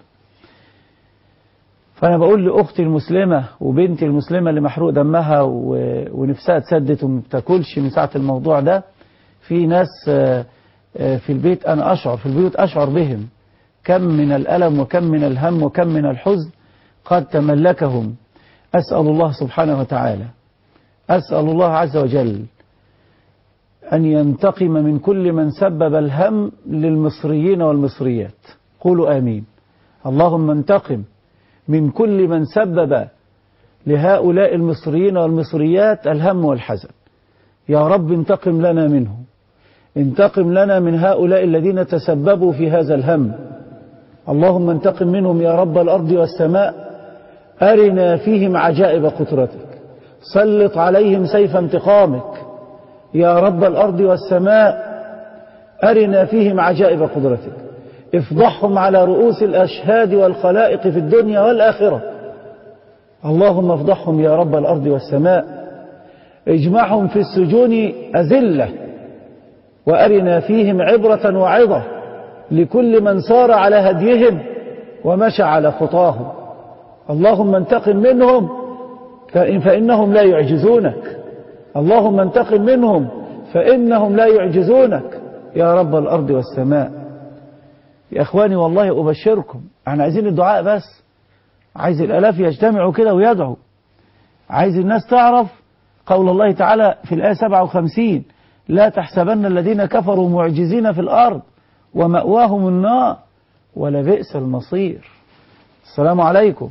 فأنا بقول لأختي المسلمة وبنتي المسلمة اللي محروق دمها و... ونفسها اتسدت وما بتاكلش من ساعة الموضوع ده في ناس آه، آه، في البيت أنا أشعر في البيوت أشعر بهم كم من الألم وكم من الهم وكم من الحزن قد تملكهم أسأل الله سبحانه وتعالى أسأل الله عز وجل أن ينتقم من كل من سبب الهم للمصريين والمصريات قولوا آمين اللهم انتقم من كل من سبب لهؤلاء المصريين والمصريات الهم والحزن يا رب انتقم لنا منهم انتقم لنا من هؤلاء الذين تسببوا في هذا الهم اللهم انتقم منهم يا رب الأرض والسماء أرنا فيهم عجائب قدرتك سلط عليهم سيف انتقامك يا رب الأرض والسماء أرنا فيهم عجائب قدرتك افضحهم على رؤوس الأشهاد والخلائق في الدنيا والآخرة اللهم افضحهم يا رب الأرض والسماء اجمعهم في السجون أذلة وأرنا فيهم عبرة وعظة لكل من سار على هديهم ومشى على خطاهم اللهم انتقم منهم فإن فإنهم لا يعجزونك اللهم انتقم منهم فإنهم لا يعجزونك يا رب الأرض والسماء يا إخواني والله أبشركم احنا عايزين الدعاء بس عايز الألاف يجتمعوا كده ويدعوا عايز الناس تعرف قول الله تعالى في الآية 57 لا تحسبن الذين كفروا معجزين في الأرض ومأواهم النار ولبئس المصير السلام عليكم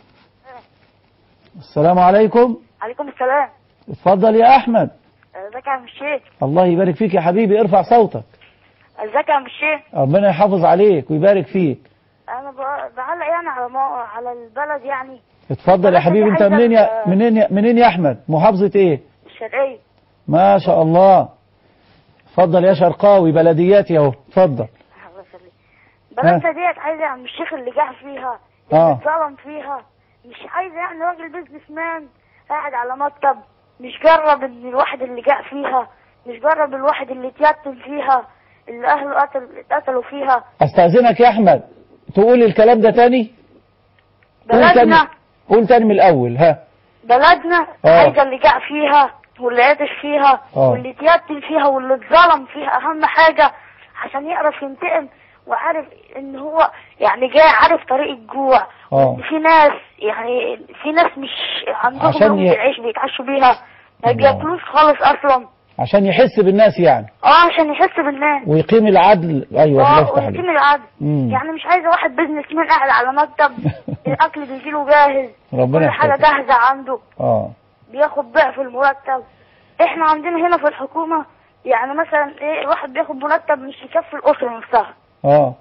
السلام عليكم عليكم السلام اتفضل يا أحمد ازيك يا عم الشيخ الله يبارك فيك يا حبيبي ارفع صوتك ازيك يا عم الشيخ ربنا يحافظ عليك ويبارك فيك انا ب- بعلق يعني على ما... على البلد يعني اتفضل يا حبيبي انت عايزة منين يا ال- منين يا منين يا احمد محافظة ايه الشرقية ما شاء الله اتفضل يا شرقاوي بلدياتي اهو اتفضل الله يخليك بلدنا ديت عايزة يا عم الشيخ اللي جه فيها آه. اللي اتظلم فيها مش عايزة يعني راجل بيزنس مان قاعد على مكتب مش جرب ان الواحد اللي جه فيها مش جرب الواحد اللي اتيتم فيها اللي اهله قتل اتقتلوا فيها استاذنك يا احمد تقول الكلام ده تاني قول تاني بلدنا قول تاني من الاول ها بلدنا آه. عايزة اللي جاء فيها واللي عطش فيها آه. واللي اتيتم فيها واللي اتظلم فيها أهم حاجة عشان يعرف ينتقم وعارف إن هو يعني جاي عارف طريق الجوع اه وإن في ناس يعني في ناس مش عندهم عشان لقمة ي- العيش بيتعشوا بيها ما بياكلوش خالص أصلا عشان يحس بالناس يعني اه عشان يحس بالناس ويقيم العدل ايوه الله اه يفتح عليك ويتم العدل مم. يعني مش عايزة واحد بيزنس مان قاعد على مكتب الأكل بيجيله جاهز ربنا كل حاجة يحفظك جاهزة عنده اه بياخد ضعف المرتب احنا عندنا هنا في الحكومة يعني مثلا ايه الواحد بياخد مرتب مش يكفي الأسرة نفسها اه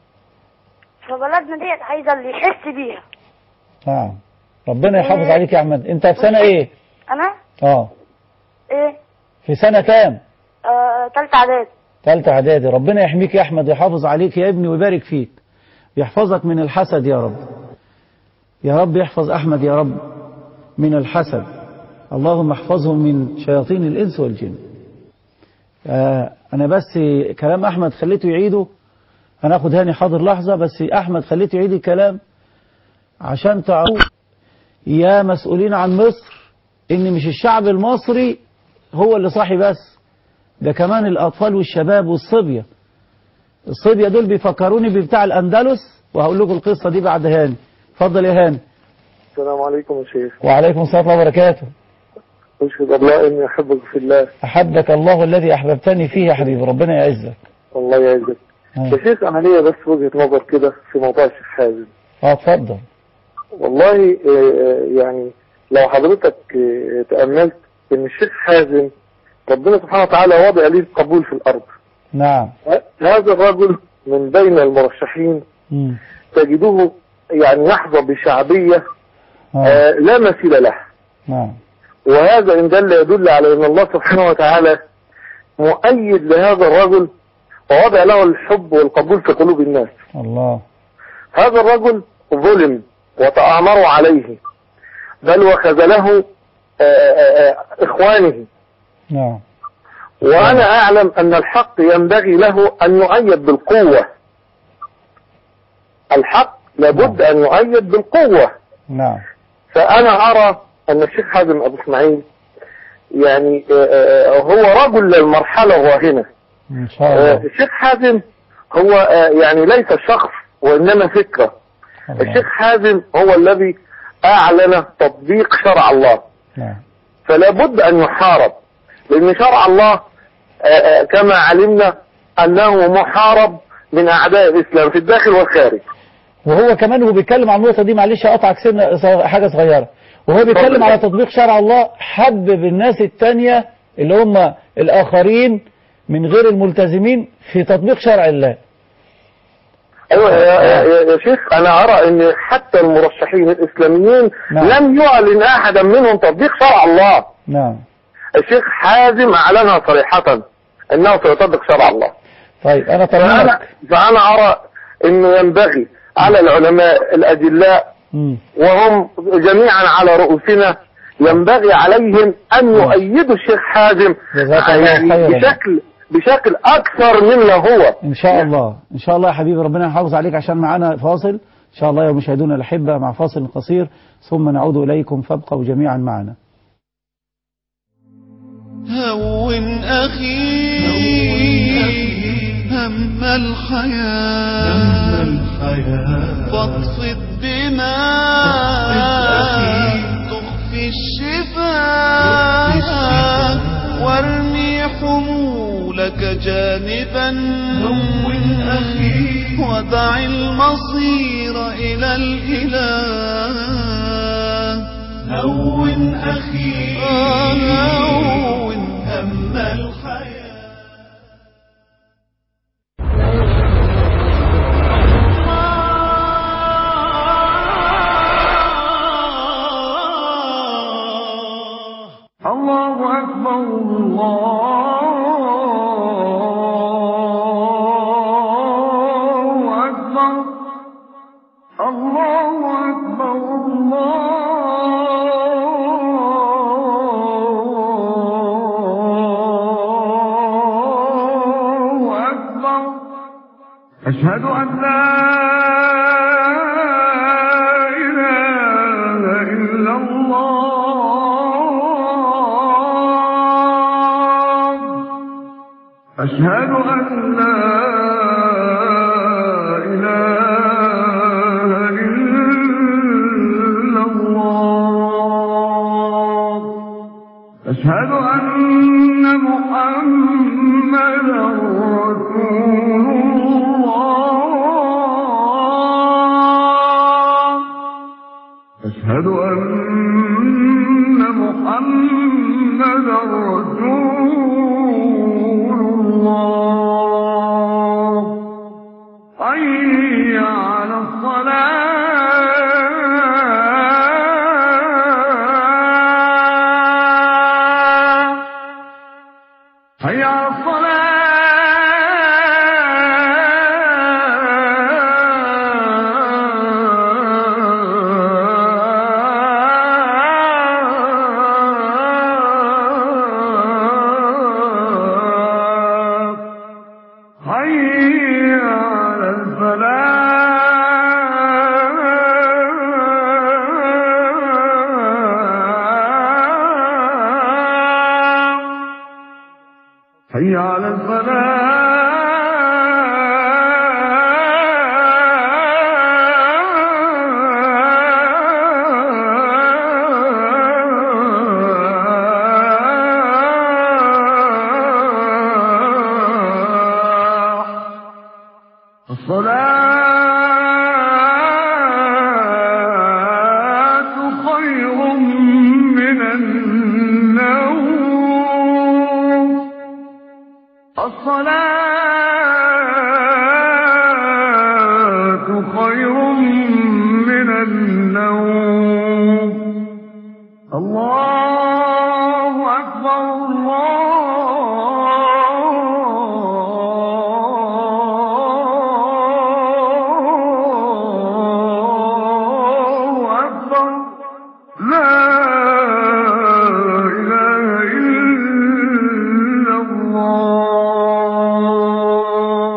فبلدنا ديت عايزة اللي يحس بيها نعم ربنا يحافظ إيه. عليك يا احمد انت في سنة ايه أنا اه ايه في سنة كام آه تالتة إعداد ثالثة اعدادي ربنا يحميك يا احمد ويحافظ عليك يا ابني ويبارك فيك يحفظك من الحسد يا رب يا رب يحفظ احمد يا رب من الحسد اللهم احفظهم من شياطين الانس والجن آه انا بس كلام احمد خليته يعيده هناخد هاني حاضر لحظة بس احمد خليته يعيد الكلام عشان تعرفوا يا مسؤولين عن مصر ان مش الشعب المصري هو اللي صاحي بس ده كمان الأطفال والشباب والصبية الصبية دول بيفكروني ببتاع الأندلس وهقول لكم القصة دي بعد هاني اتفضل يا هاني السلام عليكم يا شيخ وعليكم السلام ورحمة الله وبركاته أشهد الله إني أحبك في الله أحبك الله الذي أحببتني فيه يا حبيبي ربنا يعزك الله يعزك يا شيخ أنا ليا بس وجهة نظر كده في موضوع الشيخ حازم اه اتفضل والله آه، آه، يعني لو حضرتك آه، تأملت إن الشيخ حازم ربنا سبحانه وتعالى وضع ليه القبول في الأرض نعم هذا الرجل من بين المرشحين مم. تجده يعني يحظى بشعبية آه، لا مثيل له نعم وهذا إن دل يدل على أن الله سبحانه وتعالى مؤيد لهذا الرجل ووضع له الحب والقبول في قلوب الناس الله هذا الرجل ظلم وتآمروا عليه بل وخذله آه، آه، آه، إخوانه نعم وأنا أعلم أن الحق ينبغي له أن يؤيد بالقوة الحق لابد أن يؤيد بالقوة نعم فأنا أرى أن الشيخ حازم أبو إسماعيل يعني آه، آه، هو رجل للمرحلة الراهنة إن شاء آه، الله الشيخ حازم هو آه، يعني ليس شخص وإنما فكرة الشيخ حازم هو الذي أعلن تطبيق شرع الله نعم فلا بد أن يحارب لأن شرع الله آه، آه، كما علمنا أنه محارب من أعداء الإسلام في الداخل والخارج وهو كمان وهو بيتكلم عن النقطة دي معلش أقطعك سنة صغ- حاجة صغيرة وهو بيتكلم على تطبيق شرع الله حبب الناس التانية اللي هم الآخرين من غير الملتزمين في تطبيق شرع الله أيوة يا, يا, يا, يا شيخ أنا أرى أن حتى المرشحين الإسلاميين نعم. لم يعلن أحدا منهم تطبيق شرع الله نعم الشيخ حازم أعلنها صريحة أنه سيطبق شرع الله طيب أنا فأنا, طمنك فأنا أرى أنه ينبغي على العلماء الأجلاء مم. وهم جميعا على رؤوسنا ينبغي عليهم أن يؤيدوا الشيخ حازم جزاك الله يعني خيرا. بشكل بشكل أكثر مما هو إن شاء الله إن شاء الله يا حبيبي ربنا يحافظ عليك عشان معانا فاصل إن شاء الله يا مشاهدونا الأحبة مع فاصل قصير ثم نعود إليكم فابقوا جميعا معنا هون أخي هم الحياة فاقصد بما تخفي الشفاء وارمي حمولك جانبا هون أخي ودع المصير إلى الإله هون أخي هون هم الحياة الله أكبر الله أكبر الله أكبر الله أكبر أشهد أن لا إله إلا الله أشهد أن لا إله إلا الله أشهد أن محمدا رسول الله أشهد أن محمدا رسول الله حي على الصلاة حي على الصلاة حي على الفلاح حي على الصلاة خير من النوم الصلاة خير من النوم الله أكبر الله أكبر لا إله إلا الله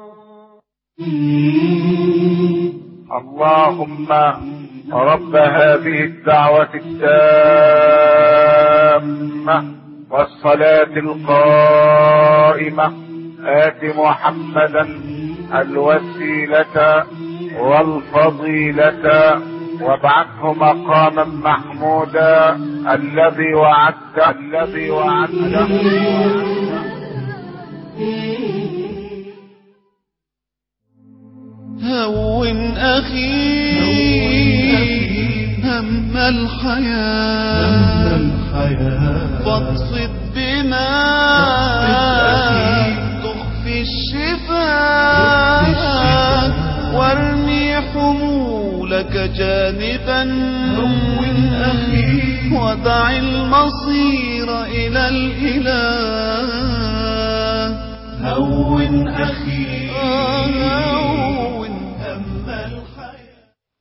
اللهم رب هذه الدعوة التامة والصلاة القائمة آت محمدا الوسيلة والفضيلة وابعثه مقاما محمودا الذي وعدته الذي وعدته هون أخي هم الحياة فاقصد بما تخفي الشفاء وارمي حمولك جانبا هون أخي ودع المصير إلى الإله هون أخي هون هم الحياة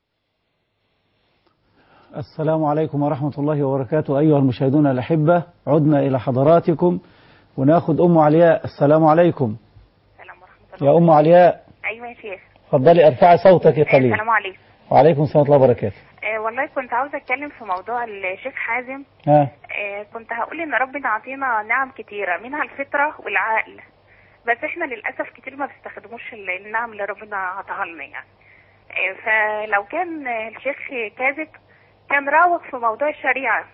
السلام عليكم ورحمة الله وبركاته أيها المشاهدون الأحبة عدنا إلى حضراتكم وناخد أم علياء السلام عليكم يا أم علياء ايوه يا شيخ اتفضلي ارفعي صوتك قليلا السلام عليكم وعليكم السلام ورحمة الله وبركاته آه والله كنت عاوزه اتكلم في موضوع الشيخ حازم ها آه كنت هقول ان ربنا عطينا نعم كتيره منها الفطره والعقل بس احنا للاسف كتير ما بنستخدموش ال- النعم اللي ربنا عطاها لنا يعني آه فلو كان الشيخ كاذب كان راوغ في موضوع الشريعه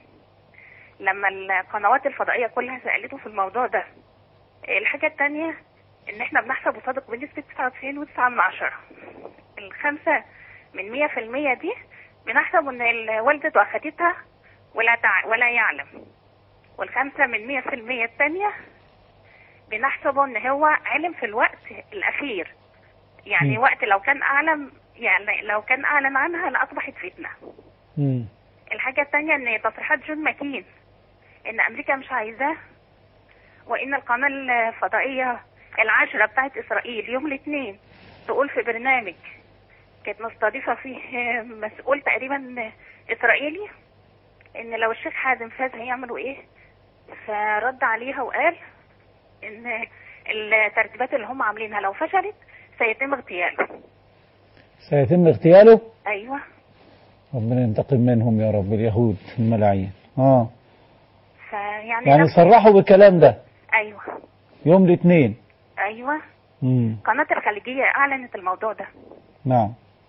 لما القنوات الفضائيه كلها سالته في الموضوع ده آه الحاجه التانية ان احنا بنحسب وصادق بنسبه 99.9 من عشرة الخمسة من مية في المية دي بنحسب ان ال- والدته اخدتها ولا تع... ولا يعلم والخمسة من مية في المية التانية بنحسبه ان هو علم في الوقت الاخير يعني مم. وقت لو كان اعلم يعني لو كان اعلن عنها لاصبحت فتنة مم. الحاجة التانية ان تصريحات جون ماكين ان امريكا مش عايزاه وان القناة الفضائية العاشرة بتاعت اسرائيل يوم الاثنين تقول في برنامج كانت مستضيفة فيه مسؤول تقريبا اسرائيلي ان لو الشيخ حازم فاز هيعملوا ايه فرد عليها وقال ان الترتيبات اللي هم عاملينها لو فشلت سيتم اغتياله سيتم اغتياله ايوه ربنا ينتقم منهم يا رب اليهود الملاعين اه فيعني يعني نفس- صرحوا بالكلام ده ايوه يوم الاثنين ايوه مم. قناة الخليجية اعلنت الموضوع ده نعم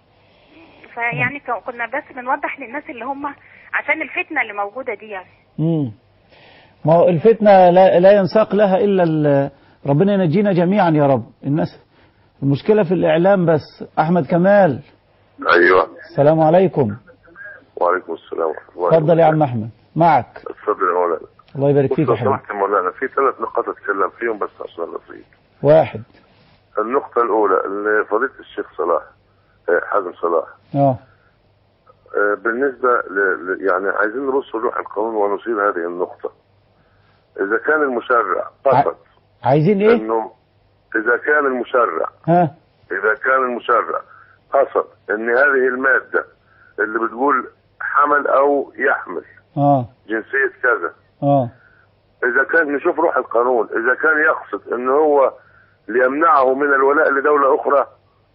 فيعني ك- كنا بس بنوضح للناس اللي هم عشان الفتنة اللي موجودة دي يعني مم. ما هو الفتنة لا, لا ينساق لها إلا ال- ربنا ينجينا جميعا يا رب الناس المشكلة في الإعلام بس أحمد كمال ايوه السلام عليكم وعليكم السلام ورحمه الله اتفضل يا عم أحمد معك اتفضل يا مولانا الله يبارك بص فيك لو يا حبيبي سمحت يا مولانا في ثلاث نقاط اتكلم فيهم بس عشان الرصيد واحد النقطة الأولى اللي فضيلة الشيخ صلاح آه، حازم صلاح اه آه، بالنسبة ل... ل- يعني عايزين نبص لروح القانون ونصير هذه النقطة إذا كان المشرع قصد عايزين إيه إنه إذا كان المشرع ها إذا كان المشرع قصد إن هذه المادة اللي بتقول حمل أو يحمل اه جنسية كذا اه إذا كان نشوف روح القانون إذا كان يقصد إن هو ليمنعه من الولاء لدولة أخرى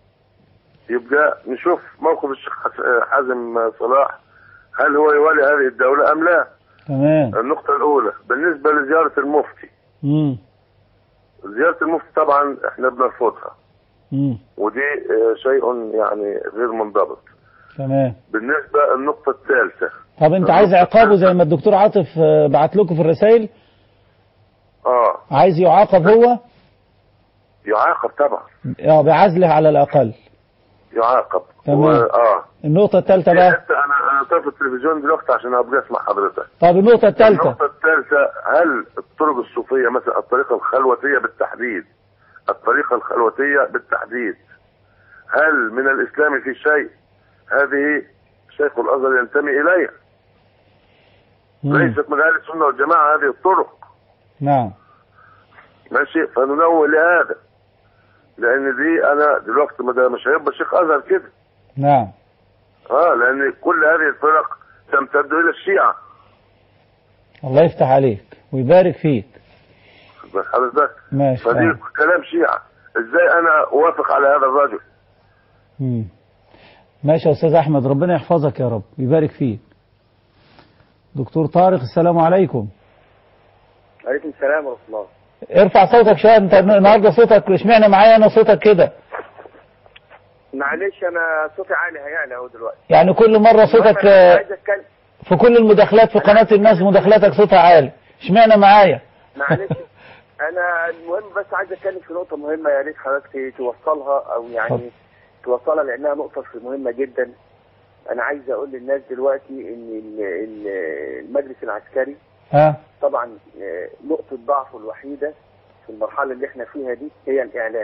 يبقى نشوف موقف الشيخ حس- حازم صلاح هل هو يوالي هذه الدولة أم لا تمام النقطة الأولى بالنسبة لزيارة المفتي مم. زيارة المفتي طبعا احنا بنرفضها مم. ودي آه، شيء يعني غير منضبط تمام بالنسبة النقطة الثالثة طب انت عايز عقابه زي ما الدكتور عاطف آه، بعت لكم في الرسائل اه عايز يعاقب هو يعاقب طبعا اه بعزله على الأقل يعاقب تمام. و... اه النقطة الثالثة بقى حتى انا انا طافي التلفزيون دلوقتي عشان ابقى اسمع حضرتك طب النقطة الثالثة النقطة الثالثة هل الطرق الصوفية مثلا الطريقة الخلوتية بالتحديد الطريقة الخلوتية بالتحديد هل من الإسلام في شيء هذه شيخ الأزهر ينتمي إليها مم. ليست من أهل السنة والجماعة هذه الطرق نعم ماشي فننوه لهذا لأن دي أنا دلوقتي ما ده مش هيبقى شيخ أزهر كده نعم اه لأن كل هذه الفرق تمتد إلى الشيعة الله يفتح عليك ويبارك فيك بس حضرتك ماشي فدي آه. كلام شيعة ازاي انا اوافق على هذا الرجل مم. ماشي يا أستاذ أحمد ربنا يحفظك يا رب ويبارك فيك دكتور طارق السلام عليكم عليكم السلام ورحمة الله ارفع صوتك شوية انت النهارده صوتك اشمعنى معايا انا صوتك كده معلش أنا صوتي عالي هيعلى أهو دلوقتي يعني كل مرة صوتك أنا آه، عايز أتكلم في كل المداخلات في قناة الناس مداخلاتك صوتها عالي اشمعنى معايا معلش أنا المهم بس عايز أتكلم في نقطة مهمة يا ريت حضرتك توصلها أو اتفضل. يعني توصلها لأنها نقطة مهمة جدا أنا عايز أقول للناس دلوقتي إن ال- ال- المجلس العسكري ها طبعا آه، نقطة ضعفه الوحيدة في المرحلة اللي احنا فيها دي هي الإعلام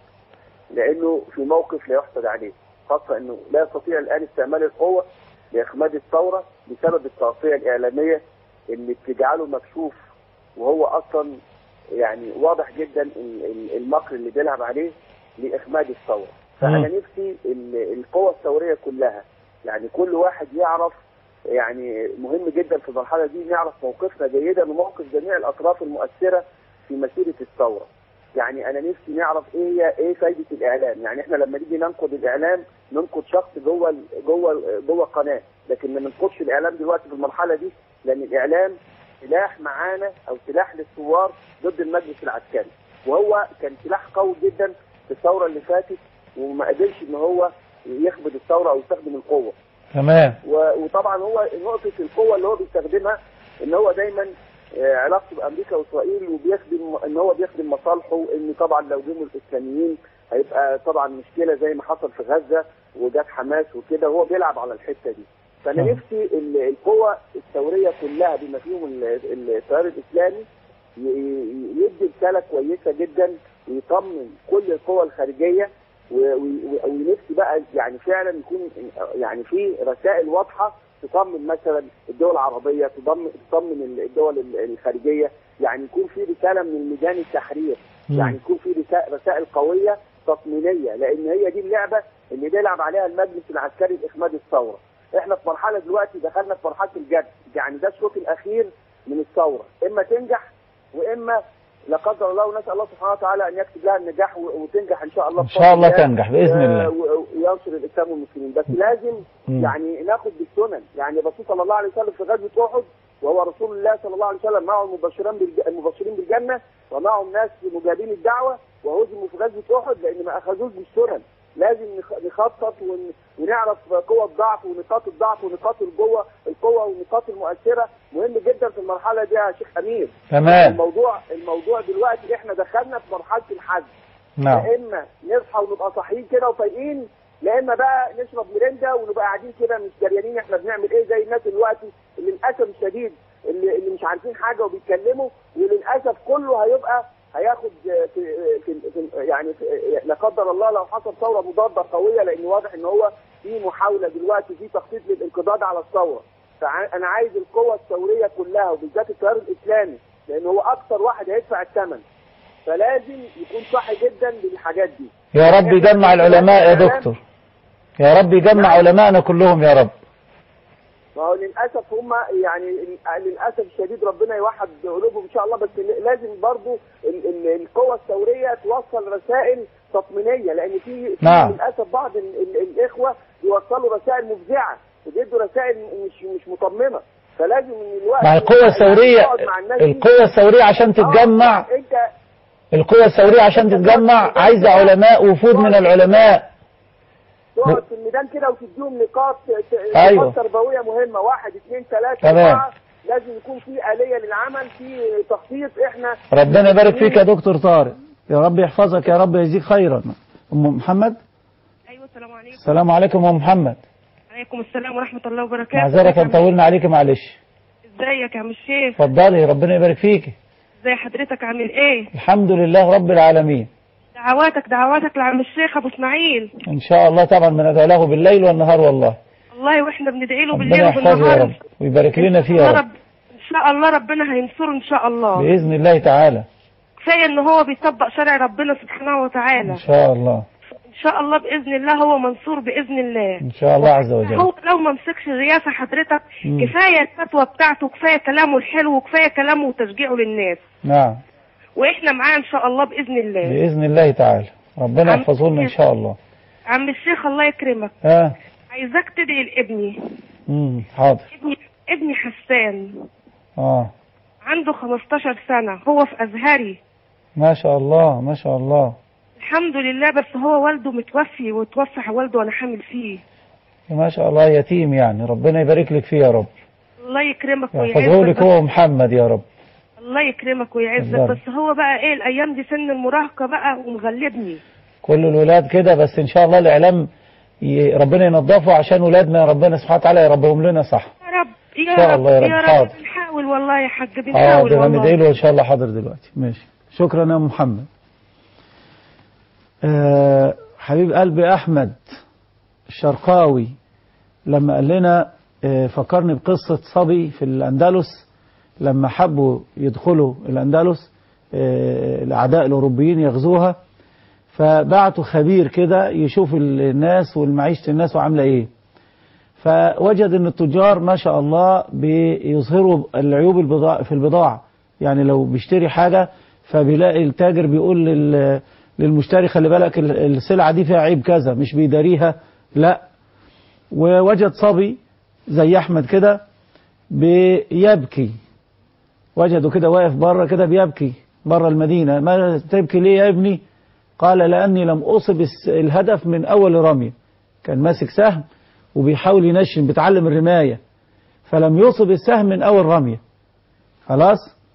لأنه في موقف لا يحسد عليه خاصة أنه لا يستطيع الآن استعمال القوة لإخماد الثورة بسبب التغطية الإعلامية اللي بتجعله مكشوف وهو أصلا يعني واضح جدا ال- ال- المكر اللي بيلعب عليه لإخماد الثورة فأنا مم. نفسي ال- القوة الثورية كلها يعني كل واحد يعرف يعني مهم جدا في المرحله دي نعرف موقفنا جيدا وموقف جميع الاطراف المؤثره في مسيره الثوره. يعني انا نفسي نعرف ايه هي ايه فايده الاعلام، يعني احنا لما نيجي ننقد الاعلام ننقد شخص جوه ال- جوه ال- جوه قناه، لكن ما ننقدش الاعلام دلوقتي في المرحله دي لان الاعلام سلاح معانا او سلاح للثوار ضد المجلس العسكري، وهو كان سلاح قوي جدا في الثوره اللي فاتت وما قدرش ان هو يخبط الثوره او يستخدم القوه. تمام و- وطبعا هو نقطة القوة اللي هو بيستخدمها ان هو دايما آه، علاقته بامريكا واسرائيل وبيخدم ان هو بيخدم مصالحه ان طبعا لو جم الاسلاميين هيبقى طبعا مشكلة زي ما حصل في غزة وجات حماس وكده هو بيلعب على الحتة دي فانا نعم. نفسي ال- القوى الثورية كلها بما فيهم ال- التيار الاسلامي ي- ي- يدي رسالة كويسة جدا ويطمن كل القوى الخارجية و- و- ونفسي بقى يعني فعلا يكون يعني في رسائل واضحه تطمن مثلا الدول العربيه تطمن تطمن الدول الخارجيه يعني يكون في رساله من ميدان التحرير مم. يعني يكون في رسا- رسائل قويه تطمينيه لان هي دي اللعبه اللي بيلعب عليها المجلس العسكري لاخماد الثوره احنا في مرحله دلوقتي دخلنا في مرحله الجد يعني ده الشوط الاخير من الثوره اما تنجح واما لا قدر الله ونسال الله سبحانه وتعالى ان يكتب لها النجاح و- وتنجح ان شاء الله إن شاء الله تنجح بإذن آه، الله. و- وينصر الاسلام والمسلمين بس لازم مم. يعني ناخد بالسنن يعني الرسول صلى الله عليه وسلم في غزوه احد وهو رسول الله صلى الله عليه وسلم معه المبشرين بالج- المبشرين بالجنه ومعهم ناس مجابين الدعوه وهزموا في غزوه احد لان ما اخذوش بالسنن لازم نخ- نخطط ون- ونعرف قوى الضعف ونقاط الضعف ونقاط القوه القوه والنقاط المؤثره مهم جدا في المرحله دي يا شيخ امير تمام. الموضوع الموضوع دلوقتي احنا دخلنا في مرحله الحزم نعم يا اما نصحى ونبقى صاحيين كده وفايقين لا اما بقى نشرب مرندا ونبقى قاعدين كده مش دريانين احنا بنعمل ايه زي الناس دلوقتي اللي للاسف الشديد اللي, اللي مش عارفين حاجه وبيتكلموا وللاسف كله هيبقى هياخد في, في, في يعني في لا قدر الله لو حصل ثوره مضاده قويه لان واضح ان هو في محاوله دلوقتي في تخطيط للانقضاض على الثوره فانا عايز القوى الثوريه كلها وبالذات التيار الاسلامي لان هو اكثر واحد هيدفع الثمن فلازم يكون صح جدا للحاجات دي يا رب يجمع العلماء يا دكتور يا رب يجمع علماءنا كلهم يا رب ما هو للاسف هم يعني للاسف الشديد ربنا يوحد قلوبهم ان شاء الله بس لازم برضو ال- ال- القوى الثوريه توصل رسائل تطمينيه لان في في نعم. للاسف بعض ال- ال- الاخوه يوصلوا رسائل مفزعه وبيدوا رسائل مش مش مطمنه فلازم من الوقت مع القوة الثورية نقعد مع الناس دي. القوة الثورية عشان تتجمع آه، انت القوة الثورية عشان تتجمع عايزة علماء وفود من العلماء تقعد في الميدان كده وتديهم نقاط ت- أيوة. نقاط تربويه مهمه واحد اثنين ثلاثه تمام. اربعه لازم يكون في اليه للعمل في تخطيط احنا ربنا يبارك فيك يا دكتور طارق يا رب يحفظك يا رب يجزيك خيرا ام محمد ايوه السلام عليكم السلام عليكم ام محمد عليكم السلام ورحمه الله وبركاته معذره كان طولنا عليك معلش ازيك يا عم الشيخ اتفضلي ربنا يبارك فيكي ازي حضرتك عامل ايه الحمد لله رب العالمين دعواتك دعواتك لعم الشيخ ابو اسماعيل ان شاء الله طبعا بندعو له بالليل والنهار والله والله واحنا بندعي له ربنا بالليل يحفظه يا وبالنهار رب ويبارك لنا فيه يا يا رب رب ان شاء الله ربنا هينصره ان شاء الله باذن الله تعالى كفايه ان هو بيطبق شرع ربنا سبحانه وتعالى ان شاء الله ان شاء الله باذن الله هو منصور باذن الله ان شاء الله عز وجل هو لو ما مسكش الرئاسه حضرتك مم. كفايه الفتوى بتاعته كفايه كلامه الحلو وكفايه كلامه وتشجيعه للناس نعم واحنا معاه ان شاء الله باذن الله باذن الله تعالى ربنا عم- يحفظه لنا ان شاء الله عم الشيخ الله يكرمك ها عايزاك تدعي لابني امم حاضر ابني ابني حسان اه عنده 15 سنة هو في أزهري ما شاء الله ما شاء الله الحمد لله بس هو والده متوفي وتوفى والده وأنا حامل فيه ما شاء الله يتيم يعني ربنا يبارك لك فيه يا رب الله يكرمك يحفظه لك ويعزك هو ومحمد يا رب الله يكرمك ويعزك الله. بس هو بقى ايه الأيام دي سن المراهقة بقى ومغلبني كل الولاد كده بس ان شاء الله الاعلام ي- ربنا ينظفه عشان ولادنا ربنا سبحانه وتعالى يربهم لنا صح يا رب يا إن شاء رب الله يا رب. يا رب حاضر. بنحاول والله يا حاج بنحاول حاضر هندعي والله له ان شاء الله حاضر دلوقتي ماشي شكرا يا أم محمد آه حبيب قلبي احمد الشرقاوي لما قال لنا آه فكرني بقصة صبي في الاندلس لما حبوا يدخلوا الاندلس آه الاعداء الاوروبيين يغزوها فبعتوا خبير كده يشوف الناس والمعيشة الناس وعاملة ايه فوجد ان التجار ما شاء الله بيظهروا العيوب البضاعة في البضاعة يعني لو بيشتري حاجة فبيلاقي التاجر بيقول لل- للمشتري خلي بالك ال- السلعة دي فيها عيب كذا مش بيداريها لا ووجد صبي زي احمد كده بيبكي وجده كده واقف بره كده بيبكي بره المدينة ما تبكي ليه يا ابني قال لأني لم أصب الس- الهدف من أول رمية كان ماسك سهم وبيحاول ينشن بيتعلم الرماية فلم يصب السهم من أول رمية خلاص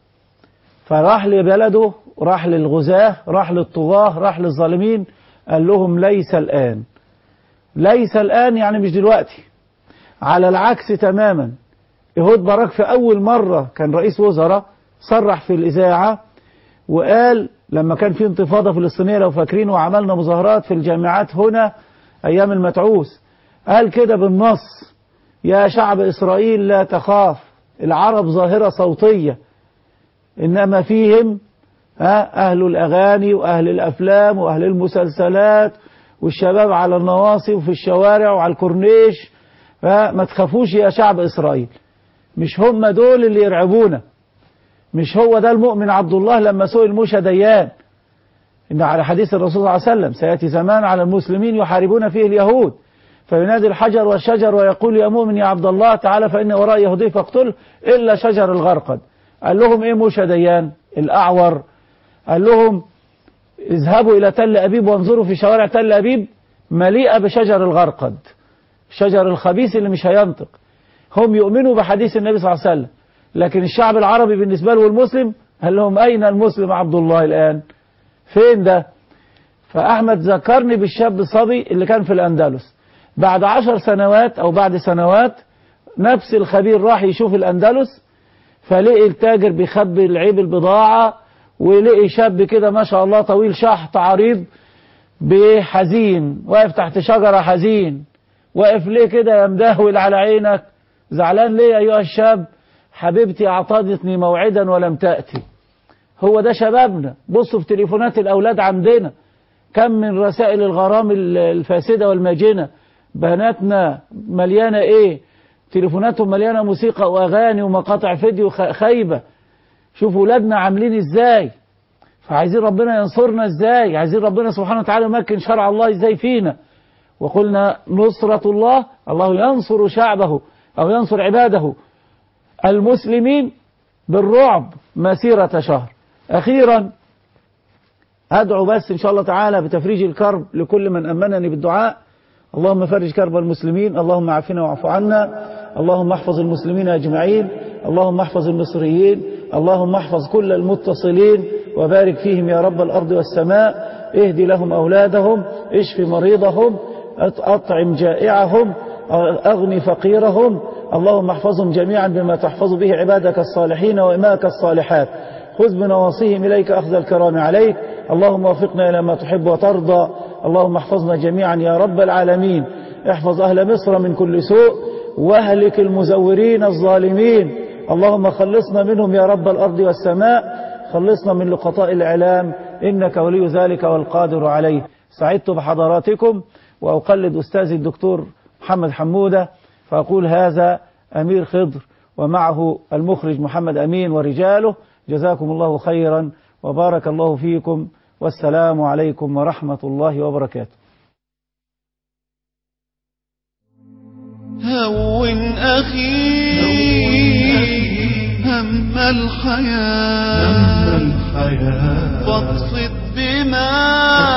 فراح لبلده راح للغزاة راح للطغاة راح للظالمين قال لهم ليس الآن ليس الآن يعني مش دلوقتي على العكس تماما إيهود باراك في أول مرة كان رئيس وزراء صرح في الإذاعة وقال لما كان في انتفاضة فلسطينية لو فاكرين وعملنا مظاهرات في الجامعات هنا أيام المتعوس قال كده بالنص يا شعب إسرائيل لا تخاف العرب ظاهرة صوتية إنما فيهم ها أهل الأغاني وأهل الأفلام وأهل المسلسلات والشباب على النواصي وفي الشوارع وعلى الكورنيش ها ما تخافوش يا شعب إسرائيل مش هم دول اللي يرعبونا مش هو ده المؤمن عبد الله لما سئل موسى ديان إن على حديث الرسول صلى الله عليه وسلم سيأتي زمان على المسلمين يحاربون فيه اليهود فينادي الحجر والشجر ويقول يا مؤمن يا عبد الله تعالى فإن وراء يهودي فاقتله إلا شجر الغرقد قال لهم إيه موسى ديان الأعور قال لهم اذهبوا إلى تل أبيب وانظروا في شوارع تل أبيب مليئة بشجر الغرقد الشجر الخبيث اللي مش هينطق هم يؤمنوا بحديث النبي صلى الله عليه وسلم لكن الشعب العربي بالنسبة له المسلم قال لهم أين المسلم عبد الله الآن فين ده فأحمد ذكرني بالشاب الصبي اللي كان في الأندلس بعد عشر سنوات أو بعد سنوات نفس الخبير راح يشوف الأندلس فلقي التاجر بيخبي العيب البضاعة ولقي شاب كده ما شاء الله طويل شحط عريض بحزين واقف تحت شجرة حزين واقف ليه كده يا مدهول على عينك زعلان ليه أيها الشاب حبيبتي أعطتني موعدا ولم تأتي هو ده شبابنا بصوا في تليفونات الأولاد عندنا كم من رسائل الغرام الفاسدة والماجنة بناتنا مليانة ايه تليفوناتهم مليانة موسيقى واغاني ومقاطع فيديو خايبة شوفوا ولادنا عاملين ازاي فعايزين ربنا ينصرنا ازاي عايزين ربنا سبحانه وتعالى يمكن شرع الله ازاي فينا وقلنا نصرة الله الله ينصر شعبه او ينصر عباده المسلمين بالرعب مسيرة شهر اخيرا أدعو بس إن شاء الله تعالى بتفريج الكرب لكل من أمنني بالدعاء اللهم فرج كرب المسلمين اللهم عافنا واعف عنا اللهم احفظ المسلمين أجمعين اللهم احفظ المصريين اللهم احفظ كل المتصلين وبارك فيهم يا رب الأرض والسماء اهدي لهم أولادهم اشف مريضهم أطعم جائعهم أغني فقيرهم اللهم احفظهم جميعا بما تحفظ به عبادك الصالحين وإماك الصالحات خذ بنواصيهم إليك أخذ الكرام عليك اللهم وفقنا إلى ما تحب وترضى اللهم احفظنا جميعا يا رب العالمين احفظ أهل مصر من كل سوء واهلك المزورين الظالمين اللهم خلصنا منهم يا رب الأرض والسماء خلصنا من لقطاء الإعلام إنك ولي ذلك والقادر عليه سعدت بحضراتكم وأقلد أستاذي الدكتور محمد حمودة فأقول هذا أمير خضر ومعه المخرج محمد أمين ورجاله جزاكم الله خيرا وبارك الله فيكم والسلام عليكم ورحمة الله وبركاته هون أخي هم الحياة فاقصد بما